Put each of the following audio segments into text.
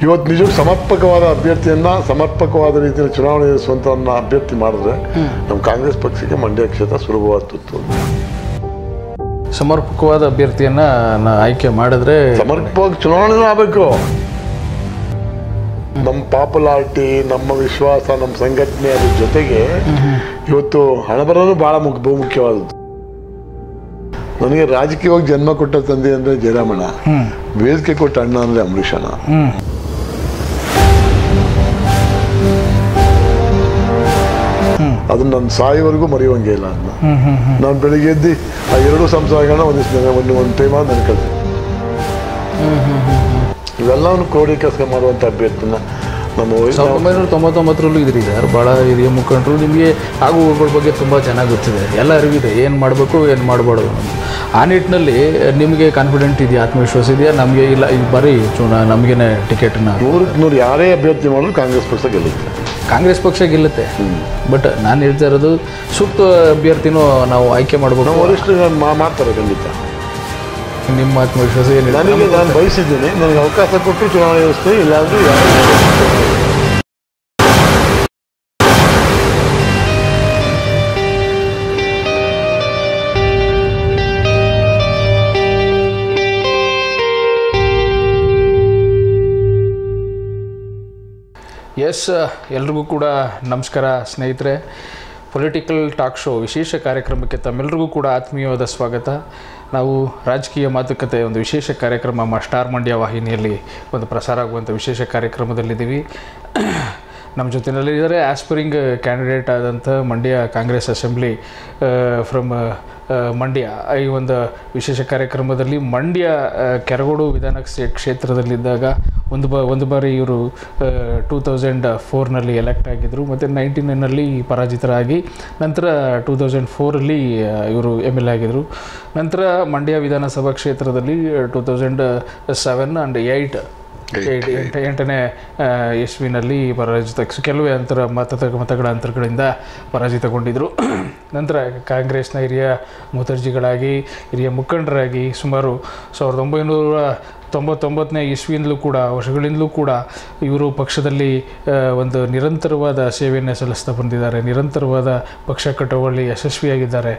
ಇವತ್ತು ನಿಜಕ್ಕೂ ಸಮರ್ಪಕವಾದ ಅಭ್ಯರ್ಥಿಯನ್ನ ಸಮರ್ಪಕವಾದ ರೀತಿಯಲ್ಲಿ ಚುನಾವಣೆ ಎದುರಿಸುವಂತವನ್ನ ಅಭ್ಯರ್ಥಿ ಮಾಡಿದ್ರೆ ನಮ್ಮ ಕಾಂಗ್ರೆಸ್ ಪಕ್ಷಕ್ಕೆ ಮಂಡ್ಯ ಕ್ಷೇತ್ರ ಸುಲಭವಾದ ತುತ್ತು ಸಮರ್ಪಕವಾದ ಅಭ್ಯರ್ಥಿಯನ್ನ ನಾ ಆಯ್ಕೆ ಮಾಡಿದ್ರೆ ಸಮರ್ಪಕವಾಗಿ ಚುನಾವಣೆ ಆಗಬೇಕು ನಮ್ಮ ಪಾಪ್ಯುಲಾರಿಟಿ ನಮ್ಮ ವಿಶ್ವಾಸ ನಮ್ಮ ಸಂಘಟನೆ ಅದ್ರ ಜೊತೆಗೆ ಇವತ್ತು ಹಣಬರನು ಬಹಳ ಮುಖ್ಯ ಬಹುಮುಖ್ಯವಾದದ್ದು ನನಗೆ ರಾಜಕೀಯವಾಗಿ ಜನ್ಮ ಕೊಟ್ಟ ತಂದೆ ಅಂದ್ರೆ ಜಯರಾಮಣ್ಣ ವೇದಿಕೆ ಕೊಟ್ಟ ಅಣ್ಣ ಅಂದ್ರೆ ಅಂಬರೀಷಣ್ಣ ಅದನ್ನ ನಾನು ಸಾಯೋವರೆಗೂ ಮರೆಯುವಂಗೆ ಇಲ್ಲ ಅದನ್ನ ನಾನು ಬೆಳಿಗ್ಗೆ ಎದ್ದು ಆ ಎರಡು ಸಂಸಾರಗಳನ್ನ ಒಂದಿಷ್ಟು ದಿನ ಒಂದು ಒಂದು ಟೈಮ್ ಆದ ನನಗೆ ಕಳ್ಸಿ ಇವೆಲ್ಲವನ್ನು ಕ್ರೋಢೀಕರಿಸ ಮಾಡುವಂಥ ಅಭ್ಯರ್ಥಿನ ನಮ್ಮ ವಯಸ್ಸು ಸಾವಿರದ ಒಂಬೈನೂರ ತೊಂಬತ್ತೊಂಬತ್ತರಲ್ಲೂ ಇದ್ರಿ ಸರ್ ಭಾಳ ಹಿರಿಯ ಮುಖಂಡರು ನಿಮಗೆ ಆಗುಗಳ ಬಗ್ಗೆ ತುಂಬ ಚೆನ್ನಾಗಿ ಗೊತ್ತಿದೆ ಎಲ್ಲ ಅರಿವಿದೆ ಏನು ಮಾಡಬೇಕು ಏನು ಮಾಡಬಾರ್ದು ಅನ್ನೋದು. ಆ ನಿಟ್ಟಿನಲ್ಲಿ ನಿಮಗೆ ಕಾನ್ಫಿಡೆಂಟ್ ಇದೆಯಾ ಆತ್ಮವಿಶ್ವಾಸ ಇದೆಯಾ ನಮಗೆ ಇಲ್ಲ ಇದು ಬರೀ ಚುನಾ ನಮಗೇನೆ ಟಿಕೆಟ್ನ ನೂರಕ್ಕೆ ನೂರು ಯಾರೇ ಅಭ್ಯರ್ಥಿ ಮಾಡಿದ್ರು ಕಾಂಗ್ರೆಸ್ ಪಕ್ಷ ಗೆಲ್ಲುತ್ತೆ ಕಾಂಗ್ರೆಸ್ ಪಕ್ಷ ಗೆಲ್ಲುತ್ತೆ ಬಟ್ ನಾನು ಹೇಳ್ತಾ ಇರೋದು ಸೂಕ್ತ ಅಭ್ಯರ್ಥಿನೂ ನಾವು ಆಯ್ಕೆ ಮಾಡಬೇಕು ನಮ್ಮ ವರಿಷ್ಠರು ಮಾ- ಮಾಡ್ತಾರೆ ಖಂಡಿತ ನಿಮ್ಮ ಆತ್ಮವಿಶ್ವಾಸ ಏನಿದೆ ನನಗೆ ನಾನು ಬಯಸಿದ್ದೀನಿ ನನಗೆ ಅವಕಾಶ ಕೊಟ್ಟು ಚುನಾವಣೆ ವ್ಯವಸ್ಥೆ ಇಲ್ಲಾಂದ್ರೆ ಯಾರು ಎಸ್ ಎಲ್ರಿಗೂ ಕೂಡ ನಮಸ್ಕಾರ ಸ್ನೇಹಿತರೆ ಪೊಲಿಟಿಕಲ್ ಟಾಕ್ ಶೋ ವಿಶೇಷ ಕಾರ್ಯಕ್ರಮಕ್ಕೆ ತಮ್ಮೆಲ್ಲರಿಗೂ ಕೂಡ ಆತ್ಮೀಯವಾದ ಸ್ವಾಗತ ನಾವು ರಾಜಕೀಯ ಮಾತುಕತೆ ಒಂದು ವಿಶೇಷ ಕಾರ್ಯಕ್ರಮ ನಮ್ಮ ಸ್ಟಾರ್ ಮಂಡ್ಯ ವಾಹಿನಿಯಲ್ಲಿ ಒಂದು ಪ್ರಸಾರ ಆಗುವಂಥ ವಿಶೇಷ ಕಾರ್ಯಕ್ರಮದಲ್ಲಿದ್ದೀವಿ ನಮ್ಮ ಜೊತೆಯಲ್ಲಿದ್ದಾರೆ ಆಸ್ಪರಿಂಗ್ ಕ್ಯಾಂಡಿಡೇಟ್ ಆದಂಥ ಮಂಡ್ಯ ಕಾಂಗ್ರೆಸ್ ಅಸೆಂಬ್ಲಿ ಫ್ರಮ್ ಮಂಡ್ಯ ಈ ಒಂದು ವಿಶೇಷ ಕಾರ್ಯಕ್ರಮದಲ್ಲಿ ಮಂಡ್ಯ ಆ, ಕೆರಗೋಡು ವಿಧಾನ ಕ್ಷೇ- ಕ್ಷೇತ್ರದಲ್ಲಿದ್ದಾಗ ಒಂದು ಬ ಒಂದು ಬಾರಿ ಇವರು ಟೂ ತೌಸಂಡ್ ಫೋರ್ನಲ್ಲಿ ಎಲೆಕ್ಟ್ ಆಗಿದ್ದರು ಮತ್ತು ನೈಂಟಿ ನೈನಲ್ಲಿ ಪರಾಜಿತರಾಗಿ ನಂತರ ಟೂ ತೌಸಂಡ್ ಫೋರಲ್ಲಿ ಇವರು ಎಮ್ ಎಲ್ ಎ ಆಗಿದ್ದರು ನಂತರ ಮಂಡ್ಯ ವಿಧಾನಸಭಾ ಕ್ಷೇತ್ರದಲ್ಲಿ two thousand seven and eight eight- ಎಂಟ ಎಂಟನೇ ಆ, ಇಸ್ವಿನಲ್ಲಿ ಪರಾಜಿತ ಕೆಲವೇ ಅಂತರ ಮತ ಮತಗಳ ಅಂತರಗಳಿಂದ ಪರಾಜಿತಗೊಂಡಿದ್ದರು ನಂತರ ಕಾಂಗ್ರೆಸ್ನ ಹಿರಿಯ ಮುತರ್ಜಿಗಳಾಗಿ ಹಿರಿಯ ಮುಖಂಡರಾಗಿ ಸುಮಾರು ಸಾವಿರದ ಒಂಬೈನೂರ ತೊಂಬತ್ತೊಂಬತ್ತನೇ ಇಸ್ವಿಯಿಂದಲೂ ಕೂಡ ವರ್ಷಗಳಿಂದಲೂ ಕೂಡ ಇವರು ಪಕ್ಷದಲ್ಲಿ ಆ, ಒಂದು ನಿರಂತರವಾದ ಸೇವೆಯನ್ನು ಸಲ್ಲಿಸ್ತಾ ಬಂದಿದ್ದಾರೆ ನಿರಂತರವಾದ ಪಕ್ಷ ಕಟ್ಟುವಲ್ಲಿ ಯಶಸ್ವಿಯಾಗಿದ್ದಾರೆ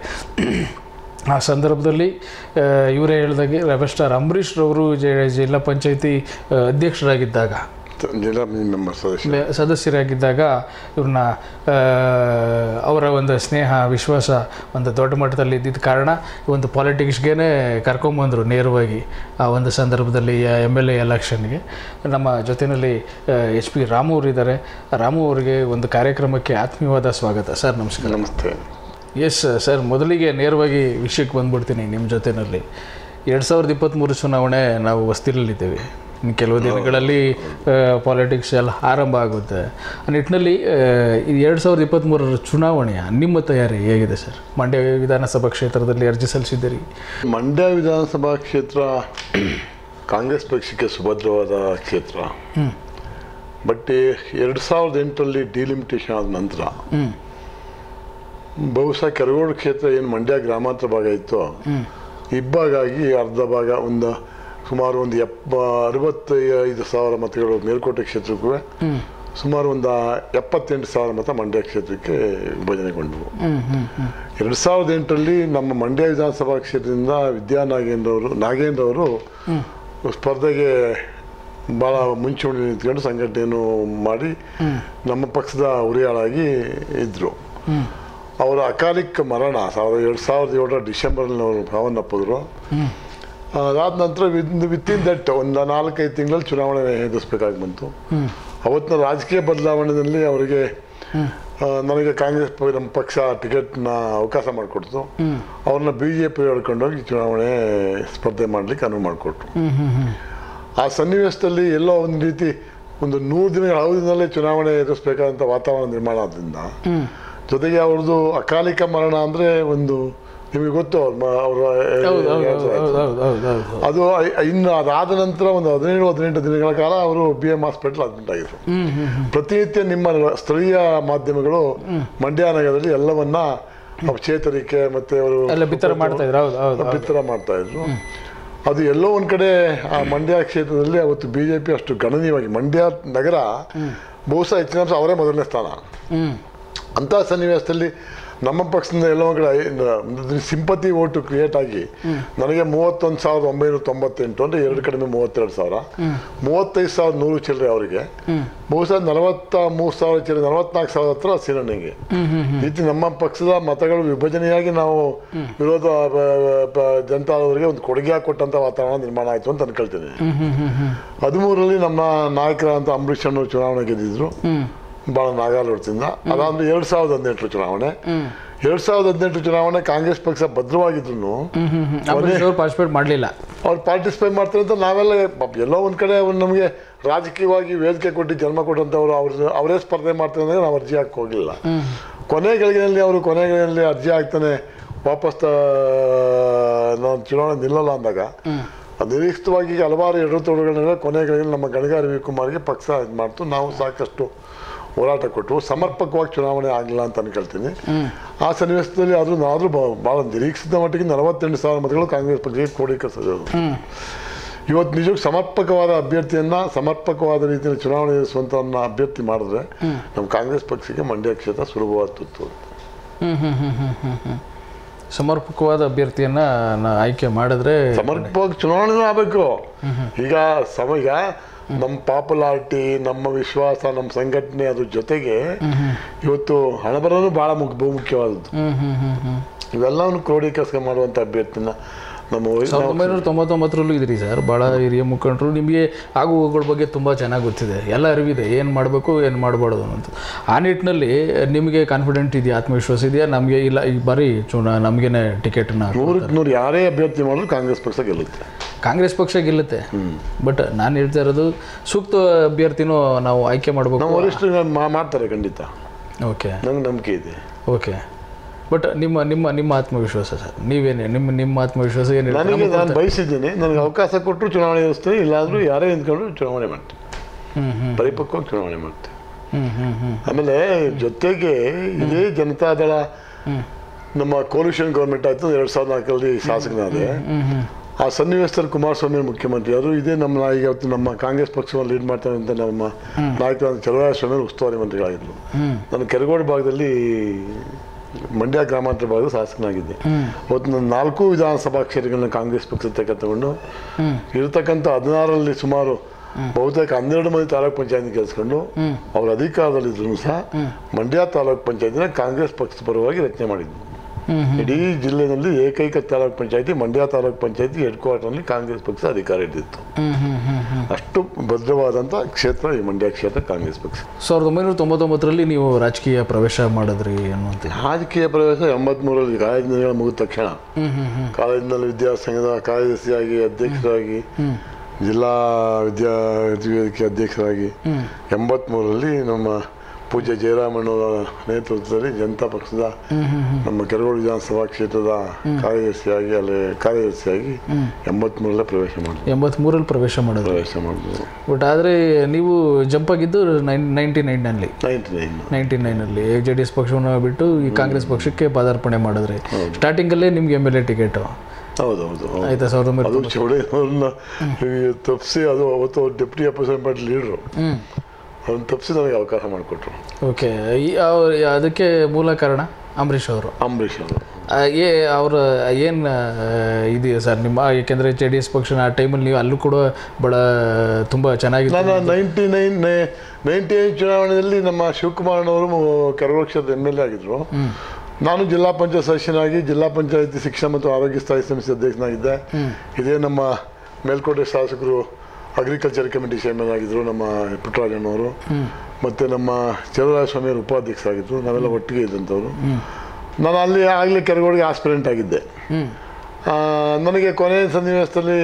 ಆ ಸಂದರ್ಭದಲ್ಲಿ ಆ, ಇವರೇ ಹೇಳಿದಾಗೆ ರೆಬಲ್ ಸ್ಟಾರ್ ಅಂಬರೀಷ್ ರವರು ಜೆ- ಜಿಲ್ಲಾ ಪಂಚಾಯತಿ ಆ, ಅಧ್ಯಕ್ಷರಾಗಿದ್ದಾಗ ಜಿಲ್ಲಾ ಮೆಂಬರ್ ಸದಸ್ಯ ಲೆ- ಸದಸ್ಯರಾಗಿದ್ದಾಗ ಇವ್ರನ್ನ ಆ, ಅವರ ಒಂದು ಸ್ನೇಹ ವಿಶ್ವಾಸ ಒಂದು ದೊಡ್ಡ ಮಟ್ಟದಲ್ಲಿ ಇದ್ದಿದ್ದ ಕಾರಣ ಈ ಒಂದು ಪಾಲಿಟಿಕ್ಸ್ಗೆ ಕರ್ಕೊಂಬಂದರು ನೇರವಾಗಿ ಆ ಒಂದು ಸಂದರ್ಭದಲ್ಲಿ ಎಮ್ ಎಲ್ ಎ ಎಲೆಕ್ಷನ್ಗೆ ನಮ್ಮ ಜೊತೆಯಲ್ಲಿ ಎಚ್ ಪಿ ರಾಮು ಅವರಿದ್ದಾರೆ ರಾಮು ಅವರಿಗೆ ಒಂದು ಕಾರ್ಯಕ್ರಮಕ್ಕೆ ಆತ್ಮೀಯವಾದ ಸ್ವಾಗತ ಸರ್ ನಮಸ್ಕಾರ ನಮಸ್ತೆ ಎಸ್ ಸರ್ ಮೊದಲಿಗೆ ನೇರವಾಗಿ ವಿಷಯಕ್ಕೆ ಬಂದ್ಬಿಡ್ತೀನಿ ನಿಮ್ಮ ಜೊತೆಯಲ್ಲಿ ಎರಡು ಸಾವಿರದ ಇಪ್ಪತ್ತ್ಮೂರು ಚುನಾವಣೆ ನಾವು ಹೊಸ್ತಿಲಲ್ಲಿದ್ದೇವೆ ಇನ್ನು ಕೆಲವು ದಿನಗಳಲ್ಲಿ ಪಾಲಿಟಿಕ್ಸ್ ಎಲ್ಲ ಆರಂಭ ಆಗುತ್ತೆ ಆ ನಿಟ್ಟಿನಲ್ಲಿ ಆ, ಈ ಎರಡು ಸಾವಿರದ ಇಪ್ಪತ್ತ್ಮೂರರ ಚುನಾವಣೆಯ ನಿಮ್ಮ ತಯಾರಿ ಹೇಗಿದೆ ಸರ್ ಮಂಡ್ಯ ವಿಧಾನಸಭಾ ಕ್ಷೇತ್ರದಲ್ಲಿ ಅರ್ಜಿ ಸಲ್ಲಿಸಿದ್ದೀರಿ ಮಂಡ್ಯ ವಿಧಾನಸಭಾ ಕ್ಷೇತ್ರ ಕಾಂಗ್ರೆಸ್ ಪಕ್ಷಕ್ಕೆ ಸುಭದ್ರವಾದ ಕ್ಷೇತ್ರ ಬಟ್ ಎರಡು ಸಾವಿರದ ಎಂಟರಲ್ಲಿ ಡಿಲಿಮಿಟೇಷನ್ ಆದ ನಂತರ ಬಹುಶಃ ಕೆರಗೋಡು ಕ್ಷೇತ್ರ ಏನು ಮಂಡ್ಯ ಗ್ರಾಮಾಂತರ ಭಾಗ ಇತ್ತು ಇಬ್ಬಾಗಾಗಿ ಅರ್ಧ ಭಾಗ ಒಂದು ಸುಮಾರು ಒಂದು ಎಪ್ಪ ಅರವತ್ತೈದು ಸಾವಿರ ಮತಗಳು ಮೇಲ್ಕೋಟೆ ಕ್ಷೇತ್ರಕ್ಕೂ ಸುಮಾರು ಒಂದು ಎಪ್ಪತ್ತೆಂಟು ಸಾವಿರ ಮತ ಮಂಡ್ಯ ಕ್ಷೇತ್ರಕ್ಕೆ ವಿಭಜನೆಗೊಂಡವು ಎರಡು ಸಾವಿರದ ಎಂಟರಲ್ಲಿ ನಮ್ಮ ಮಂಡ್ಯ ವಿಧಾನಸಭಾ ಕ್ಷೇತ್ರದಿಂದ ವಿದ್ಯಾ ನಾಗೇಂದ್ರ ಅವರು ನಾಗೇಂದ್ರ ಅವರು ಸ್ಪರ್ಧೆಗೆ ಭಾಳ ಮುಂಚೂಣಿ ನಿಂತ್ಕೊಂಡು ಸಂಘಟನೆಯನ್ನು ಮಾಡಿ ನಮ್ಮ ಪಕ್ಷದ ಉರಿಯಾಳಾಗಿ ಇದ್ದರು ಅವರ ಅಕಾಲಿಕ ಮರಣ ಸಾವಿರದ ಎರಡು ಸಾವಿರದ ಏಳರ ಡಿಸೆಂಬರ್ನಲ್ಲಿ ಅವರು ಸಾವನ್ನಪ್ಪಿದ್ರು ಅದಾದ ನಂತರ ವಿತಿನ್ ದಟ್ ಒಂದು ನಾಲ್ಕೈದು ತಿಂಗಳಲ್ಲಿ ಚುನಾವಣೆ ಎದುರಿಸ್ಬೇಕಾಗಿ ಬಂತು ಅವತ್ತಿನ ರಾಜಕೀಯ ಬದಲಾವಣೆಯಲ್ಲಿ ಅವರಿಗೆ ಆ, ನನಗೆ ಕಾಂಗ್ರೆಸ್ ಪ- ನಮ್ಮ ಪಕ್ಷ ಟಿಕೆಟ್ನ ಅವಕಾಶ ಮಾಡಿಕೊಡ್ತು ಅವ್ರನ್ನ ಬಿ ಜೆ ಪಿ ಹೇಳ್ಕೊಂಡೋಗಿ ಚುನಾವಣೆ ಸ್ಪರ್ಧೆ ಮಾಡಲಿಕ್ಕೆ ಅನುವು ಮಾಡಿಕೊಟ್ರು ಆ ಸನ್ನಿವೇಶದಲ್ಲಿ ಎಲ್ಲೋ ಒಂದು ರೀತಿ ಒಂದು ನೂರು ದಿನಗಳ ಅವಧಿನಲ್ಲೇ ಚುನಾವಣೆ ಎದುರಿಸಬೇಕಾದಂಥ ವಾತಾವರಣ ನಿರ್ಮಾಣ ಆದ್ರಿಂದ ಜೊತೆಗೆ ಅವ್ರದ್ದು ಅಕಾಲಿಕ ಮರಣ ಅಂದರೆ ಒಂದು ನಿಮಗೆ ಗೊತ್ತು ಅವ್ರ ಮ- ಅವರ ಹೌದು ಹೌದು ಹೌದು ಹೌದು ಹೌದು ಹೌದು ಅದು ಐ- ಇನ್ನು ಅದಾದ ನಂತರ ಒಂದು ಹದಿನೇಳು ಹದಿನೆಂಟು ದಿನಗಳ ಕಾಲ ಅವರು ಬಿ ಎಂ ಹಾಸ್ಪಿಟಲ್ ಅಡ್ಮಿಟ್ ಆಗಿದ್ರು ಪ್ರತಿನಿತ್ಯ ನಿಮ್ಮ ಸ್ಥಳೀಯ ಮಾಧ್ಯಮಗಳು ಮಂಡ್ಯ ನಗರದಲ್ಲಿ ಎಲ್ಲವನ್ನ ಅವ್ರ ಚೇತರಿಕೆ ಮತ್ತೆ ಅವರು ಎಲ್ಲ ಬಿತ್ತರ ಮಾಡ್ತಾ ಇದ್ರು ಹೌದು ಹೌದು ಹೌದು ಬಿತ್ತರ ಮಾಡ್ತಾ ಇದ್ರು ಅದು ಎಲ್ಲೋ ಒಂದು ಕಡೆ ಆ ಮಂಡ್ಯ ಕ್ಷೇತ್ರದಲ್ಲಿ ಅವತ್ತು ಬಿ ಜೆ ಪಿ ಅಷ್ಟು ಗಣನೀಯವಾಗಿ ಮಂಡ್ಯ ನಗರ ಬಹುಶಃ ಹೆಚ್ಚಿನ ಅಂಶ ಅವರೇ ಮೊದಲನೇ ಸ್ಥಾನ ಹ್ಮ್ ಅಂಥ ಸನ್ನಿವೇಶದಲ್ಲಿ ನಮ್ಮ ಪಕ್ಷದಿಂದ ಎಲ್ಲೋ ಒಂದು ಕಡೆ ಸಿಂಪತಿ ಓಟು ಕ್ರಿಯೇಟ್ ಆಗಿ ನನಗೆ ಮೂವತ್ತೊಂದು ಸಾವಿರದ ಒಂಬೈನೂರ ತೊಂಬತ್ತೆಂಟು ಅಂದರೆ ಎರಡು ಕಡಿಮೆ ಮೂವತ್ತೆರಡು ಸಾವಿರ ಮೂವತ್ತೈದು ಸಾವಿರದ ನೂರು ಚಿಲ್ಲರೆ ಅವರಿಗೆ ಬಹುಶಃ ನಲವತ್ತ ಮೂರು ಸಾವಿರ ಚಿಲ್ಲರೆ ನಲವತ್ನಾಲ್ಕು ಸಾವಿರ ಹತ್ರ ಸಿರಣ್ಣಿಗೆ ಈ ರೀತಿ ನಮ್ಮ ಪಕ್ಷದ ಮತಗಳು ವಿಭಜನೆಯಾಗಿ ನಾವು ವಿರೋಧ ಪ- ಪ- ಜನತಾದವರಿಗೆ ಒಂದು ಕೊಡುಗೆ ಕೊಟ್ಟಂತ ವಾತಾವರಣ ನಿರ್ಮಾಣ ಆಯಿತು ಅಂತ ಅನ್ಕೊಳ್ತೀನಿ ಹ್ಮ್ ಹ್ಮ್ ಹ್ಮ್ ಹ್ಮ್ ಹದಿಮೂರರಲ್ಲಿ ನಮ್ಮ ನಾಯಕರಾದಂಥ ಅಂಬರೀಷ್ ಅಣ್ಣವರು ಚುನಾವಣೆ ಗೆದ್ದಿದ್ರು ಹ್ಮ್ ಭಾಳ ನಾಗಾಲೋಟದಿಂದ ಅದಾದ್ಮೇಲೆ ಎರಡು ಸಾವಿರದ ಹದಿನೆಂಟರ ಚುನಾವಣೆ ಎರಡು ಸಾವಿರದ ಹದಿನೆಂಟು ಚುನಾವಣೆ ಕಾಂಗ್ರೆಸ್ ಪಕ್ಷ ಭದ್ರವಾಗಿದ್ರು ಹ್ಮ್ ಹ್ಮ್ ಹ್ಮ್ ಅಂಬರೀಷ್ ಅವ್ರು ಪಾರ್ಟಿಸಿಪೇಟ್ ಮಾಡಲಿಲ್ಲ ಅವ್ರು ಪಾರ್ಟಿಸಿಪೇಟ್ ಮಾಡ್ತಾರೆ ಅಂತ ನಾವೆಲ್ಲ ಪಾಪ ಎಲ್ಲೋ ಒಂದು ಕಡೆ ಅವ್ರು ನಮಗೆ ರಾಜಕೀಯವಾಗಿ ವೇದಿಕೆ ಕೊಟ್ಟು ಜನ್ಮ ಕೊಟ್ಟಂಥವ್ರು ಅವ್ರ ಅವರೇ ಸ್ಪರ್ಧೆ ಮಾಡ್ತಾರೆ ಅಂದರೆ ನಾವು ಅರ್ಜಿ ಹಾಕಿ ಹೋಗಲಿಲ್ಲ ಕೊನೆ ಗಳಿಗೆಯಲ್ಲಿ ಅವರು ಕೊನೆ ಗಳಿಗೆಯಲ್ಲಿ ಅರ್ಜಿ ಹಾಕ್ತಾನೆ ವಾಪಸ್ ತ- ನಾನು ಚುನಾವಣೆ ನಿಲ್ಲಲ್ಲ ಅಂದಾಗ ನಿರೀಕ್ಷಿತವಾಗಿ ಹಲವಾರು ಎಡರುತೊಡರುಗಳನ್ನ ಕೊನೆ ಗಳಿಗೆಯಲ್ಲಿ ನಮ್ಮ ಗಣಗ ರವಿಕುಮಾರ್ಗೆ ಪಕ್ಷ ಇದು ಮಾಡ್ತು ನಾವು ಸಾಕಷ್ಟು ಹೋರಾಟ ಕೊಟ್ಟು ಸಮರ್ಪಕವಾಗಿ ಚುನಾವಣೆ ಆಗಲಿಲ್ಲ ಅಂತ ಅನ್ಕೊಳ್ತೀನಿ ಆ ಸನ್ನಿವೇಶದಲ್ಲಿ ಆದರೂ ಆದರೂ ಭಾಳ ನಿರೀಕ್ಷಿತ ಮಟ್ಟಿಗೆ ನಲವತ್ತೆಂಟು ಸಾವಿರ ಮತಗಳು ಕಾಂಗ್ರೆಸ್ ಪಕ್ಷಕ್ಕೆ ಕ್ರೋಢೀಕರಿಸಿದ್ರು ಇವತ್ತು ನಿಜಕ್ಕೂ ಸಮರ್ಪಕವಾದ ಅಭ್ಯರ್ಥಿಯನ್ನ ಸಮರ್ಪಕವಾದ ರೀತಿಯಲ್ಲಿ ಚುನಾವಣೆ ಎದುರಿಸುವಂತವನ್ನ ಅಭ್ಯರ್ಥಿ ಮಾಡಿದ್ರೆ ನಮ್ಮ ಕಾಂಗ್ರೆಸ್ ಪಕ್ಷಕ್ಕೆ ಮಂಡ್ಯ ಕ್ಷೇತ್ರ ಸುಲಭವಾದ ತುತ್ತು ಹ್ಮ್ ಹ್ಮ್ ಹ್ಮ್ ಹ್ಮ್ ಹ್ಮ್ ಹ್ಮ್ ಸಮರ್ಪಕವಾದ ಅಭ್ಯರ್ಥಿಯನ್ನ ನಾ ಆಯ್ಕೆ ಮಾಡಿದ್ರೆ ಸಮರ್ಪಕವಾಗಿ ಚುನಾವಣೆ ಆಗಬೇಕು ಈಗ ಸಮಯ ನಮ್ಮ ಪಾಪ್ಯುಲಾರಿಟಿ ನಮ್ಮ ವಿಶ್ವಾಸ ನಮ್ಮ ಸಂಘಟನೆ ಅದ್ರ ಜೊತೆಗೆ ಇವತ್ತು ಹಣಬರನು ಬಹಳ ಮುಖ್ಯ ಬಹುಮುಖ್ಯವಾದದ್ದು ಹ್ಮ್ ಹ್ಮ್ ಹ್ಮ್ ಹ್ಮ್ ಇವೆಲ್ಲವನ್ನು ಕ್ರೋಢೀಕರಿಸ ಮಾಡುವಂತ ಅಭ್ಯರ್ಥಿನ ನಮ್ಮ ವೈ- ಸಾವಿರದ ಒಂಬೈನೂರ ತೊಂಬತ್ತೊಂಬತ್ತರಲ್ಲೂ ಇದ್ರಿ ಸರ್ ಭಾಳ ಹಿರಿಯ ಮುಖಂಡರು ನಿಮಗೆ ಆಗು ಹೋಗುಗಳ ಬಗ್ಗೆ ತುಂಬ ಚೆನ್ನಾಗಿ ಗೊತ್ತಿದೆ ಎಲ್ಲ ಅರಿವಿದೆ ಏನು ಮಾಡಬೇಕು ಏನು ಮಾಡಬಾರ್ದು ಅಂತ ಆ ನಿಟ್ಟಿನಲ್ಲಿ ನಿಮಗೆ ಕಾನ್ಫಿಡೆಂಟ್ ಇದೆಯಾ ಆತ್ಮವಿಶ್ವಾಸ ಇದೆಯಾ ನಮಗೆ ಇಲ್ಲ ಈ ಬಾರಿ ಚುನಾ ನಮಗೇನೆ ಟಿಕೆಟ್ನ ನೂರಕ್ಕೆ ನೂರು ಯಾರೇ ಅಭ್ಯರ್ಥಿ ಮಾಡಿದ್ರು ಕಾಂಗ್ರೆಸ್ ಪಕ್ಷ ಗೆಲ್ಲುತ್ತೆ ಕಾಂಗ್ರೆಸ್ ಪಕ್ಷ ಗೆಲ್ಲುತ್ತೆ ಬಟ್ ನಾನು ಹೇಳ್ತಾ ಇರೋದು ಸೂಕ್ತ ಅಭ್ಯರ್ಥಿನೂ ನಾವು ಆಯ್ಕೆ ಮಾಡಬೇಕು ನಮ್ಮ ವರಿಷ್ಠರು ಮಾ- ಮಾಡ್ತಾರೆ ಖಂಡಿತ ಓಕೆ ನಂಗೆ ನಂಬಿಕೆ ಇದೆ ಓಕೆ ಬಟ್ ನಿಮ್ಮ ನಿಮ್ಮ ನಿಮ್ಮ ಆತ್ಮವಿಶ್ವಾಸ ಸರ್ ನೀವೇನೇ ನಿಮ್ಮ ನಿಮ್ಮ ಆತ್ಮವಿಶ್ವಾಸ ಏನು ನನಗೆ ನಾನು ಬಯಸಿದ್ದೀನಿ ನನಗೆ ಅವಕಾಶ ಕೊಟ್ಟರು ಚುನಾವಣೆ ಎದುರಿಸ್ತೀನಿ ಇಲ್ಲಾಂದ್ರೂ ಯಾರೇ ನಿಂತ್ಕೊಂಡ್ರು ಚುನಾವಣೆ ಮಾಡ್ತೀನಿ ಹ್ಞೂ ಹ್ಞೂ ಪರಿಪಕ್ವವಾಗಿ ಚುನಾವಣೆ ಮಾಡ್ತೀನಿ ಹ್ಞೂ ಹ್ಞೂ ಹ್ಞೂ ಆಮೇಲೆ ಜೊತೆಗೆ ಇದೇ ಜನತಾದಳ ನಮ್ಮ ಕೋಲಿಷನ್ ಗೌರ್ಮೆಂಟ್ ಆಯ್ತು ಎರಡು ಸಾವಿರದ ನಾಲ್ಕರಲ್ಲಿ ಶಾಸಕನಾದೆ ಆ ಸನ್ನಿವೇಶದಲ್ಲಿ ಕುಮಾರಸ್ವಾಮಿ ಮುಖ್ಯಮಂತ್ರಿ ಅವರು ಇದೇ ನಮ್ಮ ನಾ- ಈಗ ಇವತ್ತು ನಮ್ಮ ಕಾಂಗ್ರೆಸ್ ಪಕ್ಷವನ್ನು ಲೀಡ್ ಮಾಡ್ತಾರೆ ಅಂತ ನಮ್ಮ ನಾಯಕರಾದ ಚಲುವರಾಯಸ್ವಾಮಿ ಅವರು ಉಸ್ತುವಾರಿ ಮಂತ್ರಿಗಳಾಗಿದ್ದರು ನಾನು ಕೆರಗೋಡು ಭಾಗದಲ್ಲಿ ಮಂಡ್ಯ ಗ್ರಾಮಾಂತರ ಭಾಗದ ಶಾಸಕನಾಗಿದ್ದೆ ಅವತ್ತು ನಾನು ನಾಲ್ಕು ವಿಧಾನಸಭಾ ಕ್ಷೇತ್ರಗಳನ್ನ ಕಾಂಗ್ರೆಸ್ ಪಕ್ಷದ ತಕ್ಕ ತಗೊಂಡು ಇರತಕ್ಕಂಥ ಹದಿನಾರರಲ್ಲಿ ಸುಮಾರು ಬಹುತೇಕ ಹನ್ನೆರಡು ಮಂದಿ ತಾಲೂಕ್ ಪಂಚಾಯತ್ ಗೆಲ್ಸ್ಕೊಂಡು ಅವ್ರ ಅಧಿಕಾರದಲ್ಲಿದ್ರು ಸಹ ಮಂಡ್ಯ ತಾಲೂಕ್ ಪಂಚಾಯತಿನ ಕಾಂಗ್ರೆಸ್ ಪಕ್ಷದ ಪರವಾಗಿ ರಚನೆ ಮಾಡಿದ್ವಿ ಇಡೀ ಜಿಲ್ಲೆಯಲ್ಲಿ ಏಕೈಕ ತಾಲೂಕ್ ಪಂಚಾಯತಿ ಮಂಡ್ಯ ತಾಲೂಕ್ ಪಂಚಾಯತಿ ಹೆಡ್ ಕ್ವಾರ್ಟರ್ನಲ್ಲಿ ಕಾಂಗ್ರೆಸ್ ಪಕ್ಷ ಅಧಿಕಾರ ಹಿಡಿದಿತ್ತು ಹ್ಮ್ ಹ್ಮ್ ಹ್ಮ್ ಹ್ಮ್ ಅಷ್ಟು ಭದ್ರವಾದಂಥ ಕ್ಷೇತ್ರ ಈ ಮಂಡ್ಯ ಕ್ಷೇತ್ರ ಕಾಂಗ್ರೆಸ್ ಪಕ್ಷ ಸಾವಿರದ ಒಂಬೈನೂರ ತೊಂಬತ್ತೊಂಬತ್ತರಲ್ಲಿ ನೀವು ರಾಜಕೀಯ ಪ್ರವೇಶ ಮಾಡಿದ್ರಿ ಅನ್ನುವಂಥ ರಾಜಕೀಯ ಪ್ರವೇಶ ಎಂಬತ್ಮೂರರಲ್ಲಿ ಕಾಲೇಜಿನ ಮುಗಿದ ತಕ್ಷಣ ಹ್ಮ್ ಹ್ಮ್ ಹ್ಮ್ ಕಾಲೇಜಿನಲ್ಲಿ ವಿದ್ಯಾಸಂಘದ ಕಾರ್ಯದರ್ಶಿಯಾಗಿ ಅಧ್ಯಕ್ಷರಾಗಿ ಜಿಲ್ಲಾ ವಿದ್ಯಾ ವೇದಿಕೆ ಅಧ್ಯಕ್ಷರಾಗಿ ಎಂಬತ್ಮೂರರಲ್ಲಿ ನಮ್ಮ ಪೂಜ್ಯ ಜಯರಾಮಣ್ಣವರ ನೇತೃತ್ವದಲ್ಲಿ ಜನತಾ ಪಕ್ಷದ ನಮ್ಮ ಕೆರಗೋಡು ವಿಧಾನಸಭಾ ಕ್ಷೇತ್ರದ ಕಾರ್ಯದರ್ಶಿಯಾಗಿ ಅಲ್ಲಿ ಕಾರ್ಯದರ್ಶಿಯಾಗಿ ಎಂಬತ್ಮೂರಲ್ಲೇ ಪ್ರವೇಶ ಮಾಡಿದ್ರು ಎಂಬತ್ಮೂರಲ್ಲಿ ಪ್ರವೇಶ ಮಾಡಿದ್ರಿ ಪ್ರವೇಶ ಮಾಡಿದ್ರು ಬಟ್ ಆದರೆ ನೀವು ಜಂಪ್ ಆಗಿದ್ದು ನೈನ್ ನೈಂಟಿ ನೈನಲ್ಲಿ ನೈಂಟಿ ನೈನ್ ನೈಂಟಿ ನೈನಲ್ಲಿ ಜೆ ಡಿ ಎಸ್ ಪಕ್ಷವನ್ನು ಬಿಟ್ಟು ಈ ಕಾಂಗ್ರೆಸ್ ಪಕ್ಷಕ್ಕೆ ಪದಾರ್ಪಣೆ ಮಾಡಿದ್ರಿ ಸ್ಟಾರ್ಟಿಂಗಲ್ಲೇ ನಿಮ್ಗೆ ಎಮ್ ಎಲ್ ಎ ಟಿಕೆಟು ಹೌದು ಹೌದು ಹೌದು. ಆಯ್ತಾ ಸಾವಿರದ ಒಂಬೈನೂರ ಅದು ಚೌಡೇನವ್ರನ್ನ ತಪ್ಪಿಸಿ ಅದು ಅವತ್ತು ಡೆಪ್ಟಿ ಅಪೋಸಿಷನ್ ಲೀಡ್ರು ಹ್ಮ್ ಅವ್ರನ್ನ ತಪ್ಪಿಸಿ ನನಗೆ ಅವಕಾಶ ಮಾಡಿಕೊಟ್ರು ಓಕೆ ಈ ಅವ್ರ- ಅದಕ್ಕೆ ಮೂಲ ಕಾರಣ ಅಂಬರೀಷ್ ಅವರು ಅಂಬರೀಷ್ ಅವರು ಆ, ಏ ಅವ್ರ ಏನು ಇದೆಯಾ ಸರ್ ನಿಮ್ಮ ಯಾಕೆಂದರೆ ಜೆ ಡಿ ಎಸ್ ಪಕ್ಷನ ಆ ಟೈಮಲ್ಲಿ ನೀವು ಅಲ್ಲೂ ಕೂಡ ಭಾಳ ತುಂಬ ಚೆನ್ನಾಗಿತ್ತು ನಾನು ನೈಂಟಿ ನೈನ್ ನೈಂಟಿ ಏಟ್ ಚುನಾವಣೆಯಲ್ಲಿ ನಮ್ಮ ಶಿವಕುಮಾರನವರು ಕೆರಗೋಡು ಕ್ಷೇತ್ರದ ಎಮ್ ಎಲ್ ಎ ಆಗಿದ್ರು ನಾನು ಜಿಲ್ಲಾ ಪಂಚಾಯತ್ ಸದಸ್ಯನಾಗಿ ಜಿಲ್ಲಾ ಪಂಚಾಯತಿ ಶಿಕ್ಷಣ ಮತ್ತು ಆರೋಗ್ಯ ಸ್ಥಾಯಿ ಸಮಿತಿ ಅಧ್ಯಕ್ಷನಾಗಿದ್ದೆ ಇದೇ ನಮ್ಮ ಮೇಲ್ಕೋಟೆ ಶಾಸಕರು ಅಗ್ರಿಕಲ್ಚರ್ ಕಮಿಟಿ ಚೇರ್ಮನ್ ಆಗಿದ್ರು ನಮ್ಮ ಪುಟ್ಟರಾಜಣ್ಣವರು ಮತ್ತು ನಮ್ಮ ಚಲುವರಾಯಸ್ವಾಮಿಯವರು ಉಪಾಧ್ಯಕ್ಷರಾಗಿದ್ದರು ನಾವೆಲ್ಲ ಒಟ್ಟಿಗೆ ಇದ್ದಂಥವ್ರು ನಾನು ಅಲ್ಲಿ ಆಗಲೇ ಕೆರಗೋಡಿಗೆ ಆಸ್ಪಿರೆಂಟ್ ಆಗಿದ್ದೆ ಹ್ಞೂ ಆ, ನನಗೆ ಕೊನೆಯ ಸನ್ನಿವೇಶದಲ್ಲಿ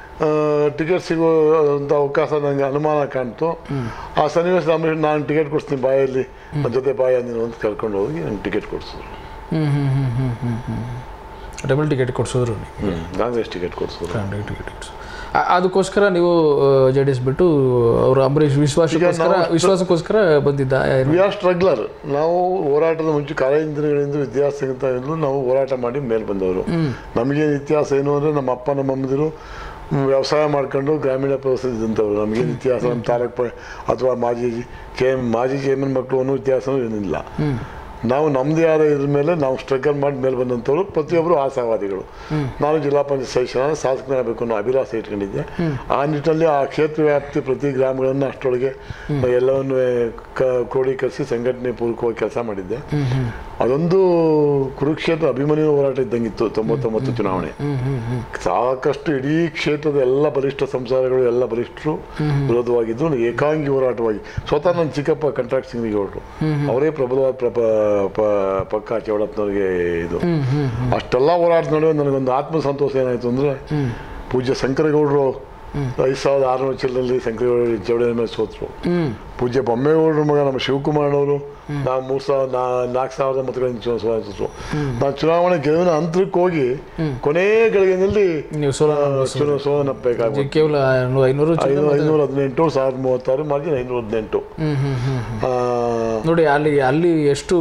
ಟಿಕೆಟ್ ಸಿಗುವಂಥ ಅವಕಾಶ ನನಗೆ ಅನುಮಾನ ಕಾಣ್ತು ಆ ಸನ್ನಿವೇಶದ ಅಂಬರೀಷ್ ನಾನು ಟಿಕೆಟ್ ಕೊಡಿಸ್ತೀನಿ ಬಾಯಲ್ಲಿ ನನ್ನ ಜೊತೆ ಬಾಯ ನೀನು ಅಂತ ಕರ್ಕೊಂಡು ಹೋಗಿ ನಂಗೆ ಟಿಕೆಟ್ ಕೊಡಿಸಿದ್ರು ಹ್ಞೂ ಹ್ಞೂ ಹ್ಞೂ ಹ್ಞೂ ಹ್ಞೂ ಹ್ಞೂ ಡಬಲ್ ಟಿಕೆಟ್ ಕೊಡಿಸಿದ್ರು ನೀವು ಕಾಂಗ್ರೆಸ್ ಟಿಕೆಟ್ ಕೊಡಿಸಿದ್ರು ಕಾಂಗ್ರೆಸ್ ಟಿಕೆಟ್ ಅದಕ್ಕೋಸ್ಕರ ನೀವು ಜೆ ಡಿ ಎಸ್ ಬಿಟ್ಟು ಅವರು ಅಂಬರೀಷ್ ವಿಶ್ವಾಸಕ್ಕೋಸ್ಕರ ವಿಶ್ವಾಸಕ್ಕೋಸ್ಕರ ಬಂದಿದ್ದ ಏನು? ವಿ ಆರ್ ಸ್ಟ್ರಗ್ಲರ್ ನಾವು ಹೋರಾಟದ ಮುಂಚೆ ಕಾಲೇಜಿನ ದಿನಗಳಿಂದ ವಿದ್ಯಾಸಂಗತ ನಾವು ಹೋರಾಟ ಮಾಡಿ ಮೇಲೆ ಬಂದವರು ನಮಗೇನು ಇತಿಹಾಸ ಏನು ಅಂದರೆ ನಮ್ಮ ಅಪ್ಪ ನಮ್ಮ ಅಮ್ಮದಿರು ವ್ಯವಸಾಯ ಮಾಡ್ಕೊಂಡು ಗ್ರಾಮೀಣ ಪ್ರವಾಸ ಇದ್ದಂಥವ್ರು ನಮಗೇನು ಇತಿಹಾಸ ನಮ್ಮ ತಾಲೂಕು ಪ- ಅಥವಾ ಮಾಜಿ ಕೆ ಮಾಜಿ ಚೇರ್ಮನ್ ಮಕ್ಕಳು ಅನ್ನೋ ಇತಿಹಾಸನೂ ಏನಿಲ್ಲ ನಾವು ನಮ್ಮದೇ ಆದ ಇದ್ರ ಮೇಲೆ ನಾವು ಸ್ಟ್ರಗಲ್ ಮಾಡಿ ಮೇಲೆ ಬಂದಂಥವ್ರು ಪ್ರತಿಯೊಬ್ಬರು ಆಶಾವಾದಿಗಳು ನಾನು ಜಿಲ್ಲಾ ಪಂಚಾಯತ್ ಸದಸ್ಯನ ಶಾಸಕನಾಗಬೇಕು ಅನ್ನೋ ಅಭಿಲಾಷೆ ಇಟ್ಕೊಂಡಿದ್ದೆ ಆ ನಿಟ್ಟಿನಲ್ಲಿ ಆ ಕ್ಷೇತ್ರ ವ್ಯಾಪ್ತಿ ಪ್ರತಿ ಗ್ರಾಮಗಳನ್ನು ಅಷ್ಟರೊಳಗೆ ಎಲ್ಲವನ್ನು ಕ ಕ್ರೋಢೀಕರಿಸಿ ಸಂಘಟನೆ ಪೂರ್ವಕವಾಗಿ ಕೆಲಸ ಮಾಡಿದ್ದೆ ಅದೊಂದು ಕುರುಕ್ಷೇತ್ರ ಅಭಿಮನ್ಯು ಹೋರಾಟ ಇದ್ದಂಗಿತ್ತು ತೊಂಬತ್ತೊಂಬತ್ತು ಚುನಾವಣೆ ಸಾಕಷ್ಟು ಇಡೀ ಕ್ಷೇತ್ರದ ಎಲ್ಲ ಬಲಿಷ್ಠ ಸಂಸಾರಗಳು ಎಲ್ಲ ಬಲಿಷ್ಠರು ವಿರೋಧವಾಗಿದ್ದು ಏಕಾಂಗಿ ಹೋರಾಟವಾಗಿ ಸ್ವತಃ ನನ್ನ ಚಿಕ್ಕಪ್ಪ ಕಾಂಟ್ರಾಕ್ಟ್ ಸಿಂಗಿಗೆ ಹೊರಟು ಅವರೇ ಪ್ರಬಲವಾದ ಪ್ರಪ ಪ- ಪಕ್ಕ ಚೌಡಪ್ಪನವ್ರಿಗೆ ಇದು ಅಷ್ಟೆಲ್ಲ ಹೋರಾಟದ ನಡುವೆ ನನಗೊಂದು ಆತ್ಮ ಸಂತೋಷ ಏನಾಯ್ತು ಅಂದ್ರೆ ಪೂಜ್ಯ ಶಂಕರಗೌಡರು ಐದು ಸಾವಿರದ ಆರುನೂರು ಚಿಲ್ಲರಲ್ಲಿ ಶಂಕರಗೌಡರು ಚೌಡನ ಮೇಲೆ ಸೋತರು ಪೂಜ್ಯ ಬೊಮ್ಮೇಗೌಡರ ಮಗ ನಮ್ಮ ಶಿವಕುಮಾರ್ನವರು ನಾವು ಮೂರು ಸಾವಿರ ನಾ ನಾಲ್ಕು ಸಾವಿರದ ಮತಗಳಿಂದ ಚುನಾ- ಸೋತಿದ್ರು ನಾನು ಚುನಾವಣೆ ಗೆಲುವಿನ ಅಂತರಕ್ಕೆ ಹೋಗಿ ಕೊನೆ ಗಳಿಗೆನಲ್ಲಿ ನೀವು ಸೋಲ ಚುನಾವ ಸೋಲನ್ನಪ್ಪಬೇಕಾಗ ಕೇವಲ ನೂ- ಐನೂರು ಚಿಲ್ಲರೆ ಐನೂರ ಐನೂರ ಹದಿನೆಂಟು ಸಾವಿರದ ಮೂವತ್ತಾರು ಮಾರ್ಜಿನ್ ಐನೂರ ಹದಿನೆಂಟು ಹ್ಮ್ ಹ್ಮ್ ಹ್ಮ್ ಹ್ಮ್ ಆ, ನೋಡಿ ಅಲ್ಲಿ ಅಲ್ಲಿ ಎಷ್ಟು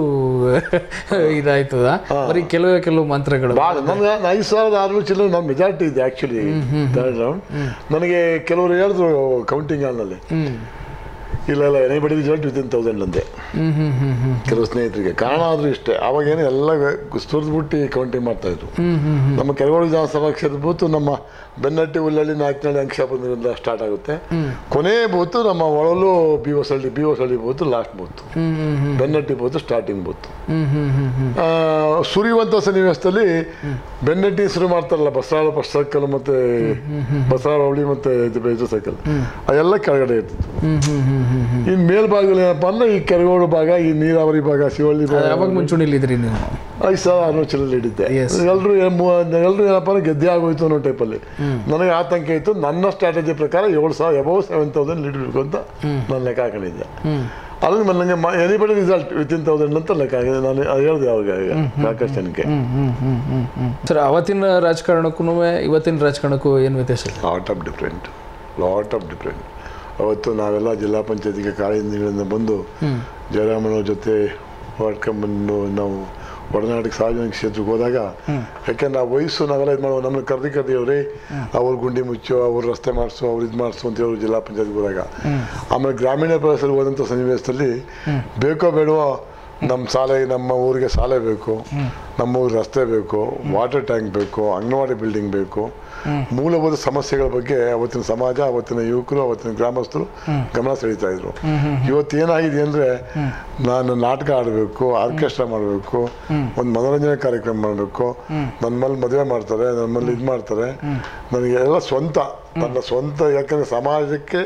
ಇದಾಯ್ತದ ಬರೀ ಕೆಲವೇ ಕೆಲವು ಮಂತ್ರಗಳು ಭಾಳ ನನ್ಗೆ ಐದು ಸಾವಿರದ ಆರುನೂರು ಚಿಲ್ಲರೆ ನನ್ನ ಮೆಜಾರಿಟಿ ಇದೆ ಆ್ಯಕ್ಚುಲಿ ಥರ್ಡ್ ರೌಂಡ್ ನನಗೆ ಕೆಲವರು ಹೇಳಿದ್ರು ಕೌಂಟಿಂಗ್ ಹಾಲ್ನಲ್ಲಿ ಹ್ಮ್ ಇಲ್ಲ ಇಲ್ಲ ಎನಿಬಡಿ ರಿಸಲ್ಟ್ ವಿತಿನ್ ತೌಸಂಡ್ ಅಂದೆ ಹ್ಮ್ ಹ್ಮ್ ಹ್ಮ್ ಹ್ಮ್ ಕೆಲವು ಸ್ನೇಹಿತರಿಗೆ ಕಾರಣ ಆದ್ರೂ ಇಷ್ಟೇ ಅವಾಗೇನು ಎಲ್ಲ ಸುರಿದ್ಬಿಟ್ಟು ಕೌಂಟಿಂಗ್ ಮಾಡ್ತಾ ಇದ್ರು ಹ್ಮ್ ಹ್ಮ್ ನಮ್ಮ ಕೆರಗೋಡು ವಿಧಾನಸಭಾ ಕ್ಷೇತ್ರ ಬೂತು ನಮ್ಮ ಬೆನ್ನಟ್ಟಿ ಉಲ್ಲಳ್ಳಿ ನಾಲ್ಕನಹಳ್ಳಿ ಅಂಕ್ಷಾಪುರದಿಂದ ಸ್ಟಾರ್ಟ್ ಆಗುತ್ತೆ ಕೊನೆ ಬೂತು ನಮ್ಮ ಒಳಲು B Hosahalli B Hosahalli booth last booth hmm hmm hmm ಬೆನ್ನಟ್ಟಿ booth starting booth hmm hmm hmm hmm ಆ, ಸುರಿಯುವಂಥ ಸನ್ನಿವೇಶದಲ್ಲಿ ಬೆನ್ನಟ್ಟಿ ಶುರು ಮಾಡ್ತಾರಲ್ಲ ಬಸರಾಳ ಫಸ್ಟ್ ಸರ್ಕಲ್ ಮತ್ತೆ ಬಸರಾಳ ಅವಳಿ ಮತ್ತೆ ಇದು ಇದು ಸರ್ಕಲ್ ಅದೆಲ್ಲ ಕೆಳಗಡೆ ಇರ್ತಿತ್ತು ಹ್ಮ್ ಹ್ಮ್ ಹ್ಮ್ ಹ್ಮ್ ಹ್ಮ್ ಇನ್ನು ಮೇಲ್ಭಾಗದಲ್ಲಿ ಏನಪ್ಪ ಅಂದ್ರೆ ಈ ಕೆರಗೋಡು ಭಾಗ ಈ ನೀರಾವರಿ ಭಾಗ ಶಿವಳ್ಳಿ ಭಾಗ ಯಾವಾಗ ಮುಂಚೂಣಿಲಿದ್ರಿ ನೀವು ಐದು ಸಾವಿರ ಆರುನೂರು ಚಿಲ್ಲಲ್ಲಿ ಹಿಡಿದ್ದೆ Yes. ಎಲ್ಲರೂ ಎಲ್ಲರೂ ಏನಪ್ಪ ಅಂದ್ರೆ ಗೆದ್ದೆ ಆಗೋಯ್ತು ಅನ್ನೋ ಟೈಪಲ್ಲಿ ನನಗೆ ಆತಂಕ ಇತ್ತು ನನ್ನ ಸ್ಟ್ರಾಟಜಿ ಪ್ರಕಾರ ಏಳು ಸಾವಿರ ಎಬವ್ ಸೆವೆನ್ ತೌಸಂಡ್ ಲೀಡ್ ಇರಬೇಕು ಅಂತ ನಾನು ಲೆಕ್ಕ ಹಾಕೊಂಡಿದ್ದೆ ಹ್ಮ್ ಅದ್ರ ಮೇಲೆ ನನಗೆ ಎನಿಬಡಿ ರಿಸಲ್ಟ್ ವಿತಿನ್ ತೌಸಂಡ್ ಅಂತ ಲೆಕ್ಕ ಹಾಕಿದೆ ನಾನು ಅದು ಹೇಳಿದೆ ಅವಾಗ ಈಗ ಸಾಕಷ್ಟು ಜನಕ್ಕೆ ಹ್ಮ್ ಹ್ಮ್ ಹ್ಮ್ ಹ್ಮ್ ಹ್ಮ್ ಸರ್ ಅವತ್ತಿನ ರಾಜಕಾರಣಕ್ಕೂ ಇವತ್ತಿನ ರಾಜಕಾರಣಕ್ಕೂ ಏನು ವ್ಯತ್ಯಾಸ ಇದೆ lot of different lot of different ಅವತ್ತು ನಾವೆಲ್ಲ ಜಿಲ್ಲಾ ಪಂಚಾಯತಿಗೆ ಕಾಳಿಂದಿಗಳಿಂದ ಬಂದು ಜಯರಾಮನ ಜೊತೆ ಹೊಡ್ಕೊಂಡ್ಬಂದು ನಾವು ಒಡನಾಟಕ ಸಾರ್ವಜನಿಕ ಕ್ಷೇತ್ರಕ್ಕೆ ಹೋದಾಗ ಯಾಕೆಂದ್ರೆ ಆ ವಯಸ್ಸು ನಾವೆಲ್ಲ ಇದು ಮಾಡುವ ನಮ್ಮನ್ನು ಕರ್ದಿ ಕರ್ದಿ ಅವ್ರಿ ಅವ್ರ ಗುಂಡಿ ಮುಚ್ಚು ಅವ್ರ ರಸ್ತೆ ಮಾಡಿಸು ಅವ್ರು ಇದು ಮಾಡಿಸು ಅಂತ ಹೇಳಿ ಜಿಲ್ಲಾ ಪಂಚಾಯತ್ಗೆ ಹೋದಾಗ ಆಮೇಲೆ ಗ್ರಾಮೀಣ ಪ್ರದೇಶದಲ್ಲಿ ಹೋದಂಥ ಸನ್ನಿವೇಶದಲ್ಲಿ ಬೇಕೋ ಬೇಡವೋ ನಮ್ಮ ಶಾಲೆ ನಮ್ಮ ಊರಿಗೆ ಶಾಲೆ ಬೇಕು ನಮ್ಮ ಊರಿಗೆ ರಸ್ತೆ ಬೇಕು ವಾಟರ್ ಟ್ಯಾಂಕ್ ಬೇಕು ಅಂಗನವಾಡಿ ಬಿಲ್ಡಿಂಗ್ ಬೇಕು ಮೂಲಭೂತ ಸಮಸ್ಯೆಗಳ ಬಗ್ಗೆ ಅವತ್ತಿನ ಸಮಾಜ ಅವತ್ತಿನ ಯುವಕರು ಅವತ್ತಿನ ಗ್ರಾಮಸ್ಥರು ಗಮನ ಸೆಳೀತಾ ಇದ್ರು ಇವತ್ತು ಏನಾಗಿದೆ ಅಂದ್ರೆ ನಾನು ನಾಟಕ ಆಡಬೇಕು ಆರ್ಕೆಸ್ಟ್ರಾ ಮಾಡಬೇಕು ಒಂದು ಮನೋರಂಜನೆ ಕಾರ್ಯಕ್ರಮ ಮಾಡಬೇಕು ನನ್ನ ಮೇಲೆ ಮದುವೆ ಮಾಡ್ತಾರೆ ನನ್ನ ಮೇಲೆ ಇದು ಮಾಡ್ತಾರೆ ನನಗೆ ಎಲ್ಲ ಸ್ವಂತ ನನ್ನ ಸ್ವಂತ ಯಾಕಂದ್ರೆ ಸಮಾಜಕ್ಕೆ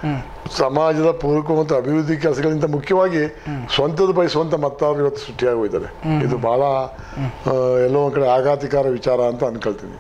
ಸಮಾಜದ ಪೂರಕ ಮತ್ತು ಅಭಿವೃದ್ಧಿ ಕೆಲಸಗಳಿಂದ ಮುಖ್ಯವಾಗಿ ಸ್ವಂತದ ಬಯಸುವಂತ ಮತದಾರರು ಇವತ್ತು ಸೃಷ್ಟಿಯಾಗೋಗಿದ್ದಾರೆ ಇದು ಬಹಳ ಆ, ಎಲ್ಲೋ ಒಂದ್ ಕಡೆ ಆಘಾತಿಕಾರ ವಿಚಾರ ಅಂತ ಅನ್ಕೊಳ್ತೀನಿ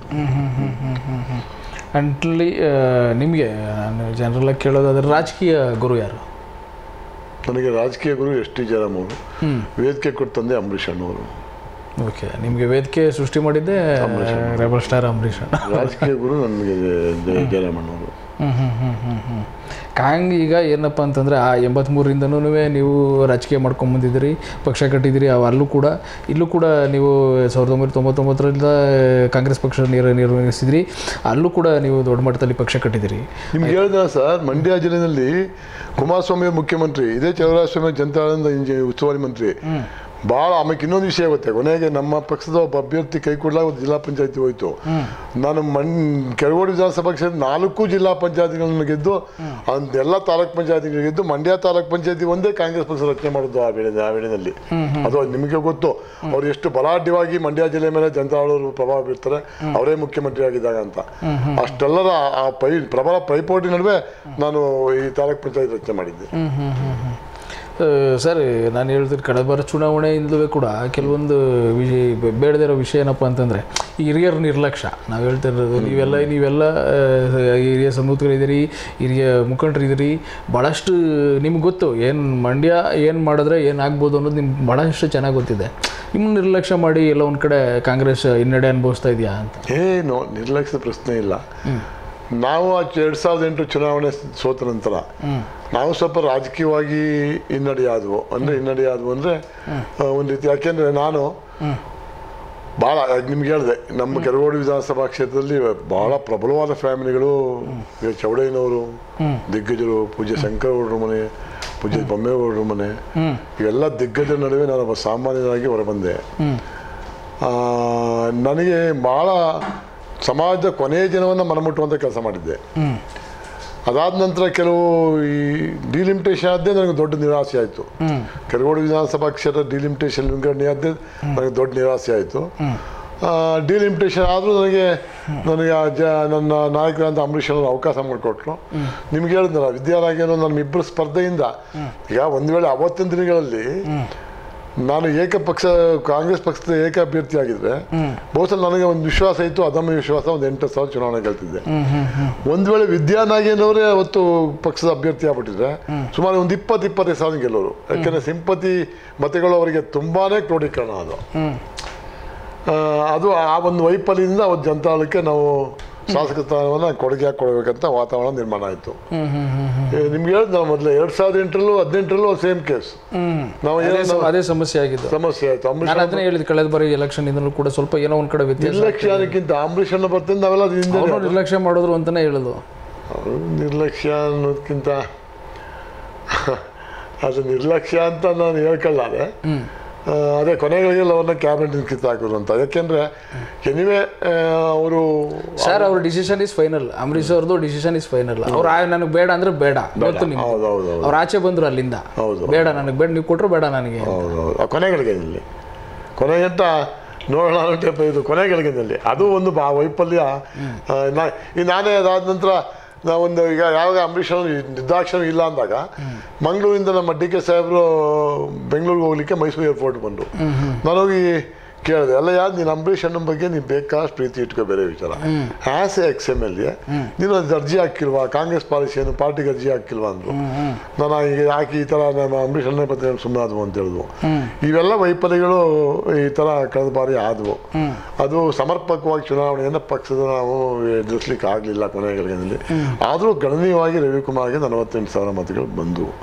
ಅಂಟ್ಲಿ ನಿಮಗೆ ನಾನು ಜನರಲ್ಲ ಕೇಳೋದಾದ್ರೆ ರಾಜಕೀಯ ಗುರು ಯಾರು ನನಗೆ ರಾಜಕೀಯ ಗುರು ಎಸ್ ಟಿ ಜಯರಾಮ್ ಅವರು ವೇದಿಕೆ ಕೊಟ್ಟು ತಂದೆ ಅಂಬರೀಷ್ ಅಣ್ಣವರು ಓಕೆ ನಿಮಗೆ ವೇದಿಕೆ ಸೃಷ್ಟಿ ಮಾಡಿದ್ದೆ ರೆಬಲ್ ಸ್ಟಾರ್ ಅಂಬರೀಷ್ ಅಣ್ಣ ರಾಜಕೀಯ ಗುರು ನನಗೆ ಜಯ- ಜಯರಾಮ್ ಅಣ್ಣವರು ಹ್ಮ್ ಹ್ಮ್ ಹ್ಮ್ ಹ್ಮ್ ಹ್ಮ್ ಕಾಂಗ್ ಈಗ ಏನಪ್ಪ ಅಂತಂದರೆ ಆ ಎಂಬತ್ತ್ಮೂರರಿಂದನೂ ನೀವು ರಾಜಕೀಯ ಮಾಡ್ಕೊಂಡು ಬಂದಿದ್ದೀರಿ ಪಕ್ಷ ಕಟ್ಟಿದ್ದೀರಿ ಅವು ಅಲ್ಲೂ ಕೂಡ ಇಲ್ಲೂ ಕೂಡ ನೀವು ಸಾವಿರದ ಒಂಬೈನೂರ ತೊಂಬತ್ತೊಂಬತ್ತರಿಂದ ಕಾಂಗ್ರೆಸ್ ಪಕ್ಷ ನಿರ್ ನಿರ್ವಹಿಸಿದ್ರಿ ಅಲ್ಲೂ ಕೂಡ ನೀವು ದೊಡ್ಡ ಮಟ್ಟದಲ್ಲಿ ಪಕ್ಷ ಕಟ್ಟಿದ್ದೀರಿ ನಿಮ್ಗೆ ಹೇಳಿದ ಸರ್ ಮಂಡ್ಯ ಜಿಲ್ಲೆಯಲ್ಲಿ ಕುಮಾರಸ್ವಾಮಿ ಮುಖ್ಯಮಂತ್ರಿ ಇದೇ ಚಲುವರಾಜಸ್ವಾಮಿ ಜನತಾದಳದ ಇಂಜಿ- ಉಸ್ತುವಾರಿ ಮಂತ್ರಿ ಭಾಳ ಆಮೇಲೆ ಇನ್ನೊಂದು ವಿಷಯ ಗೊತ್ತೆ ಕೊನೆಗೆ ನಮ್ಮ ಪಕ್ಷದ ಒಬ್ಬ ಅಭ್ಯರ್ಥಿ ಕೈ ಕೊಡ್ಲಾಗ ಒಂದು ಜಿಲ್ಲಾ ಪಂಚಾಯತಿ ಹೋಯ್ತು ನಾನು ಮಣ್ ಕೆರಗೋಡು ವಿಧಾನಸಭಾ ಕ್ಷೇತ್ರ ನಾಲ್ಕು ಜಿಲ್ಲಾ ಪಂಚಾಯತಿಗಳನ್ನ ಗೆದ್ದು ಅದೆಲ್ಲ ತಾಲೂಕ್ ಪಂಚಾಯತಿಗಳು ಗೆದ್ದು ಮಂಡ್ಯ ತಾಲೂಕ್ ಪಂಚಾಯತಿ ಒಂದೇ ಕಾಂಗ್ರೆಸ್ ಪಕ್ಷ ರಚನೆ ಮಾಡಿದ್ದು ಆ ವೇಳೆ ಆ ವೇಳೆಯಲ್ಲಿ ಅದು ನಿಮಗೆ ಗೊತ್ತು ಅವ್ರು ಎಷ್ಟು ಬಲಾಢ್ಯವಾಗಿ ಮಂಡ್ಯ ಜಿಲ್ಲೆ ಮೇಲೆ ಜನತಾದಳವರು ಪ್ರಭಾವ ಬೀರ್ತಾರೆ ಅವರೇ ಮುಖ್ಯಮಂತ್ರಿ ಆಗಿದ್ದಾಗ ಅಂತ ಅಷ್ಟೆಲ್ಲರ ಆ- ಆ ಪೈ ಪ್ರಬಲ ಪೈಪೋಟಿ ನಡುವೆ ನಾನು ಈ ತಾಲೂಕ್ ಪಂಚಾಯತ್ ರಚನೆ ಮಾಡಿದ್ದೆ ಆ, ಸರ್ ನಾನು ಹೇಳ್ತೀನಿ ಕಳೆದ ಬಾರ ಚುನಾವಣೆಯಿಂದಲೂ ಕೂಡ ಕೆಲವೊಂದು ವಿಷಯ ಬೇಡದೇ ಇರೋ ವಿಷಯ ಏನಪ್ಪ ಅಂತಂದರೆ ಈ ಹಿರಿಯರ ನಿರ್ಲಕ್ಷ್ಯ ನಾವು ಹೇಳ್ತಾ ಇರೋದು ನೀವೆಲ್ಲ ನೀವೆಲ್ಲ ಆ, ಹಿರಿಯ ಸಮೂಹಗಳಿದ್ದೀರಿ ಹಿರಿಯ ಮುಖಂಡರಿದ್ದೀರಿ ಭಾಳಷ್ಟು ನಿಮ್ಗೆ ಗೊತ್ತು ಏನು ಮಂಡ್ಯ ಏನು ಮಾಡಿದ್ರೆ ಏನಾಗ್ಬೋದು ಅನ್ನೋದು ನಿಮ್ಗೆ ಭಾಳಷ್ಟು ಚೆನ್ನಾಗಿ ಗೊತ್ತಿದೆ ನಿಮ್ಮ ನಿರ್ಲಕ್ಷ್ಯ ಮಾಡಿ ಎಲ್ಲ ಒಂದು ಕಡೆ ಕಾಂಗ್ರೆಸ್ ಹಿನ್ನಡೆ ಅನುಭವಿಸ್ತಾ ಇದೆಯಾ ಅಂತ ಏನು ನಿರ್ಲಕ್ಷ್ಯ ಪ್ರಶ್ನೆ ಇಲ್ಲ ನಾವು ಆ ಎರಡ್ ಸಾವಿರದ ಎಂಟು ಚುನಾವಣೆ ಸೋತ ನಂತರ ನಾವು ಸ್ವಲ್ಪ ರಾಜಕೀಯವಾಗಿ ಹಿನ್ನಡೆ ಆದವು ಅಂದ್ರೆ ಹಿನ್ನಡೆ ಆದವು ಅಂದ್ರೆ ಆ, ಒಂದ್ ರೀತಿ ಯಾಕೆಂದ್ರೆ ನಾನು ಭಾಳ ನಿಮ್ಗೆ ಹೇಳಿದೆ ನಮ್ಮ ಕೆರಗೋಡು ವಿಧಾನಸಭಾ ಕ್ಷೇತ್ರದಲ್ಲಿ ಬಹಳ ಪ್ರಬಲವಾದ ಫ್ಯಾಮಿಲಿಗಳು ಈಗ ಚೌಡಯ್ಯನವರು ದಿಗ್ಗಜರು ಪೂಜ್ಯ ಶಂಕರಗೌಡರ ಮನೆ ಪೂಜ್ಯ ಬೊಮ್ಮೇಗೌಡರ ಮನೆ ಇವೆಲ್ಲ ದಿಗ್ಗಜರ ನಡುವೆ ನಾನು ಒಬ್ಬ ಸಾಮಾನ್ಯನಾಗಿ ಹೊರಬಂದೆ ಆ, ನನಗೆ ಭಾಳ ಸಮಾಜದ ಕೊನೆಯ ಜನವನ್ನು ಮನಮುಟ್ಟುವಂಥ ಕೆಲಸ ಮಾಡಿದ್ದೆ ಅದಾದ ನಂತರ ಕೆಲವು ಈ ಡಿಲಿಮಿಟೇಷನ್ ಆದ್ದೇ ನನಗೆ ದೊಡ್ಡ ನಿರಾಸೆ ಆಯಿತು ಕೆರಗೋಡು ವಿಧಾನಸಭಾ ಕ್ಷೇತ್ರ ಡಿಲಿಮಿಟೇಷನ್ ವಿಂಗಡಣೆ ಆದ್ದೇ ನನಗೆ ದೊಡ್ಡ ನಿರಾಸೆ ಆಯಿತು ಡಿಲಿಮಿಟೇಷನ್ ಆದರೂ ನನಗೆ ನನಗೆ ಆ ಜ ನನ್ನ ನಾಯಕರಂತ ಅಂಬರೀಷ್ ಅವರು ಅವಕಾಶ ಮಾಡಿಕೊಟ್ರು ನಿಮ್ಗೆ ಹೇಳಿದ್ನಲ್ಲ ವಿದ್ಯಾರಾಗೇನು ನಮ್ಮ ಇಬ್ಬರು ಸ್ಪರ್ಧೆಯಿಂದ ಈಗ ಒಂದು ವೇಳೆ ಅವತ್ತಿನ ದಿನಗಳಲ್ಲಿ ನಾನು ಏಕಪಕ್ಷ ಕಾಂಗ್ರೆಸ್ ಪಕ್ಷದ ಏಕ ಅಭ್ಯರ್ಥಿ ಆಗಿದ್ರೆ ಬಹುಶಃ ನನಗೆ ಒಂದು ವಿಶ್ವಾಸ ಇತ್ತು ಅದಮ್ಯ ವಿಶ್ವಾಸ ಒಂದು ಎಂಟು ಸಾವಿರ ಚುನಾವಣೆ ಗೆಲ್ತಿದ್ದೆ ಒಂದು ವೇಳೆ ವಿದ್ಯಾನಾಗೇನವರೇ ಅವತ್ತು ಪಕ್ಷದ ಅಭ್ಯರ್ಥಿ ಆಗ್ಬಿಟ್ಟಿದ್ರೆ ಸುಮಾರು ಒಂದು ಇಪ್ಪತ್ತು ಇಪ್ಪತ್ತೈದು ಸಾವಿರ ಗೆಲ್ಲೋರು ಯಾಕೆಂದ್ರೆ ಸಿಂಪತಿ ಮತಗಳು ಅವರಿಗೆ ತುಂಬಾನೇ ಕ್ರೋಢೀಕರಣ ಅದು ಆ, ಅದು ಆ ಒಂದು ವೈಫಲ್ಯದಿಂದ ಅವತ್ತು ಜನತಾಳಕ್ಕೆ ನಾವು ಶಾಸಕ ಸ್ಥಾನವನ್ನು ಕೊಡುಗೆ ಕೊಡಬೇಕಂತ ವಾತಾವರಣ ನಿರ್ಮಾಣ ಆಯಿತು ನಿಮ್ಗೆ ಹೇಳಿದ್ ನಾವು ಮೊದಲೇ ಎರಡ್ ಸಾವಿರದ ಎಂಟರಲ್ಲೂ ಹದಿನೆಂಟರಲ್ಲೂ ಸೇಮ್ ಕೇಸ್ ನಾವು ಅದೇ ಏನೋ ಸಮ- ಅದೇ ಸಮಸ್ಯೆ ಆಗಿದ್ದು ಸಮಸ್ಯೆ ಆಯ್ತು ಅಂಬರೀಷ್ ನಾನು ಅದನ್ನೇ ಹೇಳಿದ್ ಕಳೆದ ಬಾರಿ ಎಲೆಕ್ಷನ್ ಇಂದಲೂ ಕೂಡ ಸ್ವಲ್ಪ ಏನೋ ಒಂದ್ ಕಡೆ ವ್ಯತ್ಯಾಸ ನಿರ್ಲಕ್ಷ್ಯಕ್ಕಿಂತ ಅಂಬರೀಷ್ ಅನ್ನ ಬರ್ತೀನಿ ನಾವೆಲ್ಲ ಹಿಂದೆ ಅವ್ರು ನಿರ್ಲಕ್ಷ್ಯ ಮಾಡಿದ್ರು ಅಂತಾನೆ ಹೇಳುದು ಅವ್ರು ನಿರ್ಲಕ್ಷ್ಯ ಅನ್ನೋದಕ್ಕಿಂತ ಅದು ನಿರ್ಲಕ್ಷ್ಯ ಅಂತ ನಾನು ಹೇಳ್ಕೊಳ್ಳಾರೆ ಆ, ಅದೇ ಕೊನೆಗಳಿಗೆ ಅವ್ರನ್ನ ಕ್ಯಾಬಿನೆಟ್ ಕಿತ್ತು ಹಾಕೋದು ಅಂತ ಯಾಕೆಂದ್ರೆ ಎನಿವೆ ಅವರು ಸರ್ ಅವ್ರ ಡಿಸಿಷನ್ ಇಸ್ ಫೈನಲ್ ಅಂಬರೀಶ್ ಅವ್ರದ್ದು ಡಿಸಿಷನ್ ಇಸ್ ಫೈನಲ್ ಅವ್ರು ನನಗೆ ಬೇಡ ಅಂದ್ರೆ ಬೇಡ ಗೊತ್ತು ನಿಮ್ಗೆ ಹೌದು ಹೌದು ಹೌದು ಅವ್ರು ಆಚೆ ಬಂದ್ರು ಅಲ್ಲಿಂದ ಹೌದು. ಬೇಡ ನನಗೆ ಬೇಡ ನೀವು ಕೊಟ್ರು ಬೇಡ ನನಗೆ ಹೌದು ಹೌದು ಆ ಕೊನೆಗಳಿಗೆ ಇಲ್ಲಿ ಕೊನೆಗಂಟ ನೋಡೋಣ ಟೈಪ್ ಇದು ಕೊನೆಗಳಿಗೆನಲ್ಲಿ ಅದು ಒಂದು ಬಾ ವೈಫಲ್ಯ ಆ, ನಾ- ಈ ನಾನೇ ಅದಾದ ನಂತರ ನಾವೊಂದು ಈಗ ಯಾವಾಗ ಅಂಬರೀಷ್ ಅವರು ನಿರ್ದಾಕ್ಷಿಣ ಇಲ್ಲ ಅಂದಾಗ ಮಂಗಳೂರಿಂದ ನಮ್ಮ ಡಿ ಕೆ ಸಾಹೇಬರು ಬೆಂಗಳೂರಿಗೆ ಹೋಗ್ಲಿಕ್ಕೆ ಮೈಸೂರು ಏರ್ಪೋರ್ಟ್ ಬಂದರು ನಾನು ಹೋಗಿ ಕೇಳಿದೆ ಅಲ್ಲ ಯಾರು ನೀನು ಅಂಬರೀಷ್ ಅಣ್ಣನ ಬಗ್ಗೆ ನೀನು ಬೇಕಾಷ್ಟು ಪ್ರೀತಿ ಇಟ್ಕೋ ಬೇರೆ ವಿಚಾರ as a ex M L A ನೀನು ಅದು ಅರ್ಜಿ ಹಾಕಿಲ್ವಾ ಕಾಂಗ್ರೆಸ್ ಪಾಲಿಸಿ ಏನು ಪಾರ್ಟಿಗೆ ಅರ್ಜಿ ಹಾಕಿಲ್ವಾ ಅಂದರು ನಾನು ಈಗ ಯಾಕೆ ಈ ಥರ ನಮ್ಮ ಅಂಬರೀಷ್ ಅಣ್ಣ ಬಗ್ಗೆ ಸುಮ್ಮನೆ ಆದವು ಅಂತ ಹೇಳಿದ್ವು ಇವೆಲ್ಲ ವೈಫಲ್ಯಗಳು ಈ ಥರ ಕಳೆದ ಬಾರಿ ಆದವು ಅದು ಸಮರ್ಪಕವಾಗಿ ಚುನಾವಣೆಯನ್ನು ಪಕ್ಷದ ನಾವು ಎದುರಿಸ್ಲಿಕ್ಕೆ ಆಗಲಿಲ್ಲ ಕೊನೆಗಳಿಗೆನಲ್ಲಿ ಆದರೂ ಗಣನೀಯವಾಗಿ ರವಿಕುಮಾರ್ಗೆ ನಲವತ್ತೆಂಟು ಸಾವಿರ ಮತಗಳು ಬಂದವು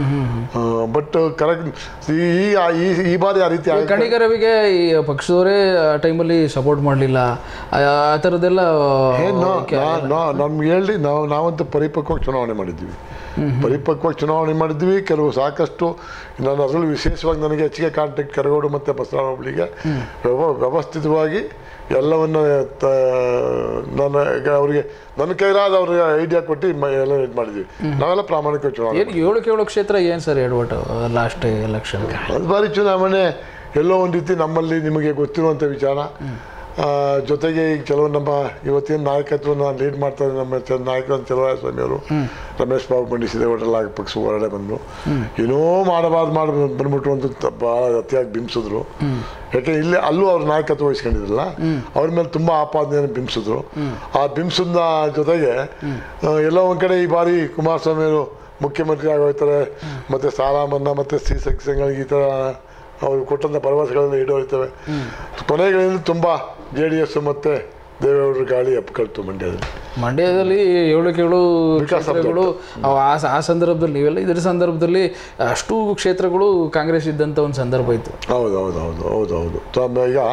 ಬಟ್ ಕರೆಕ್ಟ್ ಈ ಈ- ಈ ಬಾರಿ ಆ ರೀತಿ ಆಯ್ತು. ಕಣಿಗ ರವಿಗೆ ಈ ಪಕ್ಷದವರೇ ಆ ಟೈಮಲ್ಲಿ ಸಪೋರ್ಟ್ ಮಾಡಲಿಲ್ಲ ಆ ಥರದ್ದೆಲ್ಲ ಏನ್ ನಾ- ನಾ- ನಾ- ನಮ್ಗೆ ಹೇಳಿ ನಾವು ನಾವಂತೂ ಪರಿಪಕ್ವವಾಗಿ ಚುನಾವಣೆ ಮಾಡಿದ್ವಿ ಪರಿಪಕ್ವವಾಗಿ ಚುನಾವಣೆ ಮಾಡಿದ್ವಿ ಕೆಲವು ಸಾಕಷ್ಟು ನಾನು ಅದರಲ್ಲೂ ವಿಶೇಷವಾಗಿ ನನಗೆ ಹೆಚ್ಚಿಗೆ ಕಾಂಟ್ಯಾಕ್ಟ್ ಕರಗೋಡು ಮತ್ತು ಬಸವರಾಮ ಹೋಬಳಿಗೆ ವ್ಯವ ವ್ಯವಸ್ಥಿತವಾಗಿ ಎಲ್ಲವನ್ನು ತ- ನಾನು ಈಗ ಅವರಿಗೆ ನನ್ನ ಕೈಲಾದ ಅವ್ರಿಗೆ ಐಡಿಯಾ ಕೊಟ್ಟು ಮ- ಎಲ್ಲ ಇದು ಮಾಡಿದ್ವಿ ನಾವೆಲ್ಲ ಪ್ರಾಮಾಣಿಕ ಚುನಾವಣೆ ಏನು ಏಳು ಕೇಳು ಕ್ಷೇತ್ರ ಏನು ಸರ್ ಎಡವಟ್ಟು ಲಾಸ್ಟ್ ಎಲೆಕ್ಷನ್ ಅದು ಬಾರಿ ಚುನಾವಣೆ ಎಲ್ಲೋ ಒಂದು ರೀತಿ ನಮ್ಮಲ್ಲಿ ನಿಮಗೆ ಗೊತ್ತಿರುವಂಥ ವಿಚಾರ ಆ, ಜೊತೆಗೆ ಈಗ ಕೆಲವು ನಮ್ಮ ಇವತ್ತಿನ ನಾಯಕತ್ವನ ಲೀಡ್ ಮಾಡ್ತಾರೆ ನಮ್ಮ ಚ- ನಾಯಕರು ಚಲುವರಾಯ ಸ್ವಾಮಿಯವರು ರಮೇಶ್ ಬಾಬು ಬಂಡಿ ಸಿದ್ದೇಗೌಡರೆಲ್ಲ ಪಕ್ಷ ಹೊರಗಡೆ ಬಂದರು ಏನೋ ಮಾಡಬಾರ್ದು ಮಾಡಿ ಬಂದ್ಬಿಟ್ರು ಅಂತ ತ- ಭಾಳ ಅತಿಯಾಗಿ ಬಿಂಬಿಸಿದ್ರು ಯಾಕೆ ಇಲ್ಲಿ ಅಲ್ಲೂ ಅವ್ರ ನಾಯಕತ್ವ ವಹಿಸ್ಕೊಂಡಿದ್ರಲ್ಲ ಅವ್ರ ಮೇಲೆ ತುಂಬ ಆಪಾದನೆಯನ್ನು ಬಿಂಬಿಸಿದ್ರು ಆ ಬಿಂಬಿಸಿದ ಜೊತೆಗೆ ಆ, ಎಲ್ಲೋ ಒಂದು ಕಡೆ ಈ ಬಾರಿ ಕುಮಾರಸ್ವಾಮಿಯವರು ಮುಖ್ಯಮಂತ್ರಿ ಆಗೋಯ್ತಾರೆ ಮತ್ತು ಸಾಲ ಮನ್ನಾ ಮತ್ತು ಸ್ತ್ರೀ ಸೆಕ್ಷನ್ಗಳಿಗೆ ಈ ಥರ ಅವರು ಕೊಟ್ಟಂಥ ಭರವಸೆಗಳನ್ನು ಈಡೇರ್ತವೆ ಕೊನೆಗಳಲ್ಲಿ ತುಂಬ ಜೆ ಡಿ ಎಸ್ ಮತ್ತು ದೇವೇಗೌಡರ ಗಾಳಿ ಅಪ್ಪಕಲ್ತು ಮಂಡ್ಯದಲ್ಲಿ ಮಂಡ್ಯದಲ್ಲಿ ಏಳು ಕೇಳು ವಿಕಾಸ ಕ್ಷೇತ್ರಗಳು ಅವು ಆ ಆ ಸಂದರ್ಭದಲ್ಲಿ ನೀವೆಲ್ಲ ಇದರ ಸಂದರ್ಭದಲ್ಲಿ ಅಷ್ಟು ಕ್ಷೇತ್ರಗಳು ಕಾಂಗ್ರೆಸ್ ಇದ್ದಂಥ ಒಂದು ಸಂದರ್ಭ ಇತ್ತು ಹೌದು ಹೌದು ಹೌದು ಹೌದು ಹೌದು ತಮ್ಮ ಈಗ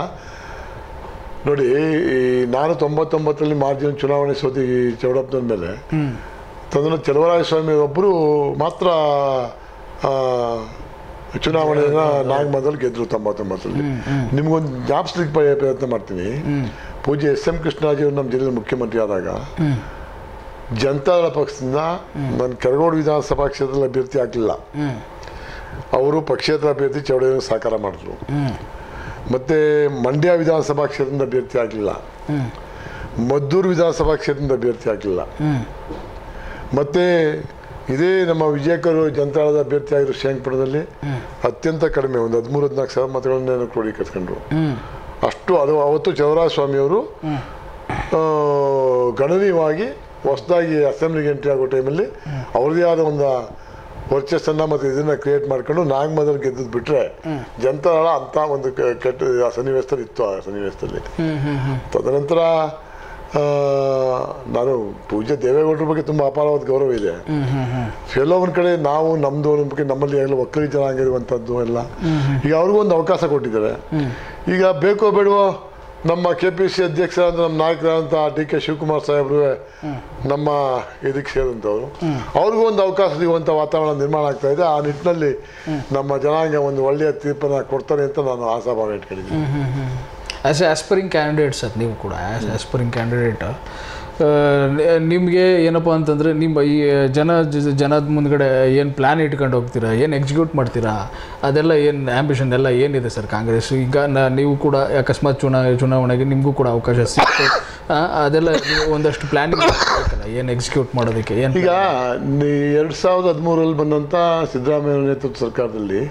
ನೋಡಿ ಈ ನಾನು ತೊಂಬತ್ತೊಂಬತ್ತರಲ್ಲಿ ಮಾರ್ಜಿನ್ ಚುನಾವಣೆ ಸೋತಿ ಚೌಡಪ್ಪನ ಮೇಲೆ ತಂದ್ರೆ ಚಲವರಾಯ ಸ್ವಾಮಿ ಒಬ್ಬರು ಮಾತ್ರ ಆ, ಚುನಾವಣೆಯನ್ನ ನಾಗಮಂದಲ್ಲಿ ಗೆದ್ರು ತೊಂಬತ್ತೊಂಬತ್ತರಲ್ಲಿ ನಿಮ್ಗೊಂದು ಜ್ಞಾಪಿಸ್ಲಿಕ್ಕೆ ಪ್ರಯ- ಪ್ರಯತ್ನ ಮಾಡ್ತೀನಿ ಪೂಜ್ಯ ಎಸ್ ಎಂ ಕೃಷ್ಣಾಜಿಯವರು ನಮ್ಮ ಜಿಲ್ಲೆ ಮುಖ್ಯಮಂತ್ರಿ ಆದಾಗ ಜನತಾದಳ ಪಕ್ಷದಿಂದ ನನ್ನ ಕೆರಗೋಡು ವಿಧಾನಸಭಾ ಕ್ಷೇತ್ರದ ಅಭ್ಯರ್ಥಿ ಆಗಲಿಲ್ಲ ಅವರು ಪಕ್ಷೇತರ ಅಭ್ಯರ್ಥಿ ಚೌಡಯ್ಯನ ಸಾಕಾರ ಮಾಡಿದ್ರು ಮತ್ತೆ ಮಂಡ್ಯ ವಿಧಾನಸಭಾ ಕ್ಷೇತ್ರದಿಂದ ಅಭ್ಯರ್ಥಿ ಆಗಲಿಲ್ಲ ಮದ್ದೂರು ವಿಧಾನಸಭಾ ಕ್ಷೇತ್ರದಿಂದ ಅಭ್ಯರ್ಥಿ ಆಗಲಿಲ್ಲ ಮತ್ತೆ ಇದೇ ನಮ್ಮ ವಿಜಯಕರು ಜನತಾಳದ ಅಭ್ಯರ್ಥಿ ಆಗಿರೋ ಶ್ರೀರಂಗಪಟ್ಟಣದಲ್ಲಿ ಅತ್ಯಂತ ಕಡಿಮೆ ಒಂದು ಹದಿಮೂರು ಹದಿನಾಲ್ಕು ಸಾವಿರ ಮತಗಳನ್ನೇನು ಕ್ರೋಢೀಕರಿಸ್ಕೊಂಡ್ರು ಅಷ್ಟು ಅದು ಅವತ್ತು ಚೌರಾಯ ಸ್ವಾಮಿಯವರು ಆ, ಗಣನೀಯವಾಗಿ ಹೊಸದಾಗಿ ಅಸೆಂಬ್ಲಿಗೆ ಎಂಟ್ರಿ ಆಗೋ ಟೈಮಲ್ಲಿ ಅವ್ರದ್ದೇ ಆದ ಒಂದು ವರ್ಚಸ್ಸನ್ನು ಮತ್ತು ಇದನ್ನು ಕ್ರಿಯೇಟ್ ಮಾಡ್ಕೊಂಡು ನಾಗಮದಲ್ಲಿ ಗೆದ್ದದ್ದು ಬಿಟ್ಟರೆ ಜನತಾಳ ಅಂತ ಒಂದು ಕೆ- ಕೆಟ್ಟ ಆ ಸನ್ನಿವೇಶದಲ್ಲಿ ಇತ್ತು ಆ ಸನ್ನಿವೇಶದಲ್ಲಿ ತದನಂತರ ಆ, ನಾನು ಪೂಜ್ಯ ದೇವೇಗೌಡರ ಬಗ್ಗೆ ತುಂಬ ಅಪಾರವಾದ ಗೌರವ ಇದೆ ಎಲ್ಲೋ ಒಂದು ಕಡೆ ನಾವು ನಮ್ಮದು ಅನ್ನೋ ಬಗ್ಗೆ ನಮ್ಮಲ್ಲಿ ಎಲ್ಲ ಒಕ್ಕಲಿ ಜನಾಂಗ ಇರುವಂಥದ್ದು ಎಲ್ಲ ಈಗ ಅವ್ರಿಗೂ ಒಂದು ಅವಕಾಶ ಕೊಟ್ಟಿದ್ದಾರೆ ಈಗ ಬೇಕೋ ಬೇಡವೋ ನಮ್ಮ ಕೆ ಪಿ ಸಿ ಅಧ್ಯಕ್ಷರಾದ ನಮ್ಮ ನಾಯಕರಾದಂಥ ಡಿ ಕೆ ಶಿವಕುಮಾರ್ ಸಾಹೇಬ್ರು ನಮ್ಮ ಇದಕ್ಕೆ ಸೇರಿದಂಥವ್ರು ಅವ್ರಿಗೂ ಒಂದು ಅವಕಾಶ ಸಿಗುವಂಥ ವಾತಾವರಣ ನಿರ್ಮಾಣ ಆಗ್ತಾ ಇದೆ ಆ ನಿಟ್ಟಿನಲ್ಲಿ ನಮ್ಮ ಜನಾಂಗ ಒಂದು ಒಳ್ಳೆಯ ತೀರ್ಪನ್ನು ಕೊಡ್ತಾರೆ ಅಂತ ನಾನು ಆಶಾಭಾವ ಇಟ್ಕೊಂಡಿದ್ದೀನಿ as a aspiring candidate sir ನೀವು ಕೂಡ ಆ್ಯಸ್ ಆಸ್ಪರಿಂಗ್ ಕ್ಯಾಂಡಿಡೇಟ್ ನಿಮಗೆ ಏನಪ್ಪ ಅಂತಂದರೆ ನಿಮ್ಮ ಈ ಜನ ಜ- ಜನದ ಮುಂದ್ಗಡೆ ಏನು ಪ್ಲ್ಯಾನ್ ಇಟ್ಕೊಂಡು ಹೋಗ್ತೀರಾ ಏನು ಎಕ್ಸಿಕ್ಯೂಟ್ ಮಾಡ್ತೀರಾ ಅದೆಲ್ಲ ಏನು ಆ್ಯಂಬಿಷನ್ ಎಲ್ಲ ಏನಿದೆ ಸರ್ ಕಾಂಗ್ರೆಸ್ ಈಗ ನ ನೀವು ಕೂಡ ಅಕಸ್ಮಾತ್ ಚುನಾ ಚುನಾವಣೆಗೆ ನಿಮಗೂ ಕೂಡ ಅವಕಾಶ ಸಿಕ್ತು ಆ, ಅದೆಲ್ಲ ನೀವು ಒಂದಷ್ಟು ಪ್ಲ್ಯಾನಿಂಗ್ ಏನು ಎಕ್ಸಿಕ್ಯೂಟ್ ಮಾಡೋದಕ್ಕೆ ಏನು ಈಗ ಎರಡು ಸಾವಿರದ ಹದಿಮೂರಲ್ಲಿ ಬಂದಂಥ ಸಿದ್ದರಾಮಯ್ಯ ನೇತೃತ್ವ ಸರ್ಕಾರದಲ್ಲಿ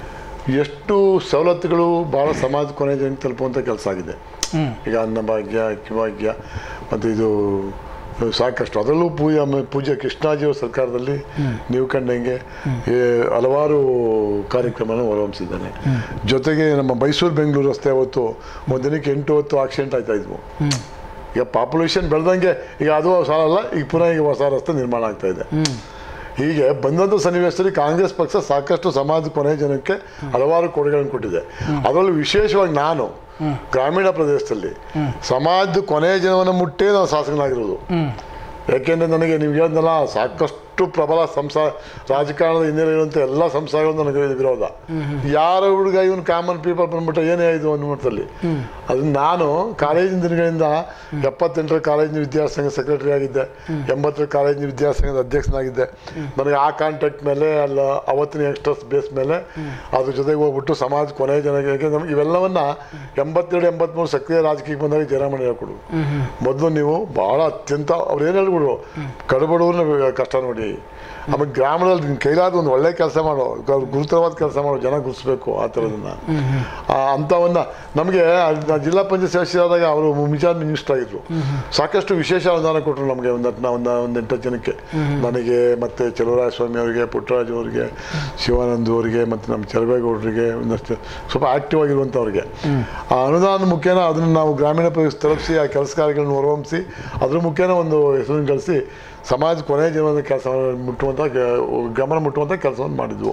ಎಷ್ಟು ಸವಲತ್ತುಗಳು ಭಾಳ ಸಮಾಜ ಕೊನೆ ಜನಕ್ಕೆ ತಲುಪುವಂಥ ಕೆಲಸ ಆಗಿದೆ ಈಗ ಅನ್ನಭಾಗ್ಯ ಅಕ್ಕಿಭಾಗ್ಯ ಮತ್ತು ಇದು ಸಾಕಷ್ಟು ಅದರಲ್ಲೂ ಪೂಜಾ ಪೂಜ್ಯ ಕೃಷ್ಣಾಜಿಯವರ ಸರ್ಕಾರದಲ್ಲಿ ನೀವು ಕಂಡಂಗೆ ಈ ಹಲವಾರು ಕಾರ್ಯಕ್ರಮನ ಹೊರಹೊಮ್ಮಿಸಿದ್ದಾನೆ ಜೊತೆಗೆ ನಮ್ಮ ಮೈಸೂರು ಬೆಂಗಳೂರು ರಸ್ತೆ ಅವತ್ತು ಒಂದು ದಿನಕ್ಕೆ ಎಂಟು ಹೊತ್ತು ಆಕ್ಸಿಡೆಂಟ್ ಆಯ್ತಾ ಇದ್ವು ಈಗ ಪಾಪ್ಯುಲೇಷನ್ ಬೆಳೆದಂಗೆ ಈಗ ಅದು ಸಾಲಲ್ಲ ಈಗ ಪುನಃ ಈಗ ಹೊಸ ರಸ್ತೆ ನಿರ್ಮಾಣ ಆಗ್ತಾ ಇದೆ ಹೀಗೆ ಬಂದಂಥ ಸನ್ನಿವೇಶದಲ್ಲಿ ಕಾಂಗ್ರೆಸ್ ಪಕ್ಷ ಸಾಕಷ್ಟು ಸಮಾಜ ಕೊನೆ ಜನಕ್ಕೆ ಹಲವಾರು ಕೊಡುಗೆಗಳನ್ನು ಕೊಟ್ಟಿದೆ ಅದರಲ್ಲೂ ವಿಶೇಷವಾಗಿ ನಾನು ಗ್ರಾಮೀಣ ಪ್ರದೇಶದಲ್ಲಿ ಸಮಾಜದ ಕೊನೆಯ ಜನವನ್ನು ಮುಟ್ಟೇ ನಾನು ಶಾಸಕನಾಗಿರೋದು ಯಾಕೆಂದರೆ ನನಗೆ ನೀವು ಹೇಳಿದ್ನಲ್ಲ ಸಾಕಷ್ಟು ಪ್ರಬಲ ಸಂಸಾ ರಾಜಕಾರಣದ ಹಿನ್ನೆಲೆ ಇರುವಂಥ ಎಲ್ಲ ಸಂಸ್ಥೆಗಳು ನನಗೆ ವಿರೋಧ ಯಾರ ಹುಡುಗ ಇವನು ಕಾಮನ್ ಪೀಪಲ್ ಬಂದ್ಬಿಟ್ಟು ಏನೇ ಇದು ಅನ್ನುವಂಥಲ್ಲಿ ಅದನ್ನ ನಾನು ಕಾಲೇಜಿನ ದಿನಗಳಿಂದ ಎಪ್ಪತ್ತೆಂಟರ ಕಾಲೇಜಿನ ವಿದ್ಯಾಸಂಘ ಸೆಕ್ರೆಟರಿ ಆಗಿದ್ದೆ ಎಂಬತ್ತರ ಕಾಲೇಜಿನ ವಿದ್ಯಾಸಂಘದ ಅಧ್ಯಕ್ಷನಾಗಿದ್ದೆ ನನಗೆ ಆ ಕಾಂಟ್ಯಾಕ್ಟ್ ಮೇಲೆ ಅಲ್ಲ ಅವತ್ತಿನ ಯಂಗ್ಸ್ಟರ್ಸ್ ಬೇಸ್ ಮೇಲೆ ಅದ್ರ ಜೊತೆಗೆ ಹೋಗ್ಬಿಟ್ಟು ಸಮಾಜ ಕೊನೆಯ ಜನಕ್ಕೆ ಯಾಕೆಂದ್ರೆ ನಮ್ಗೆ ಇವೆಲ್ಲವನ್ನ ಎಂಬತ್ತೆರಡು ಎಂಬತ್ಮೂರು ಸಕ್ರಿಯ ರಾಜಕೀಯಕ್ಕೆ ಬಂದಾಗ ಜಯರಾಮಣ್ಣ ಹೇಳ್ಕೊಡು ಮೊದಲು ನೀವು ಬಹಳ ಅತ್ಯಂತ ಅವ್ರು ಏನು ಹೇಳ್ಬಿಡು ಕಡುಬಡವ್ರನ್ನ ಕಷ್ಟ ನೋಡಿ ಆಮೇಲೆ ಗ್ರಾಮದಲ್ಲಿ ನಿನ್ ಕೈಲಾದ ಒಂದು ಒಳ್ಳೆ ಕೆಲಸ ಮಾಡೋ ಗ- ಗುರುತರವಾದ ಕೆಲಸ ಮಾಡೋ ಜನ ಗುರುತಿಸ್ಬೇಕು ಆ ಥರದನ್ನ ಆ, ಅಂಥವನ್ನ ನಮಗೆ ನಾ ಜಿಲ್ಲಾ ಪಂಚಾಯತ್ ಸದಸ್ಯರಾದಾಗ ಅವರು ಮಿಜಾನ್ ಮಿನಿಸ್ಟರ್ ಆಗಿದ್ರು ಸಾಕಷ್ಟು ವಿಶೇಷ ಅನುದಾನ ಕೊಟ್ಟರು ನಮಗೆ ಒಂದು ಹತ್ತು ಒಂದು ಒಂದು ಎಂಟು ಜನಕ್ಕೆ ನನಗೆ ಮತ್ತು ಚಲುವರಾಯ ಸ್ವಾಮಿ ಅವರಿಗೆ ಪುಟ್ಟರಾಜು ಅವರಿಗೆ ಶಿವಾನಂದ್ ಅವರಿಗೆ ಮತ್ತು ನಮ್ಮ ಚಲಬೇಗೌಡರಿಗೆ ಒಂದಷ್ಟು ಸ್ವಲ್ಪ ಆಕ್ಟಿವ್ ಆಗಿರುವಂಥವ್ರಿಗೆ ಆ ಅನುದಾನ ಮುಖೇನ ಅದನ್ನು ನಾವು ಗ್ರಾಮೀಣ ಪ್ರದೇಶ ತಲುಪಿಸಿ ಆ ಕೆಲಸ ಕಾರ್ಯಗಳನ್ನು ಹೊರಹೊಮ್ಮಿಸಿ ಅದ್ರ ಮುಖೇನ ಒಂದು ಹೆಸರನ್ನು ಗಳಿಸಿ ಸಮಾಜ ಕೊನೆಯ ಜೀವನದ ಕೆಲಸ ಮುಟ್ಟುವಂಥ ಗ- ಗಮನ ಮುಟ್ಟುವಂಥ ಕೆಲಸವನ್ನು ಮಾಡಿದ್ವು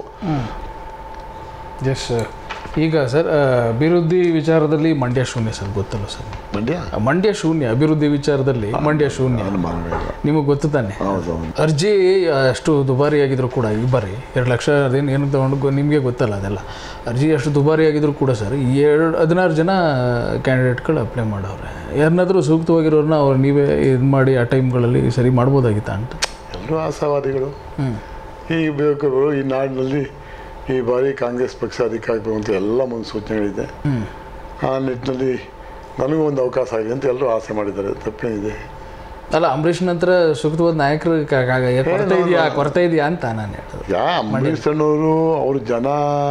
ಎಸ್ ಈಗ ಸರ್ ಅಭಿವೃದ್ಧಿ ವಿಚಾರದಲ್ಲಿ ಮಂಡ್ಯ ಶೂನ್ಯ ಸರ್ ಗೊತ್ತಲ್ಲ ಸರ್ ಮಂಡ್ಯ ಮಂಡ್ಯ ಶೂನ್ಯ ಅಭಿವೃದ್ಧಿ ವಿಚಾರದಲ್ಲಿ ಮಂಡ್ಯ ಶೂನ್ಯ ಅನುಮಾನವೇ ಇಲ್ಲ ನಿಮಗೆ ಗೊತ್ತು ತಾನೆ ಹೌದು ಹೌದು ಅರ್ಜಿ ಅಷ್ಟು ದುಬಾರಿ ಆಗಿದ್ರು ಕೂಡ ಈ ಬಾರಿ ಎರಡು ಲಕ್ಷ ಅದೇನು ಏನು ತಗೊಂಡು ನಿಮಗೆ ಗೊತ್ತಲ್ಲ ಅದೆಲ್ಲ ಅರ್ಜಿ ಅಷ್ಟು ದುಬಾರಿ ಆಗಿದ್ರು ಕೂಡ ಸರ್ ಎರಡು ಹದಿನಾರು ಜನ ಕ್ಯಾಂಡಿಡೇಟ್ಗಳು ಅಪ್ಲೈ ಮಾಡವ್ರೆ ಯಾರನ್ನಾದರೂ ಸೂಕ್ತವಾಗಿರೋರನ್ನ ಅವ್ರು ನೀವೇ ಇದು ಮಾಡಿ ಆ ಟೈಮ್ಗಳಲ್ಲಿ ಸರಿ ಮಾಡ್ಬೋದಾಗಿತ್ತಾ ಅಂತ ಎಲ್ಲರೂ ಆಶಾವಾದಿಗಳು ಹ್ಞೂ ಈ ಯುವಕರು ಈ ನಾಡಿನಲ್ಲಿ ಈ ಬಾರಿ ಕಾಂಗ್ರೆಸ್ ಪಕ್ಷ ಅಧಿಕಾರಕ್ಕೆ ಬರುವಂಥ ಎಲ್ಲ ಮುನ್ಸೂಚನೆಗಳಿದೆ ಹ್ಞೂ ಆ ನಿಟ್ಟಿನಲ್ಲಿ ನನಗೂ ಒಂದು ಅವಕಾಶ ಆಗಿದೆ ಅಂತ ಎಲ್ಲರೂ ಆಸೆ ಮಾಡಿದ್ದಾರೆ ತಪ್ಪೇನಿದೆ ಅಲ್ಲ ಅಂಬರೀಷ್ ನಂತರ ಸೂಕ್ತವಾದ ನಾಯಕರು ಕ- ಕ- ಕೊರತೆ ಇದೆಯಾ ಕೊರತೆ ಇದೆಯಾ ಅಂತ ನಾನು ಹೇಳೋದು ಯಾ ಅಂಬರೀಷ್ ಅಣ್ಣವರು ಅವ್ರ ಜನ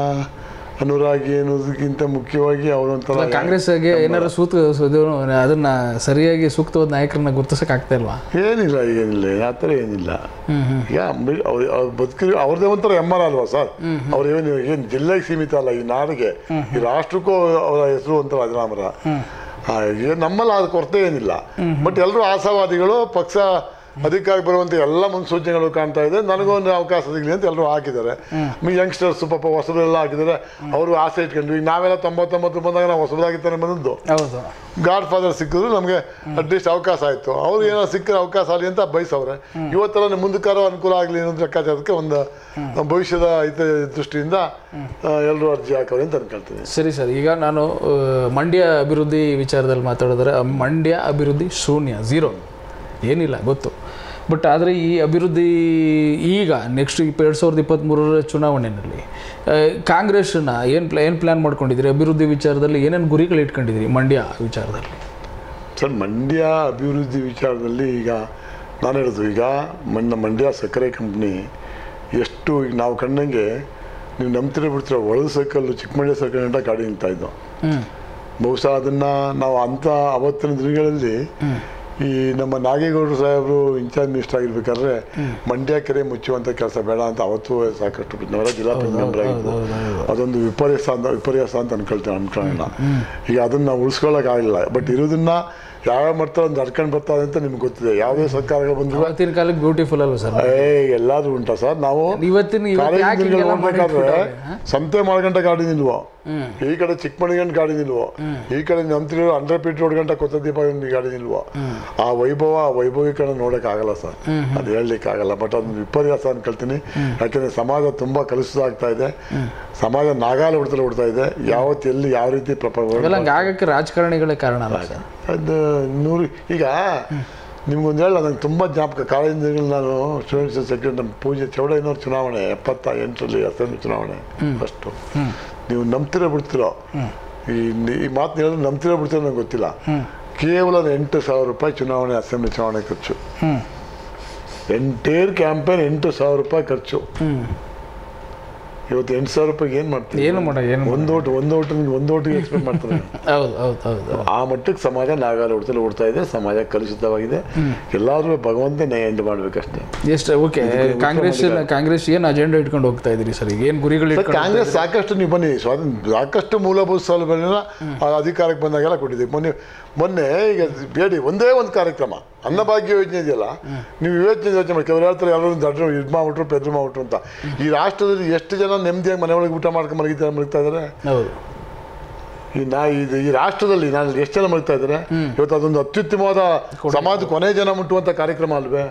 ಅನುರಾಗಿ ಅನ್ನೋದಕ್ಕಿಂತ ಮುಖ್ಯವಾಗಿ ಅವರೊಂಥರ ಕಾಂಗ್ರೆಸ್ಗೆ ಏನಾದ್ರು ಸೂಕ್ತ ಇದು ಅದನ್ನ ಸರಿಯಾಗಿ ಸೂಕ್ತವಾದ ನಾಯಕರನ್ನ ಗುರುತಿಸಕ್ ಆಗ್ತಾ ಇಲ್ವಾ ಏನಿಲ್ಲ ಏನಿಲ್ಲ ಆ ಥರ ಏನಿಲ್ಲ ಹ್ಮ್ ಹ್ಮ್ ಈಗ ಅಂಬರೀಷ್ ಅವ್ರ ಅವ್ರ ಬದುಕಿ ಅವ್ರದೇ ಒಂಥರ ಎಮ್ ಆರ್ ಅಲ್ವಾ ಸರ್ ಅವ್ರು ಏನು ಏನು ಜಿಲ್ಲೆಗೆ ಸೀಮಿತ ಅಲ್ಲ ಈ ನಾಡಿಗೆ ಈ ರಾಷ್ಟ್ರಕ್ಕೂ ಅವರ ಹೆಸರು ಒಂಥರ ಅಜರಾಮರ ಆ, ಈಗ ನಮ್ಮಲ್ಲಿ ಅದು ಕೊರತೆ ಏನಿಲ್ಲ ಬಟ್ ಎಲ್ಲರೂ ಆಶಾವಾದಿಗಳು ಪಕ್ಷ ಅಧಿಕಾರಕ್ಕೆ ಬರುವಂಥ ಎಲ್ಲ ಮುನ್ಸೂಚನೆಗಳು ಕಾಣ್ತಾ ಇದೆ ನನಗೊಂದು ಅವಕಾಶ ಸಿಗಲಿ ಅಂತ ಎಲ್ಲರೂ ಹಾಕಿದ್ದಾರೆ ಯಂಗ್ಸ್ಟರ್ಸ್ ಪಾಪ ಹೊಸಬರೆಲ್ಲ ಹಾಕಿದ್ದಾರೆ ಅವರು ಆಸೆ ಇಟ್ಕೊಂಡ್ವಿ ಈಗ ನಾವೆಲ್ಲ ತೊಂಬತ್ತೊಂಬತ್ತು ಬಂದಾಗ ನಾವು ಹೊಸಬರಾಗಿ ತಾನೇ ಬಂದದ್ದು ಹೌದು ಗಾಡ್ ಫಾದರ್ ಸಿಕ್ಕಿದ್ರು ನಮಗೆ ಅಟ್ಲೀಸ್ಟ್ ಅವಕಾಶ ಆಯಿತು ಅವ್ರು ಏನೋ ಸಿಕ್ಕರೆ ಅವಕಾಶ ಆಗಲಿ ಅಂತ ಬಯಸವ್ರೆ ಇವತ್ತೆಲ್ಲ ಮುಂದಕ್ಕಾರ ಅನುಕೂಲ ಆಗಲಿ ಅನ್ನೋದು ಲೆಕ್ಕಾಚಾರಕ್ಕೆ ಒಂದು ಭವಿಷ್ಯದ ಹಿತ ದೃಷ್ಟಿಯಿಂದ ಎಲ್ಲರೂ ಅರ್ಜಿ ಹಾಕವ್ರೆ ಅಂತ ಅನ್ಕೊಳ್ತೀನಿ ಸರಿ ಸರ್ ಈಗ ನಾನು ಆ, ಮಂಡ್ಯ ಅಭಿವೃದ್ಧಿ ವಿಚಾರದಲ್ಲಿ ಮಾತಾಡಿದ್ರೆ ಆ ಮಂಡ್ಯ ಅಭಿವೃದ್ಧಿ ಶೂನ್ಯ ಝೀರೋ ಏನಿಲ್ಲ ಗೊತ್ತು ಬಟ್ ಆದರೆ ಈ ಅಭಿವೃದ್ಧಿ ಈಗ ನೆಕ್ಸ್ಟ್ ಇಪ್ಪ ಎರಡು ಸಾವಿರದ ಇಪ್ಪತ್ತ್ಮೂರರ ಚುನಾವಣೆಯಲ್ಲಿ ಆ, ಕಾಂಗ್ರೆಸ್ನ ಏನು ಪ್ಲಾ ಏನು ಪ್ಲ್ಯಾನ್ ಮಾಡ್ಕೊಂಡಿದ್ದೀರಿ ಅಭಿವೃದ್ಧಿ ವಿಚಾರದಲ್ಲಿ ಏನೇನು ಗುರಿಗಳು ಇಟ್ಕೊಂಡಿದ್ದೀರಿ ಮಂಡ್ಯ ವಿಚಾರದಲ್ಲಿ ಸರ್ ಮಂಡ್ಯ ಅಭಿವೃದ್ಧಿ ವಿಚಾರದಲ್ಲಿ ಈಗ ನಾನು ಹೇಳೋದು ಈಗ ಮಣ್ಣ ಮಂಡ್ಯ ಸಕ್ಕರೆ ಕಂಪ್ನಿ ಎಷ್ಟು ಈಗ ನಾವು ಕಂಡಂಗೆ ನೀವು ನಂಬ್ತಿರೋ ಬಿಡ್ತಿರೋ ಒಳದ ಸರ್ಕಲ್ಲು ಚಿಕ್ಕಮಂಡ್ಯ ಸರ್ಕಲ್ ಗಂಟ ಗಾಡಿ ನಿಂತಾ ಇದ್ದೋ ಹ್ಞೂ ಬಹುಶಃ ಅದನ್ನು ನಾವು ಅಂಥ ಅವತ್ತಿನ ದಿನಗಳಲ್ಲಿ ಈ ನಮ್ಮ ನಾಗೇಗೌಡರು ಸಾಹೇಬರು ಇನ್ಚಾರ್ಜ್ ಮಿನಿಸ್ಟರ್ ಆಗಿರ್ಬೇಕಾದ್ರೆ ಮಂಡ್ಯ ಕೆರೆ ಮುಚ್ಚುವಂಥ ಕೆಲಸ ಬೇಡ ಅಂತ ಅವತ್ತು ಸಾಕಷ್ಟು ನಾವೆಲ್ಲ ಜಿಲ್ಲಾ ಮೆಂಬರ್ ಆಗಿದ್ದು ಅದೊಂದು ವಿಪರ್ಯಾಸ ಅಂತ ವಿಪರ್ಯಾಸ ಅಂತ ಅನ್ಕೊಳ್ತೇವೆ ಅನ್ಕೊಳ್ಳೋಣ ಈಗ ಅದನ್ನು ನಾವು ಉಳಿಸ್ಕೊಳ್ಳೋಕ್ಕಾಗಲಿಲ್ಲ ಬಟ್ ಇರೋದನ್ನ ಯಾವ ಮಾಡ್ತಾರೆ ಒಂದು ನಡ್ಕೊಂಡು ಬರ್ತಾರೆ ಅಂತ ನಿಮ್ಗೆ ಗೊತ್ತಿದೆ ಯಾವುದೇ ಸರ್ಕಾರಗಳು ಬಂದ್ರು ಇವತ್ತಿನ ಕಾಲಕ್ಕೆ ಬ್ಯೂಟಿಫುಲ್ ಅಲ್ವ ಸರ್ ಏ ಎಲ್ಲಾದ್ರೂ ಉಂಟಾ ಸರ್ ನಾವು ಇವತ್ತಿನ ಇವತ್ತು ಕಾಲೇಜ್ ಯಾಕೆ ದಿನಗಳು ಹಿಂಗೆಲ್ಲ ಮಾಡಿ ಹೋಗ್ಬೇಕಾದ್ರೆ ಇಟ್ಬಿಟ್ಟವ್ರೆ? ಸಂತೆ ಮಾಡ್ಗಂಟ ಗಾಡಿ ನಿಲ್ವೋ ಈ ಕಡೆ ಚಿಕ್ಕಮಣಿಗಂಟ ಗಾಡಿ ನಿಲ್ವೋ ಈ ಕಡೆ ನಂತರ ಅಂಡರ್ ಪೀಟ್ ರೋಡ್ ಗಂಟ ಕೊತ್ತ ದೀಪ ಗಾಡಿ ನಿಲ್ವೋ ಆ ವೈಭವ ಆ ವೈಭವೀಕರಣ ನೋಡಕ್ ಆಗಲ್ಲ ಸರ್ ಅದು ಹೇಳಲಿಕ್ಕೆ ಆಗಲ್ಲ ಬಟ್ ಅದನ್ನ ವಿಪರ್ಯಾಸ ಅನ್ಕೊಳ್ತೀನಿ ಯಾಕೆಂದ್ರೆ ಸಮಾಜ ತುಂಬಾ ಕಲುಷಿತ ಇದೆ ಸಮಾಜ ನಾಗಾಲ ಹೊಡ್ತಲು ಹೊಡ್ತಾ ಇದೆ ಯಾವತ್ತು ಎಲ್ಲಿ ಯಾವ ರೀತಿ ಪ್ರಪಂಚ ಇವೆಲ್ಲ ಹಂಗೆ ಆಗಕ್ಕೆ ರಾಜಕಾರಣಿಗಳೇ ಕಾರಣ ಅಲ್ಲ ಸರ್ ಅದು ನೂರು ಈಗ ನಿಮ್ಗೊಂದು ಹೇಳ ನಂಗೆ ತುಂಬ ಜ್ಞಾಪಕ ಕಾಲೇಜಿನ ನಾನು ಸ್ಟೂಡೆಂಟ್ಸ್ ಸೆಕ್ರೆಟರಿ ನಮ್ಮ ಪೂಜೆ ಚೌಡಯ್ಯನವ್ರ ಚುನಾವಣೆ ಎಪ್ಪತ್ತ ಎಂಟರಲ್ಲಿ ಅಸೆಂಬ್ಲಿ ಚುನಾವಣೆ ಫಸ್ಟು ನೀವು ನಂಬ್ತಿರೋ ಬಿಡ್ತಿರೋ ಈ ನಿ- ಈ ಮಾತು ಹೇಳಿದ್ರೆ ನಂಬ್ತಿರೋ ಬಿಡ್ತಿರೋ ನಂಗೆ ಗೊತ್ತಿಲ್ಲ ಕೇವಲ ಎಂಟು ಸಾವಿರ ರೂಪಾಯಿ ಚುನಾವಣೆ ಅಸೆಂಬ್ಲಿ ಚುನಾವಣೆ ಖರ್ಚು ಹ್ಮ್ ಎಂಟೇರ್ ಕ್ಯಾಂಪೇನ್ ಎಂಟು ಸಾವಿರ ರೂಪಾಯಿ ಖರ್ಚು ಹ್ಮ್ ಇವತ್ತು ಎಂಟು ಸಾವಿರ ರೂಪಾಯಿಗೆ ಏನು ಮಾಡ್ತೀವಿ ಏನು ಮಾಡ ಏನು ಒಂದು ಓಟ್ ಒಂದು ಓಟ್ ಒಂದು ಓಟಿಗೆ ಎಕ್ಸ್ಪೆಕ್ಟ್ ಮಾಡ್ತಾರೆ ಹೌದು ಹೌದು ಹೌದು ಆ ಮಟ್ಟಕ್ಕೆ ಸಮಾಜ ನಾಗಾಲ ಹೊಡ್ತಲ್ಲಿ ಓಡ್ತಾ ಇದೆ ಸಮಾಜ ಕಲುಷಿತವಾಗಿದೆ ಎಲ್ಲಾದ್ರೂ ಭಗವಂತನೇ ಎಂಡ್ ಮಾಡ್ಬೇಕಷ್ಟೇ ಎಷ್ಟು ಓಕೆ ಕಾಂಗ್ರೆಸ್ ಕಾಂಗ್ರೆಸ್ ಏನು ಅಜೆಂಡಾ ಇಟ್ಕೊಂಡು ಹೋಗ್ತಾ ಇದ್ರಿ ಸರ್ ಈಗ ಏನು ಗುರಿಗಳು ಸರ್, ಇಟ್ಕೊಂಡು ಕಾಂಗ್ರೆಸ್ ಸಾಕಷ್ಟು ನೀವು ಬನ್ನಿ ಸ್ವಾತಂತ್ರ್ಯ ಸಾಕಷ್ಟು ಮೂಲಭೂತ ಸೌಲಭ್ಯಗಳನ್ನ ಆ ಅಧಿಕಾರಕ್ಕೆ ಬಂದಾಗೆಲ್ಲ ಕೊಟ್ಟಿದ್ದೀವಿ ಮೊನ್ನೆ ಮೊನ್ನೆ ಈಗ ಬೇಡಿ ಒಂದೇ ಒಂದು ಕಾರ್ಯಕ್ರಮ ಅನ್ನಭಾಗ್ಯ ಯೋಜನೆ ಇದೆಯಲ್ಲ ನೀವು ಯೋಚನೆ ಯೋಚನೆ ಮಾಡಿ ಕೆಲವರು ಹೇಳ್ತಾರೆ ಎಲ್ಲರೂ ದಡ್ರು ಇದು ಮಾಡ್ಬಿಟ್ರು ಪೆದ್ರು ಮಾಡ್ಬಿಟ್ರು ಅಂತ ಈ ರಾಷ್ಟ್ರದಲ್ಲಿ ಎಷ್ಟು ಜನ ನೆಮ್ಮದಿಯಾಗಿ ಮನೆ ಒಳಗೆ ಊಟ ಮಾಡ್ಕೊಂಡು ಮಲಗಿದ್ದಾರೆ ಮಲಗ್ತಾ ಇದ್ದಾರೆ ಹೌದು ಈ ನಾ ಇದು ಈ ರಾಷ್ಟ್ರದಲ್ಲಿ ನಾನು ಎಷ್ಟು ಜನ ಮಲಗ್ತಾ ಇದ್ದಾರೆ ಇವತ್ತು ಅದೊಂದು ಅತ್ಯುತ್ತಮವಾದ ಸಮಾಜ ಕೊನೆ ಜನ ಮುಟ್ಟುವಂಥ ಕಾರ್ಯಕ್ರಮ ಅಲ್ವೇ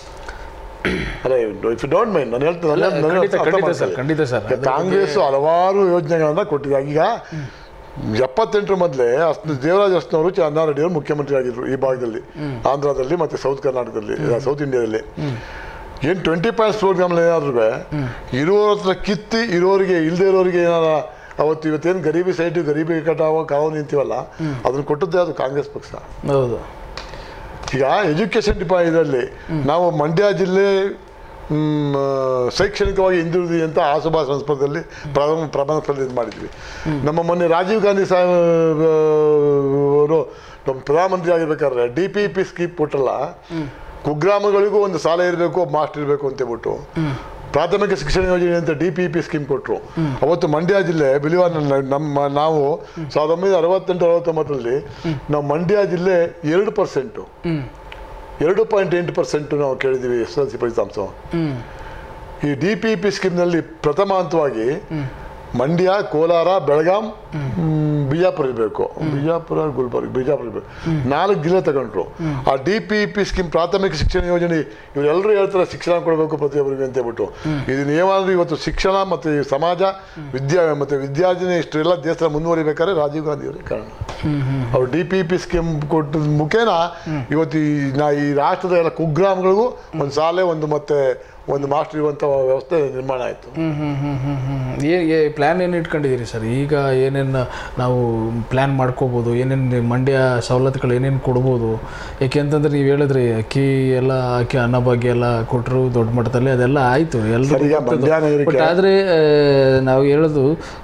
ಅಲ್ಲ ಇಫ್ ಯು ಡೋಂಟ್ ಮೈಂಡ್ ನಾನು ಹೇಳ್ತೀನಿ ಅಲ್ಲ, ನಾನು ಖಂಡಿತ, ಅರ್ಥ ಖಂಡಿತ ಮಾಡ್ಕೊಳ್ಳಿ. ಸರ್, ಖಂಡಿತ ಸರ್. ಈಗ ಕಾಂಗ್ರೆಸ್ ಹಲವಾರು ಯೋಜನೆಗಳನ್ನ ಕೊಟ್ಟಿದೆ ಈಗ ಎಪ್ಪತ್ತೆಂಟರ ಮೊದಲೇ ಅಷ್ಟು ದೇವರಾಜ್ ಅಸ್ನವರು ಚಂದ್ರಾರೆಡ್ಡಿ ಅವರು ಮುಖ್ಯಮಂತ್ರಿ ಆಗಿದ್ರು ಈ ಭಾಗದಲ್ಲಿ ಆಂಧ್ರದಲ್ಲಿ ಮತ್ತೆ ಸೌತ್ ಕರ್ನಾಟಕದಲ್ಲಿ ಸೌತ್ ಇಂಡಿಯಾದಲ್ಲಿ ಏನು ಟ್ವೆಂಟಿ ಪಾಯಿಂಟ್ಸ್ ಪ್ರೋಗ್ರಾಮ್ ಏನಾದ್ರು ಇರೋರ ಹತ್ರ ಕಿತ್ತಿ ಇರೋರಿಗೆ ಇಲ್ಲದೆ ಇರೋರಿಗೆ ಏನಾರ ಅವತ್ತು ಇವತ್ತೇನು ಗರೀಬಿ ಸೈಟು ಗರೀಬಿ ಕಟಾವ ಕಾವು ನಿಂತೀವಲ್ಲ ಅದನ್ನು ಕೊಟ್ಟದ್ದೇ ಅದು ಕಾಂಗ್ರೆಸ್ ಪಕ್ಷ ಹೌದು ಈಗ ಎಜುಕೇಷನ್ ಡಿಪಾ ಇದರಲ್ಲಿ ನಾವು ಮಂಡ್ಯ ಜಿಲ್ಲೆ ಮ್, ಶೈಕ್ಷಣಿಕವಾಗಿ ಹಿಂದುಳಿದಿ ಅಂತ ಆಸುಭಾ ಸಂಸ್ಕೃತದಲ್ಲಿ ಪ್ರಥಮ ಪ್ರಬಂಧದಲ್ಲಿ ಇದು ಮಾಡಿದ್ವಿ ನಮ್ಮ ಮೊನ್ನೆ ರಾಜೀವ್ ಗಾಂಧಿ ಸಾಹೇಬ್ ಅವರು ನಮ್ಮ ಪ್ರಧಾನಮಂತ್ರಿ ಆಗಿರ್ಬೇಕಾದ್ರೆ ಡಿ ಪಿ ಪಿ ಸ್ಕೀಮ್ ಕೊಟ್ಟಲ್ಲ ಕುಗ್ರಾಮಗಳಿಗೂ ಒಂದು ಸಾಲ ಇರಬೇಕು ಮಾಸ್ಟರ್ ಇರಬೇಕು ಅಂತ ಹೇಳ್ಬಿಟ್ಟು ಪ್ರಾಥಮಿಕ ಶಿಕ್ಷಣ ಯೋಜನೆ ಅಂತ ಡಿ ಪಿ ಪಿ ಸ್ಕೀಮ್ ಕೊಟ್ಟರು ಅವತ್ತು ಮಂಡ್ಯ ಜಿಲ್ಲೆ ಬಿಲಿವಾರ್ ನಮ್ಮ ನಾವು ಸಾವಿರದ ಒಂಬೈನೂರ ಅರವತ್ತೆಂಟು ಅರವತ್ತೊಂಬತ್ತರಲ್ಲಿ ನಾವು ಮಂಡ್ಯ ಜಿಲ್ಲೆ ಎರಡು ಪರ್ಸೆಂಟು ಹ್ಮ್ ಎರಡು ಪಾಯಿಂಟ್ ಎಂಟು ಪರ್ಸೆಂಟು ನಾವು ಕೇಳಿದ್ದೀವಿ ಎಸ್ ಎಲ್ ಸಿ ಫಲಿತಾಂಶ ಹ್ಮ್ ಈ ಡಿ ಪಿ ಪಿ ಸ್ಕೀಮ್ನಲ್ಲಿ ಪ್ರಥಮ ಹಂತವಾಗಿ ಮಂಡ್ಯ ಕೋಲಾರ ಬೆಳಗಾಂ ಮ್, ಬಿಜಾಪುರ ಇರಬೇಕು ಬಿಜಾಪುರ ಗುಲ್ಬರ್ಗ ಬಿಜಾಪುರ ಇರಬೇಕು ನಾಲ್ಕು ಜಿಲ್ಲೆ ತಗೊಂಡ್ರು ಆ ಡಿ ಪಿ ಪಿ ಸ್ಕೀಮ್ ಪ್ರಾಥಮಿಕ ಶಿಕ್ಷಣ ಯೋಜನೆ ಇವರೆಲ್ಲರೂ ಹೇಳ್ತಾರೆ ಶಿಕ್ಷಣ ಕೊಡಬೇಕು ಪ್ರತಿಯೊಬ್ಬರಿಗೆ ಅಂತ ಹೇಳ್ಬಿಟ್ಟು ಇದನ್ನ ಏನಾದ್ರು ಇವತ್ತು ಶಿಕ್ಷಣ ಮತ್ತು ಈ ಸಮಾಜ ವಿದ್ಯಾ ಮತ್ತು ವಿದ್ಯಾರ್ಜನೆ ಇಷ್ಟೆಲ್ಲ ದೇಶದಲ್ಲಿ ಮುಂದುವರಿಬೇಕಾದ್ರೆ ರಾಜೀವ್ ಗಾಂಧಿ ಅವರೇ ಕಾರಣ ಅವ್ರು ಡಿ ಪಿ ಪಿ ಸ್ಕೀಮ್ ಕೊಟ್ಟ ಮುಖೇನ ಇವತ್ತು ಈ ನಾ ಈ ರಾಷ್ಟ್ರದ ಎಲ್ಲ ಕುಗ್ರಾಮಗಳಿಗೂ ಒಂದು ಶಾಲೆ ಒಂದು ಮತ್ತೆ ಒಂದು ಮಾಸ್ಟರ್ ಇರುವಂಥ ವ್ಯವಸ್ಥೆ ನಿರ್ಮಾಣ ಆಯಿತು ಹ್ಮ್ ಹ್ಮ್ ಹ್ಮ್ ಹ್ಮ್ ಹ್ಮ್ ಏ ಪ್ಲ್ಯಾನ್ ಏನು ಇಟ್ಕೊಂಡಿದ್ದೀರಿ ಸರ್ ಈಗ ಏನೇನು ನಾವು ಪ್ಲ್ಯಾನ್ ಮಾಡ್ಕೋಬೋದು ಏನೇನು ಮಂಡ್ಯ ಸವಲತ್ತುಗಳು ಏನೇನು ಕೊಡ್ಬೋದು ಯಾಕೆ ಅಂತಂದ್ರೆ ನೀವು ಹೇಳಿದ್ರಿ ಅಕ್ಕಿ ಎಲ್ಲ ಅಕ್ಕಿ ಅನ್ನಭಾಗ್ಯ ಎಲ್ಲ ಕೊಟ್ಟರು ದೊಡ್ಡ ಮಟ್ಟದಲ್ಲಿ ಅದೆಲ್ಲ ಆಯಿತು ಸರ್, ಈಗ ಮಂಡ್ಯ ನಗರಕ್ಕೆ- ಬಟ್ ಆದರೆ ನಾವು ಹೇಳೋದು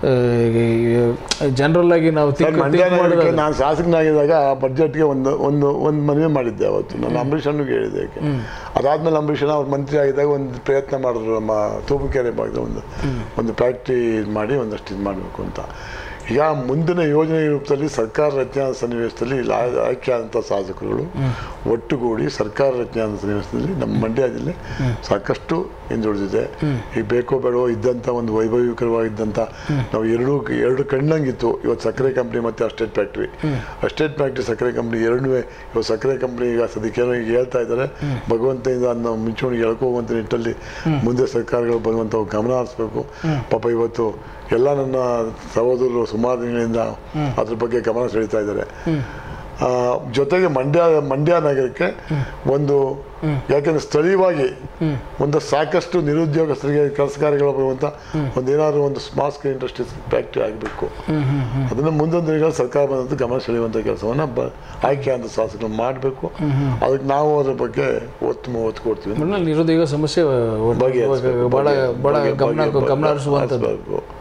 ಜನರಲ್ ಆಗಿ ನಾವು ಸರ್ think- ಮಂಡ್ಯ think ನಗರಕ್ಕೆ ಮಾಡಿದಾಗ- ನಾನು ಶಾಸಕನಾಗಿದ್ದಾಗ ಆ ಬಡ್ಜೆಟ್ಗೆ ಒಂದು ಒಂದು ಒಂದು ಮನವಿ ಮಾಡಿದ್ದೆ ಅವತ್ತು ನಾನು ಅಂಬರೀಷ್ ಅಣ್ಣಗೆ ಹೇಳಿದ್ದೆ ಯಾಕೆ ಅದಾದ್ಮೇಲೆ ಅಂಬರೀಷ್ ಅಣ್ಣ ಅವ್ರು ಮಂತ್ರಿ ಆಗಿದ್ದಾಗ ಒಂದು ಪ್ರಯತ್ನ ಮಾಡಿದ್ರು ನಮ್ಮ ತೂಬುಕೆರೆ ಭಾಗದ ಒಂದು ಒಂದು ಫ್ಯಾಕ್ಟ್ರಿ ಮಾಡಿ ಒಂದಷ್ಟು ಇದು ಮಾಡಬೇಕು ಅಂತ ಈಗ ಮುಂದಿನ ಯೋಜನೆ ರೂಪದಲ್ಲಿ ಸರ್ಕಾರ ರಚನಾ ಸನ್ನಿವೇಶದಲ್ಲಿ ಇಲ್ಲಿ ಆಯ್- ಆಯ್ಕೆಯಾದಂಥ ಶಾಸಕರುಗಳು ಒಟ್ಟುಗೂಡಿ ಸರ್ಕಾರ ರಚನಾ ಸನ್ನಿವೇಶದಲ್ಲಿ ನಮ್ಮ ಮಂಡ್ಯ ಜಿಲ್ಲೆ ಸಾಕಷ್ಟು ಹಿಂದುಳಿದಿದೆ ಈಗ ಬೇಕೋ ಬೇಡವೋ ಇದ್ದಂಥ ಒಂದು ವೈಭವೀಕರವಾಗಿದ್ದಂಥ ನಾವು ಎರಡು ಎರಡು ಕಣ್ಣಂಗಿತ್ತು ಇವತ್ತು ಸಕ್ಕರೆ ಕಂಪ್ನಿ ಮತ್ತು ಅಸ್ಟೇಟ್ ಫ್ಯಾಕ್ಟ್ರಿ ಅಸ್ಟೇಟ್ ಫ್ಯಾಕ್ಟ್ರಿ ಸಕ್ಕರೆ ಕಂಪ್ನಿ ಎರಡೂ ಇವತ್ತು ಸಕ್ಕರೆ ಕಂಪ್ನಿ ಈಗ ಸದ್ಯಕ್ಕೇನೋ ಈಗ ಹೇಳ್ತಾ ಇದ್ದಾರೆ ಭಗವಂತನಿಂದ ನಾವು ಮುಂಚೂಣಿಗೆ ಎಳ್ಕೋಗುವಂಥ ನಿಟ್ಟಲ್ಲಿ ಮುಂದೆ ಸರ್ಕಾರಗಳು ಬರುವಂಥ ಗಮನ ಹರಿಸ್ಬೇಕು ಪಾಪ ಇವತ್ತು ಎಲ್ಲ ನನ್ನ ಸಹೋದರರು ಸುಮಾರು ದಿನಗಳಿಂದ ಅದ್ರ ಬಗ್ಗೆ ಗಮನ ಸೆಳೀತಾ ಇದ್ದಾರೆ ಆ, ಜೊತೆಗೆ ಮಂಡ್ಯ ಮಂಡ್ಯ ನಗರಕ್ಕೆ ಒಂದು ಯಾಕೆಂದ್ರೆ ಸ್ಥಳೀಯವಾಗಿ ಒಂದು ಸಾಕಷ್ಟು ನಿರುದ್ಯೋಗಸ್ಥರಿಗೆ ಕೆಲಸ ಕಾರ್ಯಗಳು ಬರುವಂಥ ಒಂದು ಏನಾದರೂ ಒಂದು ಸ್ಮಾಲ್ ಸ್ಕೇಲ್ ಇಂಡಸ್ಟ್ರೀಸ್ ಫ್ಯಾಕ್ಟ್ರಿ ಆಗಬೇಕು ಅದನ್ನು ಮುಂದೊಂದು ದಿನಗಳಲ್ಲಿ ಸರ್ಕಾರ ಬಂದಂತ ಗಮನ ಸೆಳೆಯುವಂಥ ಕೆಲಸವನ್ನು ಬ ಆಯ್ಕೆ ಅಂತ ಶಾಸಕರು ಮಾಡಬೇಕು ಅದಕ್ಕೆ ನಾವು ಅದ್ರ ಬಗ್ಗೆ ಒತ್ತು ಒತ್ತು ಕೊಡ್ತೀವಿ ಒಟ್ನಲ್ಲಿ ನಿರುದ್ಯೋಗ ಸಮಸ್ಯೆ ಒಟ್ಟು ಬಗೆಹರಿಸ್ಬೇಕು. ಭಾಳ ಭಾಳ ಬಗೆ- ಗಮನ ಬಗೆ- ಗಮನ ಹರಿಸುವಂಥದ್ದು ಹರಿಸ್ಬೇಕು.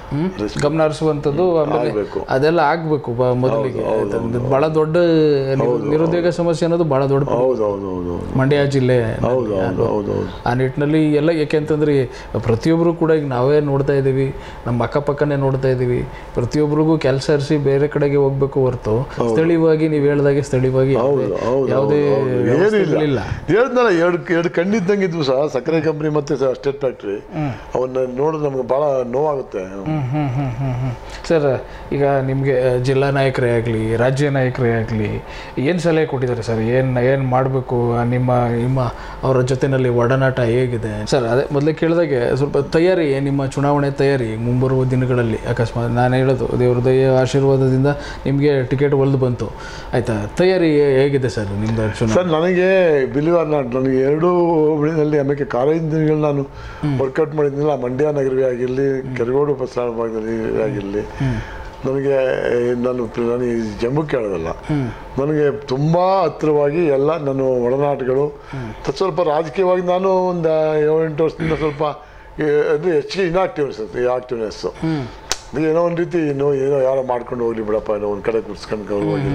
ಗಮನ ಹರಿಸುವಂಥದ್ದು ಆಮೇಲೆ ಆಗ್ಬೇಕು. ಅದೆಲ್ಲ ಆಗಬೇಕು ಮೊದಲಿಗೆ ಬಹಳ ದೊಡ್ಡ ನಿರು- ನಿರುದ್ಯೋಗ ಸಮಸ್ಯೆ ಅನ್ನೋದು ಬಹಳ ದೊಡ್ಡ ಹೌದು ಹೌದು ಹೌದು ಹೌದು ಮಂಡ್ಯ ಜಿಲ್ಲೆ ಹೌದು ಹೌದು ಹೌದು ಹೌದು ಆ ನಿಟ್ಟಿನಲ್ಲಿ ಎಲ್ಲ ಯಾಕೆಂತಂದ್ರೆ ಪ್ರತಿಯೊಬ್ಬರು ಕೂಡ ಈಗ ನಾವೇ ನೋಡ್ತಾ ಇದ್ದೀವಿ ನಮ್ಮ ಅಕ್ಕಪಕ್ಕನೇ ನೋಡ್ತಾ ಇದ್ದೀವಿ ಪ್ರತಿಯೊಬ್ಬರಿಗೂ ಕೆಲಸ ಹರಿಸಿ ಬೇರೆ ಕಡೆಗೆ ಹೋಗ್ಬೇಕು ಹೊರತು ಸ್ಥಳೀಯವಾಗಿ ನೀವು ಹೇಳ್ದಾಗೆ ಸ್ಥಳೀಯವಾಗಿ ಯಾವುದೇ- ಹೌದು ಹೌದು ಯಾವುದೇ ಹೌದು. ವ್ಯವಸ್ಥೆಗಳಿಲ್ಲ ಏನಿಲ್ಲ ಹೇಳ್ದಲ್ಲ ಎರಡು ಎರಡು ಕಣ್ಣಿದ್ದಂಗಿದ್ವು ಸಹ ಸಕ್ಕರೆ ಕಂಪ್ನಿ ಮತ್ತೆ ಸ್ಟೇಟ್ ಫ್ಯಾಕ್ಟ್ರಿ ಅವನ್ನ ನೋಡಿದ್ರೆ ನಮ್ಗೆ ಬಹಳ ನೋವಾಗುತ್ತೆ ಹ್ಮ್ ಹ್ಮ್ ಹ್ಮ್ ಹ್ಮ್ ಹ್ಮ್ ಸರ್ ಈಗ ನಿಮಗೆ ಜಿಲ್ಲಾ ನಾಯಕರೇ ಆಗಲಿ ರಾಜ್ಯ ನಾಯಕರೇ ಆಗಲಿ ಏನು ಸಲಹೆ ಕೊಟ್ಟಿದ್ದಾರೆ ಸರ್ ಏನು ಏನು ಮಾಡಬೇಕು ನಿಮ್ಮ ನಿಮ್ಮ ಅವರ ಜೊತೆನಲ್ಲಿ ಒಡನಾಟ ಹೇಗಿದೆ ಸರ್ ಅದೇ ಮೊದಲೇ ಕೇಳಿದಾಗೆ ಸ್ವಲ್ಪ ತಯಾರಿ ನಿಮ್ಮ ಚುನಾವಣೆ ತಯಾರಿ ಮುಂಬರುವ ದಿನಗಳಲ್ಲಿ ಅಕಸ್ಮಾತ್ ನಾನು ಹೇಳೋದು ದೇವ್ರ ದಯ ಆಶೀರ್ವಾದದಿಂದ ನಿಮಗೆ ಟಿಕೆಟ್ ಒಲ್ದು ಬಂತು ಆಯಿತಾ ತಯಾರಿ ಹೇ- ಹೇಗಿದೆ ಸರ್ ನಿಮ್ಮದು ಚುನಾವಣೆ ಸರ್ ನನಗೆ ಬಿಲೀವ್ ಆರ್ ನಾಟ್ ನನಗೆ ಎರಡೂ ಹೋಬಳಿನಲ್ಲಿ ಆಮೇಲೆ ಕಾಲೇಜಿನಲ್ಲಿ ನಾನು ವರ್ಕೌಟ್ ಮಾಡಿದ್ನಿಲ್ಲ ಮಂಡ್ಯ ನಗರವೇ ಆಗಿರಲಿ ಕೆರಗೋಡು ಬಸರಾಳ ಭಾಗದಲ್ಲಿ ಆಗಿರಲಿ ನನಗೆ ನಾನು ನಾನು ಈ ಜಮ್ಮುಕ್ಕೆ ಹೇಳೋದಲ್ಲ ನನಗೆ ತುಂಬ ಹತ್ತಿರವಾಗಿ ಎಲ್ಲ ನನ್ನ ಒಡನಾಟಗಳು ತ- ಸ್ವಲ್ಪ ರಾಜಕೀಯವಾಗಿ ನಾನು ಒಂದು ಏಳೆಂಟು ವರ್ಷದಿಂದ ಸ್ವಲ್ಪ ಏ- ಅಂದರೆ ಹೆಚ್ಚಿಗೆ ಇನ್ಆಕ್ಟಿವ್ನೆಸ್ ಈ ಆಕ್ಟಿವ್ನೆಸ್ಸು ಏನೋ ಒಂದು ರೀತಿ ಇನ್ನೂ ಏನೋ ಯಾರೋ ಮಾಡ್ಕೊಂಡು ಹೋಗ್ಲಿ ಬಿಡಪ್ಪ ಏನೋ ಒಂದು ಕಡೆ ಕುರ್ಸ್ಕೊಂಡು ಹೋಗಿ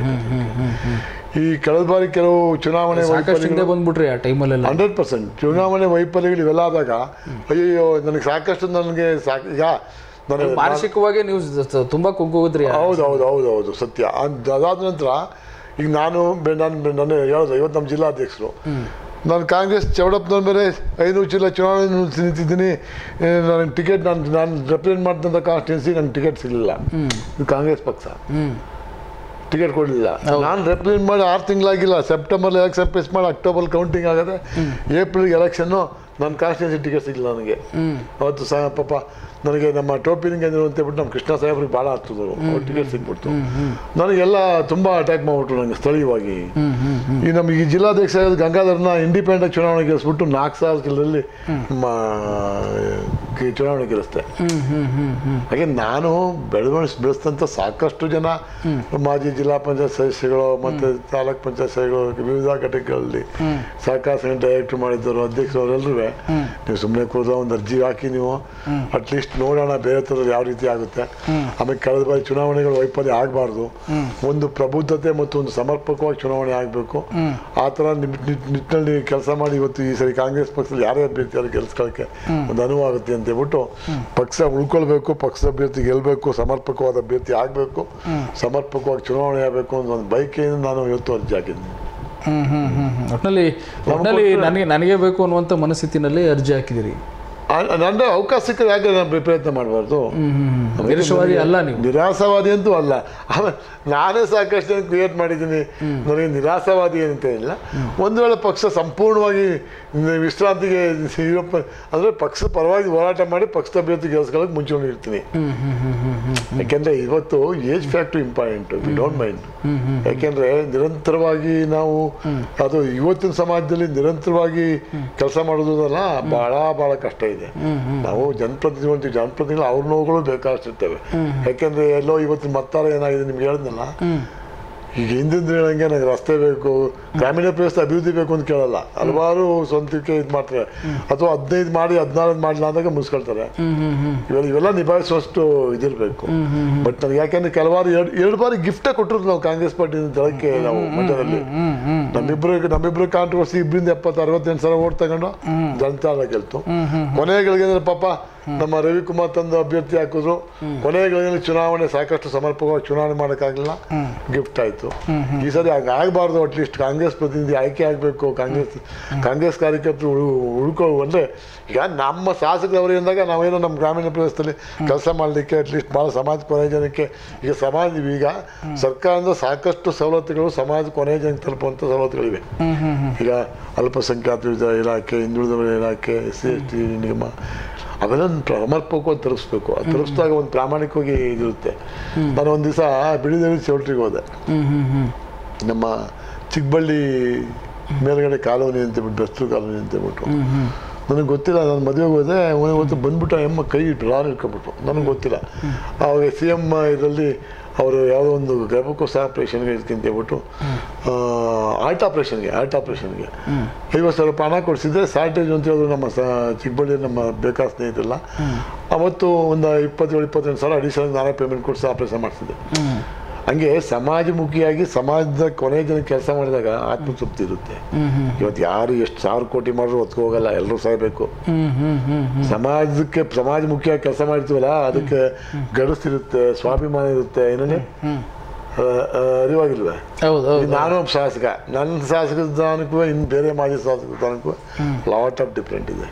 ಈ ಕಳೆದ ಬಾರಿ ಕೆಲವು ಚುನಾವಣೆ ಸಾಕಷ್ಟು ಹಿಂದೆ ಬಂದ್ಬಿಟ್ರಿ ಆ ಟೈಮಲ್ಲೆಲ್ಲ ಹಂಡ್ರೆಡ್ ಪರ್ಸೆಂಟ್ ಚುನಾವಣೆ ವೈಫಲ್ಯಗಳು ಇವೆಲ್ಲ ಆದಾಗ ಅಯ್ಯೋ ನನಗೆ ಸಾಕಷ್ಟು ನನಗೆ ಸಾಕು ಈಗ ನನಗೆ ಮಾನಸಿಕವಾಗಿ ನೀವು ಸ- ತುಂಬಾ ಕುಗ್ಗೋದ್ರಿ ಹೌದು ಹೌದು ಹೌದು ಹೌದು ಸತ್ಯ ಅದ್- ಅದಾದ ನಂತರ ಈಗ ನಾನು ಬೆ- ನಾನು ಬೆ- ನಾನು ಹೇಳೋದು ಇವತ್ತು ನಮ್ಮ ಜಿಲ್ಲಾಧ್ಯಕ್ಷರು ನಾನು ಕಾಂಗ್ರೆಸ್ ಚೌಡಪ್ಪನವ್ರ ಮೇಲೆ ಐನೂರು ಜಿಲ್ಲಾ ಚುನಾವಣೆ ನಿಂತಿದ್ದೀನಿ ನನಗೆ ಟಿಕೆಟ್ ನಾನು ನಾನು ರೆಪ್ರೆಸೆಂಟ್ ಮಾಡಿದಂಥ ಕಾನ್ಸ್ಟಿಟ್ಯೂನ್ಸಿ ನನಗೆ ಟಿಕೆಟ್ ಸಿಗಲಿಲ್ಲ ಇದು ಕಾಂಗ್ರೆಸ್ ಪಕ್ಷ ಹ್ಮ್ ಟಿಕೆಟ್ ಕೊಡಲಿಲ್ಲ ನಾನು ರೆಪ್ರೆಸೆಂಟ್ ಮಾಡಿ ಆರು ತಿಂಗಳಾಗಿಲ್ಲ ಸೆಪ್ಟೆಂಬರ್ ಎಲೆಕ್ಷನ್ ಫೇಸ್ ಮಾಡಿ ಅಕ್ಟೋಬರ್ ಕೌಂಟಿಂಗ್ ಆಗದೆ ಏಪ್ರಿಲ್ ಎಲೆಕ್ಷನ್ನು ನನ್ನ ಕಾನ್ಸ್ಟಿಟ್ಯೂನ್ಸಿ ಟಿಕೆಟ್ ಸಿಗಲಿಲ್ಲ ನನಗೆ ಅವತ್ತು ಸಹ ಪಾಪ ನನಗೆ ನಮ್ಮ ಟೋಪಿನಿಂಗ್ ಅಂದರು ಅಂತ ಹೇಳ್ಬಿಟ್ಟು ನಮ್ಮ ಕೃಷ್ಣ ಸಾಹೇಬ್ರಿಗೆ ಭಾಳ ಹತ್ತಿದ್ರು ಅವ್ರು ಟಿಕೆಟ್ ಸಿಕ್ಬಿಡ್ತು ನನಗೆಲ್ಲ ತುಂಬ ಅಟ್ಯಾಕ್ ಮಾಡಿಬಿಟ್ರು ನನಗೆ ಸ್ಥಳೀಯವಾಗಿ ಈ ನಮ್ಮ ಈ ಜಿಲ್ಲಾಧ್ಯಕ್ಷ ಆಗಿದ್ದ ಗಂಗಾಧರ್ನ ಇಂಡಿಪೆಂಡೆಂಟ್ ಚುನಾವಣೆ ಗೆಲ್ಲಿಸ್ಬಿಟ್ಟು ನಾಲ್ಕು ಸಾವಿರ ಜಿಲ್ಲೆಯಲ್ಲಿ ನಮ್ಮ ಈ ಚುನಾವಣೆ ಗೆಲ್ಲಿಸ್ದೆ ಹ್ಮ್ ಹ್ಮ್ ಹ್ಮ್ ಹ್ಮ್ ಹಾಗೆ ನಾನು ಬೆಳವಣಿಗೆ ಬೆಳೆಸಿದಂಥ ಸಾಕಷ್ಟು ಜನ ಮಾಜಿ ಜಿಲ್ಲಾ ಪಂಚಾಯತ್ ಸದಸ್ಯಗಳು ಮತ್ತು ತಾಲೂಕ್ ಪಂಚಾಯತ್ ಸದಸ್ಯಗಳು ವಿವಿಧ ಘಟಕಗಳಲ್ಲಿ ಸಹಕಾರ ಸಂಘ ಡೈರೆಕ್ಟರ್ ಮಾಡಿದ್ದವರು ಅಧ್ಯಕ್ಷರು ಅವರೆಲ್ಲರೂ ನೀವು ಸುಮ್ಮನೆ ಕೂದ ಒಂದು ಅರ್ಜಿ ಹಾಕಿ ನೀವು ಅಟ್ಲೀಸ್ಟ್ ನೋಡೋಣ ಬೇರೆ ಥರದಲ್ಲಿ ಯಾವ ರೀತಿ ಆಗುತ್ತೆ ಆಮೇಲೆ ಕಳೆದ ಬಾರಿ ಚುನಾವಣೆಗಳು ವೈಫಲ್ಯ ಆಗಬಾರ್ದು ಒಂದು ಪ್ರಬುದ್ಧತೆ ಮತ್ತು ಒಂದು ಸಮರ್ಪಕವಾಗಿ ಚುನಾವಣೆ ಆಗಬೇಕು ಆ ಥರ ನಿಟ್- ನಿಟ್- ನಿಟ್ಟಿನಲ್ಲಿ ಕೆಲಸ ಮಾಡಿ ಇವತ್ತು ಈ ಸರಿ ಕಾಂಗ್ರೆಸ್ ಪಕ್ಷದಲ್ಲಿ ಯಾರೇ ಅಭ್ಯರ್ಥಿ ಯಾರು ಗೆಲ್ಸ್ಕೊಳ್ಳೋಕ್ಕೆ ಒಂದು ಅನುವಾಗುತ್ತೆ ಅಂತ ಹೇಳ್ಬಿಟ್ಟು ಪಕ್ಷ ಉಳ್ಕೊಳ್ಬೇಕು ಪಕ್ಷದ ಅಭ್ಯರ್ಥಿ ಗೆಲ್ಲಬೇಕು ಸಮರ್ಪಕವಾದ ಅಭ್ಯರ್ಥಿ ಆಗಬೇಕು ಸಮರ್ಪಕವಾಗಿ ಚುನಾವಣೆ ಆಗಬೇಕು ಅನ್ನೋ ಒಂದು ಬೈಕೆಯಿಂದ ನಾನು ಇವತ್ತು ಅರ್ಜಿ ಹಾಕಿದ್ದೀನಿ ಹ್ಮ್ ಹ್ಮ್ ಹ್ಮ್ ಹ್ಮ್. ಒಟ್ನಲ್ಲಿ ಒಟ್ನಲ್ಲಿ ನನಗೆ ನನಗೆ ಬೇಕು ಅನ್ನುವಂಥ ಮನಸ್ಥಿತಿನಲ್ಲಿ ಅರ್ಜಿ ಹಾಕಿದಿರಿ ಆ- ನನಗೆ ಅವಕಾಶ ಸಿಕ್ಕರೆ ಯಾಕೆ ನಾನು ಪ್ರಯತ್ನ ಮಾಡಬಾರ್ದು ನಿರಾಶವಾದಿ ಅಲ್ಲ ನೀವು ನಿರಾಸವಾದಿ ಅಂತೂ ಅಲ್ಲ ಆಮೇಲೆ ನಾನೇ ಸಾಕಷ್ಟು ಜನ ಕ್ರಿಯೇಟ್ ಮಾಡಿದ್ದೀನಿ ನನಗೆ ನಿರಾಸವಾದಿ ಅಂತ ಇಲ್ಲ ಒಂದು ವೇಳೆ ಪಕ್ಷ ಸಂಪೂರ್ಣವಾಗಿ ವಿಶ್ರಾಂತಿಗೆ ಇರಪ್ಪ ಅಂದರೆ ಪಕ್ಷದ ಪರವಾಗಿ ಹೋರಾಟ ಮಾಡಿ ಪಕ್ಷದ ಅಭ್ಯರ್ಥಿ ಗೆಲ್ಸ್ಕೊಳ್ಳೋಕೆ ಮುಂಚೂಣಿ ಇರ್ತೀನಿ ಯಾಕೆಂದರೆ ಇವತ್ತು age factor important we don't mind ಯಾಕೆಂದರೆ ನಿರಂತರವಾಗಿ ನಾವು ಅದು ಇವತ್ತಿನ ಸಮಾಜದಲ್ಲಿ ನಿರಂತರವಾಗಿ ಕೆಲಸ ಮಾಡೋದಲ್ಲ ಭಾಳ ಭಾಳ ಕಷ್ಟ ಇದೆ ನಾವು ಜನಪ್ರತಿನಿಧಿ ಅಂತೀವಿ ಜನಪ್ರತಿನಿಧಿಗಳು ಅವ್ರ ನೋವುಗಳು ಬೇಕಾಷ್ಟಿರ್ತವೆ ಯಾಕೆಂದ್ರೆ ಎಲ್ಲೋ ಇವತ್ತು ಮತ್ತಾರ ಏನಾಗಿದೆ ನಿಮ್ಗೆ ಹೇಳಿದ್ನಲ್ಲ ಈಗ ಹಿಂದಿನ ಹೇಳಂಗೆ ನನಗೆ ರಸ್ತೆ ಬೇಕು ಗ್ರಾಮೀಣ ಪ್ರದೇಶದ ಅಭಿವೃದ್ಧಿ ಬೇಕು ಅಂತ ಕೇಳಲ್ಲ ಹಲವಾರು ಸ್ವಂತಕ್ಕೆ ಇದು ಮಾಡ್ತಾರೆ ಅಥವಾ ಹದಿನೈದು ಮಾಡಿ ಹದಿನಾರು ಮಾಡಲ್ಲ ಅಂದಾಗ ಮುಗಿಸ್ಕೊಳ್ತಾರೆ ಇವೆಲ್ಲ ಇವೆಲ್ಲ ನಿಭಾಯಿಸುವಷ್ಟು ಇದಿರಬೇಕು ಬಟ್ ನನಗೆ ಯಾಕೆಂದ್ರೆ ಕೆಲವಾರು ಎರಡು ಎರಡು ಬಾರಿ ಗಿಫ್ಟೇ ಕೊಟ್ಟರು ನಾವು ಕಾಂಗ್ರೆಸ್ ಪಾರ್ಟಿ ದಳಕ್ಕೆ ನಾವು ಮಧ್ಯದಲ್ಲಿ ನಮ್ಮಿಬ್ರು ನಮ್ಮಿಬ್ರು ಕಾಂಟ್ರವರ್ಸಿ ಇಬ್ಬರಿಂದ ಎಪ್ಪತ್ತು ಅರವತ್ತೆಂಟು ಸಾವಿರ ಓಟ್ ತಗೊಂಡು ಜನತಾಳ ಗೆಲ್ತು ಕೊನೆಗಳಿಗೆ ಪಾಪ ನಮ್ಮ ರವಿಕುಮಾರ್ ತಂದು ಅಭ್ಯರ್ಥಿ ಹಾಕಿದ್ರು ಕೊನೆಗಳಿಗೆ ಚುನಾವಣೆ ಸಾಕಷ್ಟು ಸಮರ್ಪಕವಾಗಿ ಚುನಾವಣೆ ಮಾಡೋಕ್ಕಾಗಲಿಲ್ಲ ಗಿಫ್ಟ್ ಆಯಿತು ಈ ಸರಿ ಹಾಗೆ ಆಗಬಾರ್ದು ಅಟ್ಲೀಸ್ಟ್ ಕಾಂಗ್ರೆಸ್ ಪ್ರತಿನಿಧಿ ಆಯ್ಕೆ ಆಗಬೇಕು ಕಾಂಗ್ರೆಸ್ ಕಾಂಗ್ರೆಸ್ ಕಾರ್ಯಕರ್ತರು ಉಳು ಉಳ್ಕೊ ಅಂದರೆ ಈಗ ನಮ್ಮ ಶಾಸಕರವರು ಎಂದಾಗ ನಾವೇನೋ ನಮ್ಮ ಗ್ರಾಮೀಣ ಪ್ರದೇಶದಲ್ಲಿ ಕೆಲಸ ಮಾಡಲಿಕ್ಕೆ ಅಟ್ಲೀಸ್ಟ್ ಭಾಳ ಸಮಾಜ ಕೊನೆಯ ಜನಕ್ಕೆ ಈಗ ಸಮಾಜ ಈಗ ಸರ್ಕಾರದಿಂದ ಸಾಕಷ್ಟು ಸವಲತ್ತುಗಳು ಸಮಾಜ ಕೊನೆಯ ಜನಕ್ಕೆ ತಲುಪುವಂಥ ಸವಲತ್ತುಗಳಿವೆ ಈಗ ಅಲ್ಪಸಂಖ್ಯಾತ ಇಲಾಖೆ ಹಿಂದುಳಿದವರ ಇಲಾಖೆ ಎಸ್ ಸಿ ಎಸ್ ಟಿ ನಿಗಮ ಅವೆಲ್ಲ ಸಮರ್ಪಕವಾಗಿ ತಲುಪಿಸ್ಬೇಕು ಅದು ತಲುಪಿಸಿದಾಗ ಒಂದು ಪ್ರಾಮಾಣಿಕವಾಗಿ ಇದಿರುತ್ತೆ ನಾನು ಒಂದು ದಿವಸ ಬಿಳಿದೇವಿ ಚೌಲ್ಟ್ರಿಗೆ ಹೋದೆ ಹ್ಮ್ ಹ್ಮ್ ಹ್ಮ್ ನಮ್ಮ ಚಿಕ್ಕಬಳ್ಳಿ ಮೇಲ್ಗಡೆ ಕಾಲೋನಿ ಅಂತ ಹೇಳ್ಬಿಟ್ಟು ಬೆಸ್ತು ಕಾಲೋನಿ ಅಂತ ಹೇಳ್ಬಿಟ್ಟು ನನಗೆ ಗೊತ್ತಿಲ್ಲ ನಾನು ಮದುವೆಗೆ ಹೋದೆ ಅವತ್ತು ಬಂದ್ಬಿಟ್ಟು ಆ ಎಮ್ಮ ಕೈ ಇಟ್ಟು ರಾನ್ ಇಟ್ಕೊಂಡ್ಬಿಟ್ಟು ನನಗೆ ಗೊತ್ತಿಲ್ಲ ಆವಾಗ ಸಿ ಎಮ್ ಇದರಲ್ಲಿ ಅವರು ಯಾವುದೋ ಒಂದು ಗರ್ಭಕೋಶ ಆಪ್ರೇಷನ್ಗೆ ಇದಕ್ಕಿಂತ ಹೇಳ್ಬಿಟ್ಟು ಆರ್ಟ್ ಆಪ್ರೇಷನ್ಗೆ ಆರ್ಟ್ ಆಪ್ರೇಷನ್ಗೆ ಐವತ್ತು ಸಾವಿರ ರೂಪಾಯಿ ಹಣ ಕೊಡಿಸಿದ್ರೆ ಶಾರ್ಟೇಜ್ ಅಂತ ಹೇಳಿದ್ರು ನಮ್ಮ ಸ ಚಿಕ್ಕಬಳ್ಳಿ ನಮ್ಮ ಬೇಕಾದ ಸ್ನೇಹಿತರಲ್ಲ ಅವತ್ತು ಒಂದು ಇಪ್ಪತ್ತೇಳು ಇಪ್ಪತ್ತೆಂಟು ಸಾವಿರ ಅಡಿಷನಲ್ ನಾನೇ ಪೇಮೆಂಟ್ ಕೊಡಿಸಿ ಆಪ್ರೇಷನ್ ಮಾಡಿಸಿದೆ ಹಂಗೆ ಸಮಾಜಮುಖಿಯಾಗಿ ಸಮಾಜದ ಕೊನೆ ಜನ ಕೆಲಸ ಮಾಡಿದಾಗ ಆತ್ಮತೃಪ್ತಿ ಇರುತ್ತೆ ಇವತ್ತು ಯಾರು ಎಷ್ಟು ಸಾವಿರ ಕೋಟಿ ಮಾಡಿದ್ರು ಹೊತ್ಕೊ ಹೋಗಲ್ಲ ಎಲ್ಲರೂ ಸಾಯ್ಬೇಕು ಹ್ಮ್ ಹ್ಮ್ ಹ್ಮ್ ಹ್ಮ್ ಸಮಾಜಕ್ಕೆ ಸಮಾಜಮುಖಿಯಾಗಿ ಕೆಲಸ ಮಾಡ್ತೀವಲ್ಲ ಅದಕ್ಕೆ ಗಡುಸಿರುತ್ತೆ ಸ್ವಾಭಿಮಾನ ಇರುತ್ತೆ ಏನೇ ಅರಿವಾಗಿಲ್ವೇ ಹೌದು ಹೌದು ಈಗ ನಾನು ಒಬ್ಬ ಶಾಸಕ ನನ್ನ ಶಾಸಕ ಸ್ಥಾನಕ್ಕೂ ಇನ್ನು ಬೇರೆ ಮಾಜಿ ಶಾಸಕ ಸ್ಥಾನಕ್ಕೂ ಲಾಟ್ ಆಫ್ ಡಿಫ್ರೆಂಟ್ ಇದೆ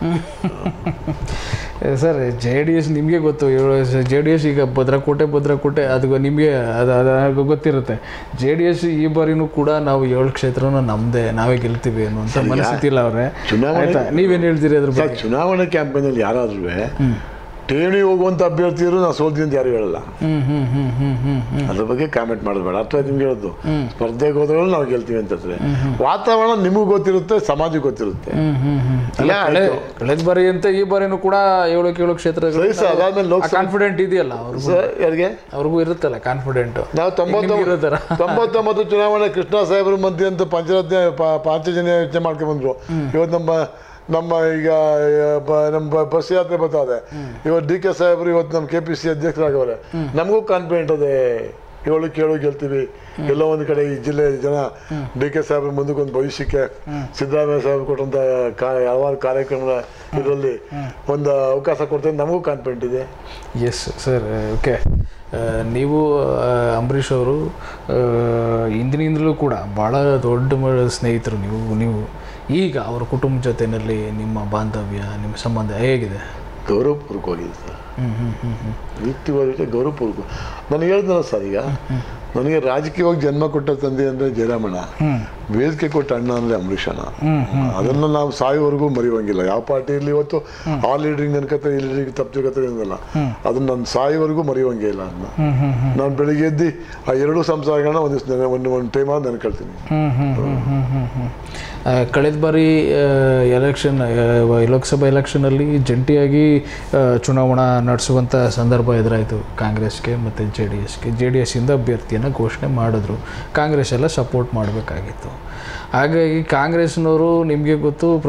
ಸರ್ ಜೆ ಡಿ ಎಸ್ ನಿಮಗೆ ಗೊತ್ತು ಜೆ ಡಿ ಎಸ್ ಈಗ ಭದ್ರಕೋಟೆ ಭದ್ರಕೋಟೆ ಅದು ನಿಮಗೆ ಅದು ಅದು ಗೊತ್ತಿರುತ್ತೆ ಜೆ ಡಿ ಎಸ್ ಈ ಬಾರಿನೂ ಕೂಡ ನಾವು ಏಳು ಕ್ಷೇತ್ರನೂ ನಮ್ಮದೇ ನಾವೇ ಗೆಲ್ತೀವಿ ಅನ್ನುವಂಥ ಮನಸ್ಥಿತಿ ಇಲ್ಲ ಅವ್ರೆ ಚುನಾವಣೆ- ಆಯ್ತಾ ನೀವೇನು ಹೇಳ್ತೀರಿ ಅದ್ರ ಸರ್ ಬಗ್ಗೆ ಚುನಾವಣೆ ಕ್ಯಾಂಪೇನಲ್ಲಿ ಯಾರಾದ್ರೂ ಠೇವಣಿ ಹೋಗುವಂತ ಅಭ್ಯರ್ಥಿಯರು ನಾವು ಸೋಲ್ತೀವಿ ಅಂತ ಯಾರು ಹೇಳಲ್ಲ ಹ್ಮ್ ಹ್ಮ್ ಹ್ಮ್ ಹ್ಮ್ ಹ್ಮ್ ಹ್ಮ್ ಅದ್ರ ಬಗ್ಗೆ ಕಾಮೆಂಟ್ ಮಾಡೋದು ಬೇಡ ಅಥವಾ ನಿಮ್ಗೆ ಹೇಳೋದು ಸ್ಪರ್ಧೆಗೆ ಹೋದ್ರೂ ನಾವು ಗೆಲ್ತೀವಿ ಅಂತಂದ್ರೆ ವಾತಾವರಣ ನಿಮಗೂ ಗೊತ್ತಿರುತ್ತೆ ಸಮಾಜಕ್ಕೆ ಗೊತ್ತಿರುತ್ತೆ ಹ್ಮ್ ಹ್ಮ್ ಹ್ಮ್ ಇಲ್ಲ, ಕಳೆ ಆಯ್ತು. ಕಳೆದ ಬಾರಿ ಅಂತ ಈ ಬಾರಿನೂ ಕೂಡ ಏಳಕ್ಕೆ ಏಳು ಕ್ಷೇತ್ರಗಳು ಸರಿ ಸರ್ ಅದಾದ್ಮೇಲೆ ಲೋಕಸಭೆ ಕಾನ್ಫಿಡೆಂಟ್ ಇದೆಯಲ್ಲ ಅವ್ರಿಗೂ ಸರ್ ಯಾರಿಗೆ ಅವ್ರಿಗೂ ಇರುತ್ತಲ್ಲ ಕಾನ್ಫಿಡೆಂಟ್ ನಾವು ತೊಂಬತ್ತೊಂಬತ್ತು ಇರುತ್ತಾರ ತೊಂಬತ್ತೊಂಬತ್ತು ಚುನಾವಣೆ ಕೃಷ್ಣ ಸಾಹೇಬರ ಮಂತ್ರಿ ಅಂತ ಪಂಚರತ್ನ ಪ- ಪಾಂಚಜನ್ಯ ಯೋಚನೆ ಮಾಡ್ಕೊಂಡ್ ಬಂದ್ರು ಇವತ್ತು ನಮ್ಮ ನಮ್ಮ ಈಗ ಆ, ಬ- ನಮ್ಮ ಬ- ಬಸ್ ಯಾತ್ರೆ ಬರ್ತಾದೆ ಇವತ್ತು ಡಿ ಕೆ ಸಾಹೇಬರು ಇವತ್ತು ನಮ್ಮ ಕೆ ಪಿ ಸಿ ಅಧ್ಯಕ್ಷರಾಗವ್ರೆ ನಮಗೂ ಕಾನ್ಫಿಡೆಂಟ್ ಅದೇ ಏಳು ಕೇಳು ಗೆಲ್ತೀವಿ ಎಲ್ಲೋ ಒಂದು ಕಡೆ ಈ ಜಿಲ್ಲೆ ಜನ ಡಿ ಕೆ ಸಾಹೇಬ್ರ ಮುಂದಕ್ಕೆ ಒಂದು ಭವಿಷ್ಯಕ್ಕೆ ಸಿದ್ದರಾಮಯ್ಯ ಸಾಹೇಬ್ ಕೊಟ್ಟಂತ ಕಾ ಹಲವಾರು ಕಾರ್ಯಕ್ರಮಗಳ ಇದರಲ್ಲಿ ಒಂದು ಅವಕಾಶ ಕೊಡ್ತೇವೆ ನಮಗೂ ಕಾನ್ಫಿಡೆಂಟ್ ಇದೆ ಎಸ್ ಸರ್ ಓಕೆ ನೀವು ಆ, ಅಂಬರೀಷ್ ಅವರು ಆ, ಹಿಂದಿನಿಂದಲೂ ಕೂಡ ಭಾಳ ದೊಡ್ಡ ಮ- ಸ್ನೇಹಿತರು ನೀವು ನೀವು ಈಗ ಅವರ ಕುಟುಂಬ ಜೊತೆಯಲ್ಲಿ ನಿಮ್ಮ ಬಾಂಧವ್ಯ ನಿಮ್ಮ ಸಂಬಂಧ ಹೇಗಿದೆ ಗೌರವಪೂರ್ವಕವಾಗಿದೆ ಸರ್ ಹ್ಞೂ ಹ್ಞೂ ಹ್ಞೂ ಹ್ಞೂ ವ್ಯಕ್ತಿವಾದ ಗೌರವಪೂರ್ವಕ ನನಗೆ ಹೇಳಿದ್ನಲ್ಲ ಸರ್ ಈಗ ನನಗೆ ರಾಜಕೀಯವಾಗಿ ಜನ್ಮ ಕೊಟ್ಟ ತಂದೆ ಅಂದರೆ ಜಯರಾಮಣ್ಣ ವೇದಿಕೆ ಕೊಟ್ಟ ಅಣ್ಣ ಅಂದರೆ ಅಂಬರೀಷಣ್ಣ ಅದನ್ನು ನಾವು ಸಾಯೋವರೆಗೂ ಮರೆಯುವಂಗಿಲ್ಲ ಯಾವ ಪಾರ್ಟಿ ಇರಲಿ ಇವತ್ತು ಆ ಲೀಡ್ರಿಂಗ್ ಅನ್ಕತ್ತೆ ಈ ಲೀಡ್ರಿಂಗ್ ತಪ್ಪು ತಿಳ್ಕತ್ತೆ ಅನ್ನಲ್ಲ ಅದನ್ನ ನಾನು ಸಾಯೋವರೆಗೂ ಮರೆಯುವಂಗೆ ಇಲ್ಲ ಅದನ್ನ ನಾನು ಬೆಳಿಗ್ಗೆ ಎದ್ದು ಆ ಎರಡು ಸಂಸಾರಗಳನ್ನ ಒಂದಿವ್ಸ ನೆನೆ ಒಂದು ಒಂದು ಟೈಮ್ ಆಗಿ ನೆನ್ಕೊಳ್ತೀನಿ ಹ್ಮ್, hmm, hmm, hmm, hmm, hmm. ಆ, ಕಳೆದ ಬಾರಿ ಎಲೆಕ್ಷನ್ ಲೋಕಸಭಾ ಎಲೆಕ್ಷನಲ್ಲಿ ಜಂಟಿಯಾಗಿ ಆ, ಚುನಾವಣಾ ನಡೆಸುವಂಥ ಸಂದರ್ಭ ಎದುರಾಯಿತು ಕಾಂಗ್ರೆಸ್ಗೆ ಮತ್ತು ಜೆ ಡಿ ಎಸ್ಗೆ ಜೆ ಡಿ ಎಸ್ಸಿಂದ ಅಭ್ಯರ್ಥಿಯನ್ನು ಘೋಷಣೆ ಮಾಡಿದ್ರು ಕಾಂಗ್ರೆಸ್ ಎಲ್ಲ ಸಪೋರ್ಟ್ ಮಾಡಬೇಕಾಗಿತ್ತು ಹಾಗಾಗಿ ಕಾಂಗ್ರೆಸ್ನವರು ನಿಮಗೆ ಗೊತ್ತು ಪ್ರ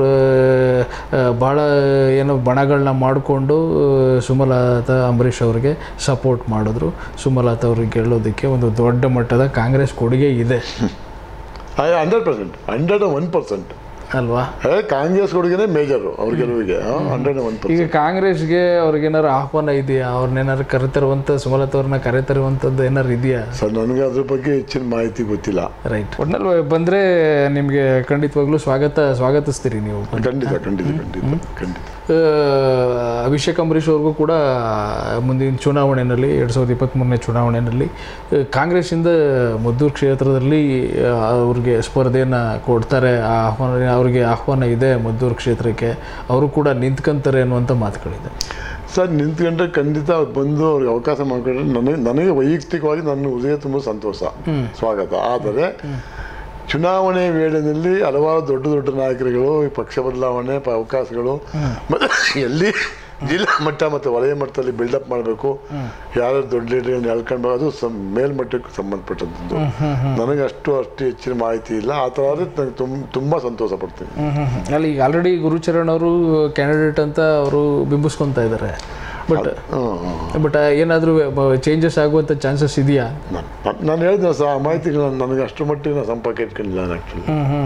ಆ, ಭಾಳ ಏನೋ ಬಣಗಳನ್ನ ಮಾಡಿಕೊಂಡು ಸುಮಲತಾ ಅಂಬರೀಷ್ ಅವರಿಗೆ ಸಪೋರ್ಟ್ ಮಾಡಿದ್ರು ಸುಮಲತಾ ಅವ್ರಿಗೆ ಗೆಲ್ಲೋದಕ್ಕೆ ಒಂದು ದೊಡ್ಡ ಮಟ್ಟದ ಕಾಂಗ್ರೆಸ್ ಕೊಡುಗೆ ಇದೆ hundred percent hundred one percent ಅಲ್ವಾ ಕಾಂಗ್ರೆಸ್ ಕೊಡುಗೆನೇ ಮೇಜರು ಅವ್ರ ಗೆಲುವಿಗೆ ಹಂಡ್ರೆಡ್ ಒನ್ ಪರ್ಸೆಂಟ್ ಈಗ ಕಾಂಗ್ರೆಸ್ಗೆ ಅವ್ರಿಗೇನಾರು ಆಹ್ವಾನ ಇದೆಯಾ ಅವ್ರನ್ನೇನಾರು ಕರೆತರುವಂಥ ಸುಮಲತಾ ಅವ್ರನ್ನ ಕರೆತರುವಂಥದ್ದು ಏನಾರು ಇದೆಯಾ ಸರ್ ನನಗೆ ಅದ್ರ ಬಗ್ಗೆ ಹೆಚ್ಚಿನ ಮಾಹಿತಿ ಗೊತ್ತಿಲ್ಲ ರೈಟ್ ಒಟ್ನಲ್ಲಿ ಬಂದರೆ ನಿಮಗೆ ಖಂಡಿತವಾಗ್ಲೂ ಸ್ವಾಗತ ಸ್ವಾಗತಿಸ್ತೀರಿ ನೀವು ಖಂಡಿತ ಖಂಡಿತ ಖಂಡಿತ ಖಂಡಿತ ಆ, ಅಭಿಷೇಕ್ ಅಂಬರೀಷ್ ಅವ್ರಿಗೂ ಕೂಡ ಮುಂದಿನ ಚುನಾವಣೆಯಲ್ಲಿ ಎರಡು ಸಾವಿರದ ಇಪ್ಪತ್ತ್ಮೂರನೇ ಚುನಾವಣೆಯಲ್ಲಿ ಆ, ಕಾಂಗ್ರೆಸ್ಸಿಂದ ಮದ್ದೂರು ಕ್ಷೇತ್ರದಲ್ಲಿ ಆ, ಅವ್ರಿಗೆ ಸ್ಪರ್ಧೆಯನ್ನು ಕೊಡ್ತಾರೆ ಆ ಆಹ್ವಾನ ಅವರಿಗೆ ಆಹ್ವಾನ ಇದೆ ಮದ್ದೂರು ಕ್ಷೇತ್ರಕ್ಕೆ ಅವರು ಕೂಡ ನಿಂತ್ಕೊಂತಾರೆ ಅನ್ನುವಂಥ ಮಾತುಗಳಿದೆ ಸರ್ ನಿಂತ್ಕೊಂಡ್ರೆ ಖಂಡಿತ ಅವ್ರು ಬಂದು ಅವ್ರಿಗೆ ಅವಕಾಶ ಮಾಡಿಕೊಂಡ್ರೆ ನನಗೆ ನನಗೆ ವೈಯಕ್ತಿಕವಾಗಿ ನನ್ನ ಹೃದಯ ತುಂಬ ಸಂತೋಷ ಸ್ವಾಗತ ಆದರೆ ಚುನಾವಣೆ ವೇಳೆಯಲ್ಲಿ ಹಲವಾರು ದೊಡ್ಡ ದೊಡ್ಡ ನಾಯಕರುಗಳು ಈ ಪಕ್ಷ ಬದಲಾವಣೆ ಪ- ಅವಕಾಶಗಳು ಮತ್ತು ಎಲ್ಲಿ ಜಿಲ್ಲಾ ಮಟ್ಟ ಮತ್ತು ವಲಯ ಮಟ್ಟದಲ್ಲಿ ಬಿಲ್ಡಪ್ ಮಾಡಬೇಕು ಯಾರು ದೊಡ್ಡ ಲೀಡರ್ಗಳನ್ನ ಎಳ್ಕೊಳ್ಬೇಕು ಅದು ಸಂ ಮೇಲ್ಮಟ್ಟಕ್ಕೆ ಸಂಬಂಧಪಟ್ಟಂಥದ್ದು ನನಗೆ ಅಷ್ಟು ಅಷ್ಟು ಹೆಚ್ಚಿನ ಮಾಹಿತಿ ಇಲ್ಲ ಆ ಥರ ಆದರೆ ನನಗೆ ತುಂಬ ತುಂಬ ಸಂತೋಷ ಪಡ್ತೀನಿ ಅಲ್ಲಿ ಈಗ ಆಲ್ರೆಡಿ ಗುರುಚರಣ್ ಅವರು ಕ್ಯಾಂಡಿಡೇಟ್ ಅಂತ ಅವರು ಬಿಂಬಿಸ್ಕೊತಾ ಇದ್ದಾರೆ ಬಟ್ ಹ್ಮ್. ಬಟ್ ಏನಾದರೂ ಚೇಂಜಸ್ ಆಗುವಂಥ ಚಾನ್ಸಸ್ ಇದೆಯಾ ನಾನು ನಾನು ಹೇಳಿದೆ ಸರ್ ಆ ಮಾಹಿತಿಗಳನ್ನ ನನಗೆ ಅಷ್ಟು ಮಟ್ಟಿಗೆ ನಾನು ಸಂಪರ್ಕ ಇಟ್ಕೊಂಡಿಲ್ಲ ನಾನು ಆ್ಯಕ್ಚುಲಿ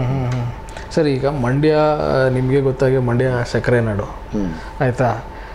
ಸರ್ ಈಗ ಮಂಡ್ಯ ನಿಮಗೆ ಗೊತ್ತಾಗಿ ಮಂಡ್ಯ ಸಕ್ಕರೆ ನಾಡು ಆಯಿತಾ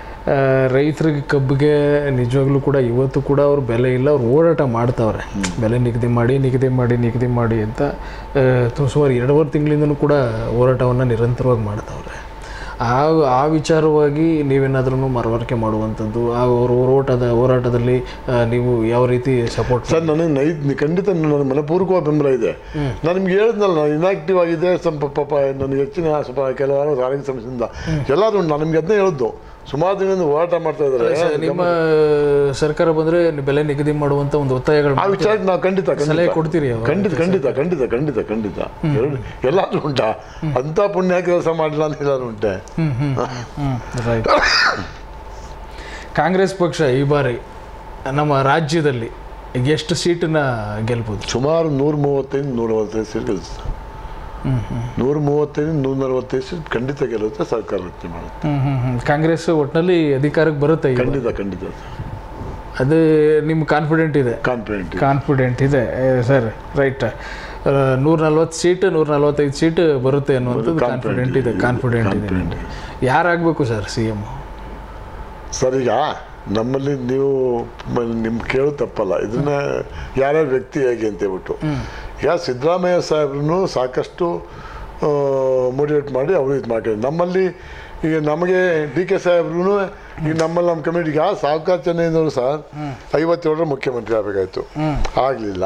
ರೈತರಿಗೆ ಕಬ್ಬಿಗೆ ನಿಜವಾಗ್ಲೂ ಕೂಡ ಇವತ್ತು ಕೂಡ ಅವ್ರು ಬೆಲೆ ಇಲ್ಲ ಅವ್ರು ಓಡಾಟ ಮಾಡ್ತಾವ್ರೆ ಬೆಲೆ ನಿಗದಿ ಮಾಡಿ ನಿಗದಿ ಮಾಡಿ ನಿಗದಿ ಮಾಡಿ ಅಂತ ಆ, ತು- ಸುಮಾರು ಎರಡೂವರೆ ತಿಂಗಳಿಂದನೂ ಕೂಡ ಹೋರಾಟವನ್ನು ನಿರಂತರವಾಗಿ ಮಾಡ್ತಾವ್ರೆ ಆ ಆ ವಿಚಾರವಾಗಿ ನೀವೇನಾದ್ರೂ ಮನವರಿಕೆ ಮಾಡುವಂಥದ್ದು ಆ ಅವ್ರ ಹೋರಾಟದ ಹೋರಾಟದಲ್ಲಿ ಆ, ನೀವು ಯಾವ ರೀತಿ ಸಪೋರ್ಟ್ ಸರ್ ನನಗೆ ನೈ ಖಂಡಿತ ನನ್ನ ಮನಪೂರ್ವಕ ಬೆಂಬಲ ಇದೆ ನಾನು ನಿಮ್ಗೆ ಹೇಳಿದ್ನಲ್ಲ ನಾನು ಇನ್ಆಕ್ಟಿವ್ ಆಗಿದೆ ಸ್ವಲ್ಪ ಪಾಪ ನನಗೆ ಹೆಚ್ಚಿನ ಸ್ವಲ್ಪ ಕೆಲವಾರು ಆರೋಗ್ಯ ಸಮಸ್ಯೆಯಿಂದ ಎಲ್ಲರೂ ನಾನು ನಿಮ್ಗೆ ಅದನ್ನೇ ಹೇಳಿದ್ದು ಸುಮಾರು ದಿನದಿಂದ ಹೋರಾಟ ಮಾಡ್ತಾ ಇದ್ದಾರೆ ನಿಮ್ಮ ಸರ್ಕಾರ ಬಂದರೆ ಬೆಲೆ ನಿಗದಿ ಮಾಡುವಂಥ ಒಂದು ಒತ್ತಾಯಗಳು ಆ ವಿಚಾರಕ್ಕೆ ನಾವು ಖಂಡಿತ ಸಲಹೆ ಖಂಡಿತ ಕೊಡ್ತೀರಿ ಅವಾಗ? ಖಂಡಿತ ಖಂಡಿತ ಖಂಡಿತ ಖಂಡಿತ ಖಂಡಿತ ಎರಡು ಎಲ್ಲಾದ್ರೂ ಉಂಟಾ ಅಂತ ಪುಣ್ಯ ಕೆಲಸ ಮಾಡಿಲ್ಲ ಅಂತ ಎಲ್ಲಾದ್ರೂ ಉಂಟೆ ಹ್ಮ್ ಹ್ಮ್ ಹ್ಮ್ ರೈಟ್ ಕಾಂಗ್ರೆಸ್ ಪಕ್ಷ ಈ ಬಾರಿ ನಮ್ಮ ರಾಜ್ಯದಲ್ಲಿ ಈಗ ಎಷ್ಟು ಸೀಟನ್ನ ಗೆಲ್ಬೋದು ಸುಮಾರು ನೂರ ಮೂವತ್ತೈದು ನೂರ ನಲವತ್ತೈದು ಸೀಟ್ ಗೆಲ್ಲಿಸ್ತಾರೆ ನೂರ ಮೂವತ್ತೈದು ನೂರ ನಲವತ್ತೈದು ಸೀಟ್ ಖಂಡಿತ ಗೆಲ್ಲುತ್ತೆ ಸರ್ಕಾರ ರಚನೆ ಮಾಡುತ್ತೆ ಹ್ಮ್ ಹ್ಮ್ ಹ್ಮ್ ಕಾಂಗ್ರೆಸ್ ಒಟ್ಟಿನಲ್ಲಿ ಅಧಿಕಾರಕ್ಕೆ ಬರುತ್ತೆ ಈಗ ಖಂಡಿತ ಖಂಡಿತ ಅದು ನಿಮ್ಮ ಕಾನ್ಫಿಡೆಂಟ್ ಇದೆ ಕಾನ್ಫಿಡೆಂಟ್ ಕಾನ್ಫಿಡೆಂಟ್ ಇದೆ ಸರ್ ರೈಟ್ ನೂರ ನಲ್ವತ್ತು ಸೀಟ್ ನೂರ ನಲ್ವತ್ತೈದು ಸೀಟ್ ಬರುತ್ತೆ ಅನ್ನುವಂಥದ್ದು ಕಾನ್ಫಿಡೆಂಟ್ ಇದೆ ಕಾನ್ಫಿಡೆಂಟ್ ಇದೆ ಕಾನ್ಫಿಡೆಂಟ್ ಯಾರಾಗಬೇಕು ಸರ್ ಸಿ ಎಮ್ ಸರ್ ಈಗ ನಮ್ಮಲ್ಲಿ ನೀವು ನಿಮ್ ಕೇಳೋ ತಪ್ಪಲ್ಲ ಇದನ್ನ ಯಾರ್ಯಾರ ವ್ಯಕ್ತಿ ಹೇಗೆ ಅಂತ ಹೇಳ್ಬಿಟ್ಟು ಈಗ ಸಿದ್ದರಾಮಯ್ಯ ಸಾಹೇಬ್ರು ಸಾಕಷ್ಟು ಮೋಟಿವೇಟ್ ಮಾಡಿ ಅವರು ಇದು ಮಾಡ್ತಾರೆ ನಮ್ಮಲ್ಲಿ ಈಗ ನಮಗೆ ಡಿ ಕೆ ಸಾಹೇಬ್ರು ಈಗ ನಮ್ಮಲ್ಲಿ ನಮ್ಮ ಕಮಿಟಿಗೆ ಆ ಸಾವುಕಾರ ಚೆನ್ನೈನವರು ಸಹ ಐವತ್ತೇಳರ ಮುಖ್ಯಮಂತ್ರಿ ಆಗಬೇಕಾಯ್ತು ಆಗಲಿಲ್ಲ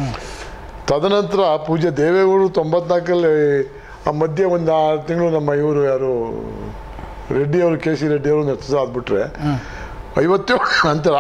ತದನಂತರ ಪೂಜ್ಯ ದೇವೇಗೌಡರು ತೊಂಬತ್ನಾಲ್ಕಲ್ಲಿ ಆ ಮಧ್ಯೆ ಒಂದು ಆರು ತಿಂಗಳು ನಮ್ಮ ಇವರು ಯಾರು ರೆಡ್ಡಿ ಅವರು ಕೆ ಸಿ ರೆಡ್ಡಿ ಅವರು ನೆತೃತ್ವ ಆದ್ಬಿಟ್ರೆ ಐವತ್ತೇಳು ನಂತರ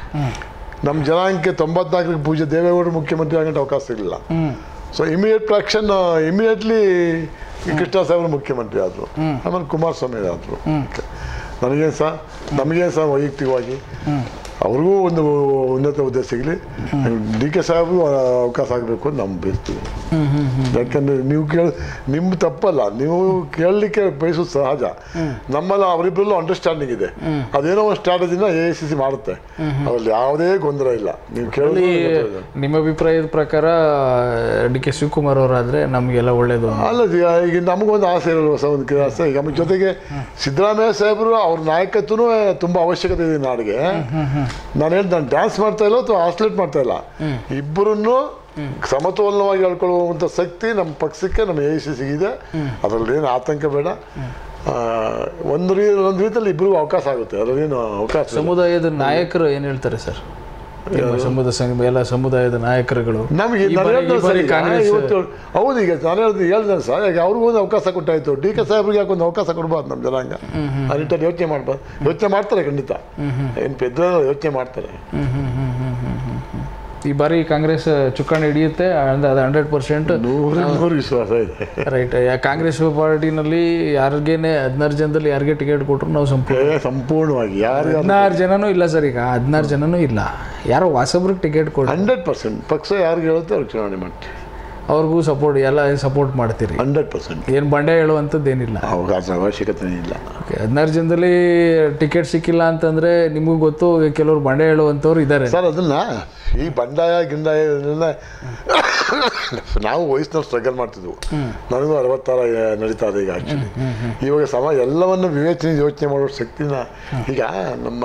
ನಮ್ಮ ಜನಾಂಗಕ್ಕೆ ತೊಂಬತ್ನಾಲ್ಕರಿಗೆ ಪೂಜ್ಯ ದೇವೇಗೌಡರು ಮುಖ್ಯಮಂತ್ರಿ ಆಗಂಟ ಅವಕಾಶ ಸಿಗಲಿಲ್ಲ so immediate action immediately Krishna ಸಾಹೇಬರು ಮುಖ್ಯಮಂತ್ರಿ ಆದರು ಆಮೇಲೆ ಕುಮಾರಸ್ವಾಮಿ ಆದರು ನನಗೇನು ಸಹ ನಮಗೇನು ಸಹ ವೈಯಕ್ತಿಕವಾಗಿ ಅವ್ರಿಗೂ ಒಂದು ಉನ್ನತ ಹುದ್ದೆ ಸಿಗಲಿ ಡಿ ಕೆ ಸಾಹೇಬ್ರು ಅವಕಾಶ ಆಗಬೇಕು ಅಂತ ನಮ್ಮ ಬಯಸ್ತೀವಿ ಯಾಕಂದ್ರೆ ನೀವು ಕೇಳ ನಿಮ್ಮ ತಪ್ಪಲ್ಲ ನೀವು ಕೇಳಲಿಕ್ಕೆ ಬಯಸೋದು ಸಹಜ ನಮ್ಮಲ್ಲಿ ಅವರಿಬ್ಬರಲ್ಲೂ ಅಂಡರ್ಸ್ಟ್ಯಾಂಡಿಂಗ್ ಇದೆ ಅದೇನೋ ಒಂದು ಸ್ಟ್ರಾಟಜಿನ ಎ ಸಿ ಸಿ ಮಾಡುತ್ತೆ ಅದ್ರಲ್ಲಿ ಯಾವುದೇ ಗೊಂದಲ ಇಲ್ಲ ನೀವು ಕೇಳೋದು ಅಲ್ಲಿ ನಿಮ್ಮ ಅಭಿಪ್ರಾಯದ ಪ್ರಕಾರ ಡಿ ಕೆ ಶಿವಕುಮಾರ್ ಅವರಾದ್ರೆ ನಮಗೆಲ್ಲ ಒಳ್ಳೇದು ಅಲ್ಲ ಈಗ ಈಗ ನಮಗೊಂದು ಆಸೆ ಇರಲ್ಲ ಹೊಸ ಒಂದು ಕೆ- ಆಸೆ ಈಗ ನಮ್ಮ ಜೊತೆಗೆ ಸಿದ್ದರಾಮಯ್ಯ ಸಾಹೇಬರು ಅವ್ರ ನಾಯಕತ್ವನೂ ತುಂಬ ಅವಶ್ಯಕತೆ ಇದೆ ನಾಡಿಗೆ ನಾನು ಹೇಳಿ ನಾನು ಡ್ಯಾನ್ಸ್ ಮಾಡ್ತಾ ಇಲ್ಲ ಅಥವಾ ಆಸ್ಲೇಟ್ ಮಾಡ್ತಾ ಇಲ್ಲ ಇಬ್ಬರನ್ನು ಸಮತೋಲನವಾಗಿ ಹೇಳ್ಕೊಳ್ಳುವಂಥ ಶಕ್ತಿ ನಮ್ಮ ಪಕ್ಷಕ್ಕೆ ನಮ್ಮ ಎ ಸಿ ಸಿಗಿದೆ ಅದರಲ್ಲಿ ಏನು ಆತಂಕ ಬೇಡ ಆ, ಒಂದು ರೀ ಒಂದು ರೀತಿಯಲ್ಲಿ ಇಬ್ಬರಿಗೂ ಅವಕಾಶ ಆಗುತ್ತೆ ಅದರಲ್ಲೇನು ಅವಕಾಶ ಇಲ್ಲ. ಸಮುದಾಯದ ನಾಯಕರು ಏನು ಹೇಳ್ತಾರೆ ಸರ್ ನಿಮ್ಮ ಸಮುದಾಯ ಸಂಘ ಎಲ್ಲ ಸಮುದಾಯದ ನಾಯಕರುಗಳು ನಮಗೆ ಈ ನಾನು ಬಾರಿ- ಹೇಳ್ದೆ ಈ ಬಾರಿ ಸರ್ ಈಗ, ಕಾಂಗ್ರೆಸ್ ಇವತ್ತು ಹೌದು ಈಗ ನಾನು ಹೇಳ್ದೆ ಹೇಳ್ದೆ ಸರ್ ಈಗ ಅವ್ರಿಗೂ ಒಂದು ಅವಕಾಶ ಕೊಟ್ಟಾಯ್ತು ಡಿ ಕೆ ಸಾಹೇಬ್ರಿಗೆ ಯಾಕೆ ಒಂದು ಅವಕಾಶ ಕೊಡ್ಬಾರ್ದು ನಮ್ಮ ಜನಾಂಗ ಆ ನಿಟ್ಟಲ್ಲಿ ಯೋಚನೆ ಮಾಡ್ಬಾರ್ದು ಯೋಚನೆ ಮಾಡ್ತಾರೆ ಖಂಡಿತ ಏನು ಪೆದ್ದ ಯೋಚನೆ ಮಾಡ್ತಾರೆ ಹ್ಮ್, hmm, hmm, hmm, hmm, hmm, ಹ್ಮ್. ಈ ಬಾರಿ ಕಾಂಗ್ರೆಸ್ ಚುಕ್ಕಾಣಿ ಹಿಡಿಯುತ್ತೆ ಅದು ಹಂಡ್ರೆಡ್ ಪರ್ಸೆಂಟ್ ನೂರ ನೂರು ವಿಶ್ವಾಸ ಇದೆ ರೈಟ್ ಕಾಂಗ್ರೆಸ್ ಪಾರ್ಟಿನಲ್ಲಿ ಯಾರಿಗೇನೆ ಹದಿನಾರು ಜನದಲ್ಲಿ ಯಾರಿಗೆ ಟಿಕೆಟ್ ಕೊಟ್ಟರು ನಾವು ಸಂಪೂರ್ಣ ಏ, ಸಂಪೂರ್ಣವಾಗಿ ಯಾರು ಹದಿನಾರು ಜನನೂ ಇಲ್ಲ ಸರ್ ಈಗ ಹದಿನಾರು ಜನನೂ ಇಲ್ಲ ಯಾರೋ ಹೊಸಬ್ರಿಗೆ ಟಿಕೆಟ್ ಕೊಡಿ ಹಂಡ್ರೆಡ್ ಪರ್ಸೆಂಟ್ ಪಕ್ಷ ಯಾರಿಗೆ ಹೇಳುತ್ತೆ ಅವ್ರಿಗೆ ಚುನಾವಣೆ ಮಾಡ್ತೀವಿ ಅವ್ರಿಗೂ ಸಪೋರ್ಟ್ ಎಲ್ಲ ಸಪೋರ್ಟ್ ಮಾಡ್ತೀರಿ ಹಂಡ್ರೆಡ್ ಪರ್ಸೆಂಟ್ ಏನು ಬಂಡೆ ಹೇಳುವಂಥದ್ದು ಏನಿಲ್ಲ ಅವಕಾಶ ಅವಶ್ಯಕತೆ ಇಲ್ಲ ಹದಿನಾರು ಜನದಲ್ಲಿ ಟಿಕೆಟ್ ಸಿಕ್ಕಿಲ್ಲ ಅಂತಂದ್ರೆ ನಿಮಗೂ ಗೊತ್ತು ಕೆಲವರು ಬಂಡೆ ಹೇಳುವಂಥವ್ರು ಇದ್ದಾರೆ ಸರ್ ಅದನ್ನ ಈ ಬಂಡಾಯ ಗಿಂಡಾಯ ಇದನ್ನೆಲ್ಲ ನಾವು ವಯಸ್ಸಿನಲ್ಲಿ ಸ್ಟ್ರಗಲ್ ಮಾಡ್ತಿದ್ವು ನನಗೂ ಅರವತ್ತಾರ ನಡೀತಾ ಇದೆ ಈಗ ಆ್ಯಕ್ಚುಲಿ ಇವಾಗ ಸಮ ಎಲ್ಲವನ್ನು ವಿವೇಚನೆ ಯೋಚನೆ ಮಾಡೋ ಶಕ್ತಿನ ಈಗ ನಮ್ಮ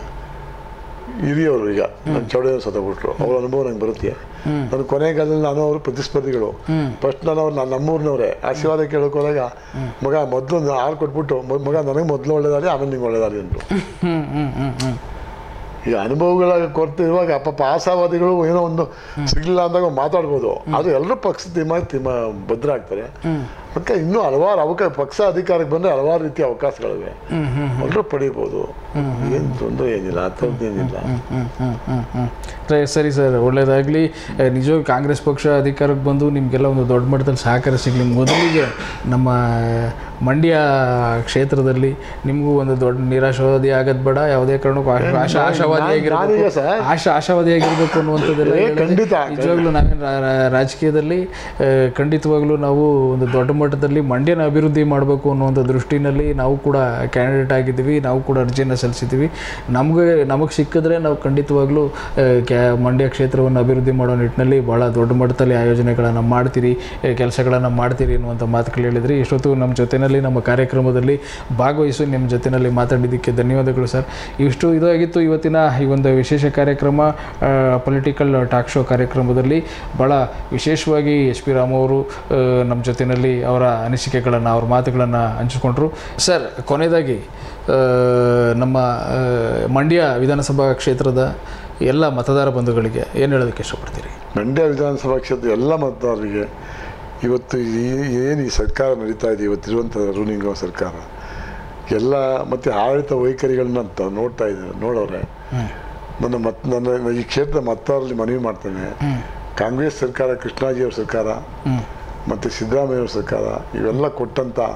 ಹಿರಿಯವರು ಈಗ ನನ್ನ ಚೌಡಯ್ಯ ಸತ್ತಬಿಟ್ರು ಅವ್ರ ಅನುಭವ ನಂಗೆ ಬರುತ್ತೆ ನನ್ನ ಕೊನೆಗಾಲದಲ್ಲಿ ನಾನು ಅವರು ಪ್ರತಿಸ್ಪರ್ಧಿಗಳು ಫಸ್ಟ್ ನಾನು ಅವ್ರು ನಾನು ನಮ್ಮೂರಿನವರೇ ಆಶೀರ್ವಾದ ಕೇಳೋಕೆ ಹೋದಾಗ ಮಗ ಮೊದಲು ಒಂದು ಹಾಲು ಕೊಟ್ಬಿಟ್ಟು ಮ- ಮಗ ನನಗೆ ಮೊದಲು ಒಳ್ಳೆದಾರಿ ಆಮೇಲೆ ನಿಂಗೆ ಒಳ್ಳೆದಾರಿ ಅಂದರು ಹ್ಮ್ ಹ್ಮ್ ಹ್ಮ್ ಹ್ಮ್ ಈಗ ಅನುಭವಗಳ ಕೊರತೆ ಇರುವಾಗ ಪಾಪ ಆಶಾವಾದಿಗಳು ಏನೋ ಒಂದು ಸಿಗಲಿಲ್ಲ ಅಂದಾಗ ಮಾತಾಡ್ಬೋದು ಅದು ಎಲ್ಲರೂ ಪಕ್ಷ ತೀಮ ತೀಮ ಭದ್ರ ಆಗ್ತಾರೆ ಅದಕ್ಕೆ ಇನ್ನೂ ಹಲವಾರು ಅವಕಾಶ ಪಕ್ಷ ಅಧಿಕಾರಕ್ಕೆ ಬಂದರೆ ಹಲವಾರು ರೀತಿಯ ಅವಕಾಶಗಳಿವೆ ಎಲ್ಲರೂ ಪಡಿಬೋದು ಏನು ತೊಂದರೆ ಏನಿಲ್ಲ ಆ ಥರದ್ದು ಏನಿಲ್ಲ ಹ್ಮ್, ಹ್ಮ್, ಹ್ಮ್, ಹ್ಮ್. ಸರಿ- ಸರಿ ಸರ್ ಒಳ್ಳೇದಾಗಲಿ ನಿಜವಾಗಿ ಕಾಂಗ್ರೆಸ್ ಪಕ್ಷ ಅಧಿಕಾರಕ್ಕೆ ಬಂದು ನಿಮಗೆಲ್ಲ ಒಂದು ದೊಡ್ಡ ಮಟ್ಟದಲ್ಲಿ ಸಹಕಾರ ಸಿಗಲಿ ಮೊದಲಿಗೆ ನಮ್ಮ ಮಂಡ್ಯ ಕ್ಷೇತ್ರದಲ್ಲಿ ನಿಮಗೂ ಒಂದು ದೊಡ್ಡ ನಿರಾಶಾವಾದಿ ಆಗೋದು ಬೇಡ ಯಾವುದೇ ಕಾರಣಕ್ಕೂ ಆಶಾ ಆಶಾ ಆಶಾವಾದಿ ನಾನೀಗ ಆಗಿರ್ಬೇಕು ಸರ್ ಆಶಾ ಆಶಾವಾದಿಯಾಗಿರ್ಬೇಕು ಅನ್ನುವಂಥದ್ದೆಲ್ಲ ಏ, ಹೇಳಿದ್ರೆ ಖಂಡಿತ. ನಿಜವಾಗ್ಲೂ ನಾವೇನು ರಾಜಕೀಯದಲ್ಲಿ ಆ, ಖಂಡಿತವಾಗ್ಲೂ ನಾವು ಒಂದು ದೊಡ್ಡ ಮಟ್ಟದಲ್ಲಿ ಮಂಡ್ಯನ ಅಭಿವೃದ್ಧಿ ಮಾಡಬೇಕು ಅನ್ನುವಂಥ ದೃಷ್ಟಿನಲ್ಲಿ ನಾವು ಕೂಡ ಕ್ಯಾಂಡಿಡೇಟ್ ಆಗಿದ್ದೀವಿ ನಾವು ಕೂಡ ಅರ್ಜಿಯನ್ನು ಸಲ್ಲಿಸಿದ್ದೀವಿ ನಮಗೆ ನಮಗೆ ಸಿಕ್ಕಿದ್ರೆ ನಾವು ಖಂಡಿತವಾಗ್ಲೂ ಆ, ಕ್ಯಾ ಮಂಡ್ಯ ಕ್ಷೇತ್ರವನ್ನು ಅಭಿವೃದ್ಧಿ ಮಾಡೋ ನಿಟ್ಟಿನಲ್ಲಿ ಭಾಳ ದೊಡ್ಡ ಮಟ್ಟದಲ್ಲಿ ಆಯೋಜನೆಗಳನ್ನು ಮಾಡ್ತೀರಿ ಕೆಲಸಗಳನ್ನು ಮಾಡ್ತೀರಿ ಅನ್ನುವಂಥ ಮಾತುಗಳು ಹೇಳಿದ್ರಿ ಇಷ್ಟೊತ್ತು ನಮ್ಮ ಜೊತೆಯಲ್ಲಿ ನಮ್ಮ ಕಾರ್ಯಕ್ರಮದಲ್ಲಿ ಭಾಗವಹಿಸಿ ನಿಮ್ಮ ಜೊತೆಯಲ್ಲಿ ಮಾತಾಡಿದ್ದಕ್ಕೆ ಧನ್ಯವಾದಗಳು ಸರ್ ಇಷ್ಟು ಇದಾಗಿತ್ತು ಇವತ್ತಿನ ಈ ಒಂದು ವಿಶೇಷ ಕಾರ್ಯಕ್ರಮ ಪೊಲಿಟಿಕಲ್ ಟಾಕ್ ಶೋ ಕಾರ್ಯಕ್ರಮದಲ್ಲಿ ಭಾಳ ವಿಶೇಷವಾಗಿ ಎಸ್ ಪಿ ರಾಮ್ ಅವರು ಆ, ನಮ್ಮ ಜೊತೆಯಲ್ಲಿ ಅವರ ಅನಿಸಿಕೆಗಳನ್ನು ಅವ್ರ ಮಾತುಗಳನ್ನು ಹಂಚಿಕೊಂಡ್ರು ಸರ್ ಕೊನೆಯದಾಗಿ ಆ, ನಮ್ಮ ಆ, ಮಂಡ್ಯ ವಿಧಾನಸಭಾ ಕ್ಷೇತ್ರದ ಎಲ್ಲ ಮತದಾರ ಬಂಧುಗಳಿಗೆ ಏನು ಹೇಳೋದಕ್ಕೆ ಇಷ್ಟಪಡ್ತೀರಿ ಮಂಡ್ಯ ವಿಧಾನಸಭಾ ಕ್ಷೇತ್ರ ಎಲ್ಲ ಮತದಾರರಿಗೆ ಇವತ್ತು ಈ ಏನು ಈ ಸರ್ಕಾರ ನಡೀತಾ ಇದೆ ಇವತ್ತಿರುವಂಥ ರೂಲಿಂಗ್ ಸರ್ಕಾರ ಎಲ್ಲ ಮತ್ತು ಆಡಳಿತ ವೈಖರಿಗಳನ್ನ ಅಂತ ನೋಡ್ತಾ ಇದ್ದಾರೆ ನೋಡೋರೆ ನನ್ನ ಮತ್ ನನ್ನ ಈ ಕ್ಷೇತ್ರದ ಮತದಾರರಲ್ಲಿ ಮನವಿ ಮಾಡ್ತೇನೆ ಕಾಂಗ್ರೆಸ್ ಸರ್ಕಾರ ಕೃಷ್ಣಾಜಿಯವ್ರ ಸರ್ಕಾರ ಮತ್ತು ಸಿದ್ದರಾಮಯ್ಯವ್ರ ಸರ್ಕಾರ ಇವೆಲ್ಲ ಕೊಟ್ಟಂಥ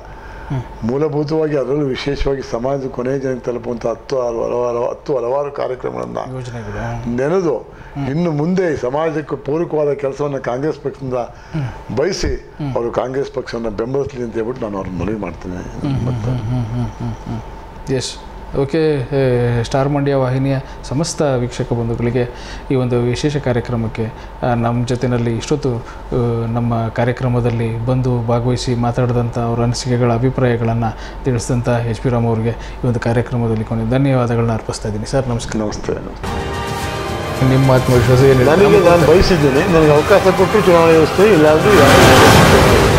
ಮೂಲಭೂತವಾಗಿ ಅದರಲ್ಲೂ ವಿಶೇಷವಾಗಿ ಸಮಾಜದ ಕೊನೆಯ ಜನಕ್ಕೆ ತಲುಪುವಂಥ ಹತ್ತು ಹಲವು ಹಲವಾರು ಹತ್ತು ಹಲವಾರು ಕಾರ್ಯಕ್ರಮಗಳನ್ನು ಯೋಜನೆಗಳು ನೆನೆದು ಇನ್ನು ಮುಂದೆ ಈ ಸಮಾಜಕ್ಕೆ ಪೂರಕವಾದ ಕೆಲಸವನ್ನು ಕಾಂಗ್ರೆಸ್ ಪಕ್ಷದಿಂದ ಬಯಸಿ ಅವರು ಕಾಂಗ್ರೆಸ್ ಪಕ್ಷವನ್ನು ಬೆಂಬಲಿಸಲಿ ಅಂತ ಹೇಳ್ಬಿಟ್ಟು ನಾನು ಅವ್ರನ್ನ ಮನವಿ ಮಾಡ್ತೇನೆ ಮತ್ತೆ ಎಸ್ ಓಕೆ ಸ್ಟಾರ್ ಮಂಡ್ಯ ವಾಹಿನಿಯ ಸಮಸ್ತ ವೀಕ್ಷಕ ಬಂಧುಗಳಿಗೆ ಈ ಒಂದು ವಿಶೇಷ ಕಾರ್ಯಕ್ರಮಕ್ಕೆ ಆ, ನಮ್ಮ ಜೊತೆಯಲ್ಲಿ ಇಷ್ಟೊತ್ತು ಆ, ನಮ್ಮ ಕಾರ್ಯಕ್ರಮದಲ್ಲಿ ಬಂದು ಭಾಗವಹಿಸಿ ಮಾತಾಡಿದಂಥ ಅವರ ಅನಿಸಿಕೆಗಳ ಅಭಿಪ್ರಾಯಗಳನ್ನು ತಿಳಿಸಿದಂಥ ಎಚ್ ಪಿ ರಾಮ್ ಅವರಿಗೆ ಈ ಒಂದು ಕಾರ್ಯಕ್ರಮದಲ್ಲಿ ಕೊನೆ ಧನ್ಯವಾದಗಳನ್ನ ಅರ್ಪಿಸ್ತಾ ಇದ್ದೀನಿ ಸರ್ ನಮಸ್ಕಾರ ನಮಸ್ತೆ ನಿಮ್ಮ ಆತ್ಮವಿಶ್ವಾಸ ಏನಿದೆ ನನಗೆ ನಾನು ಬಯಸಿದ್ದೀನಿ ನನಗೆ ಅವಕಾಶ ಕೊಟ್ಟು ಚುನಾವಣೆ ವ್ಯವಸ್ಥೆ ಇಲ್ಲಾಂದ್ರೆ ಯಾರು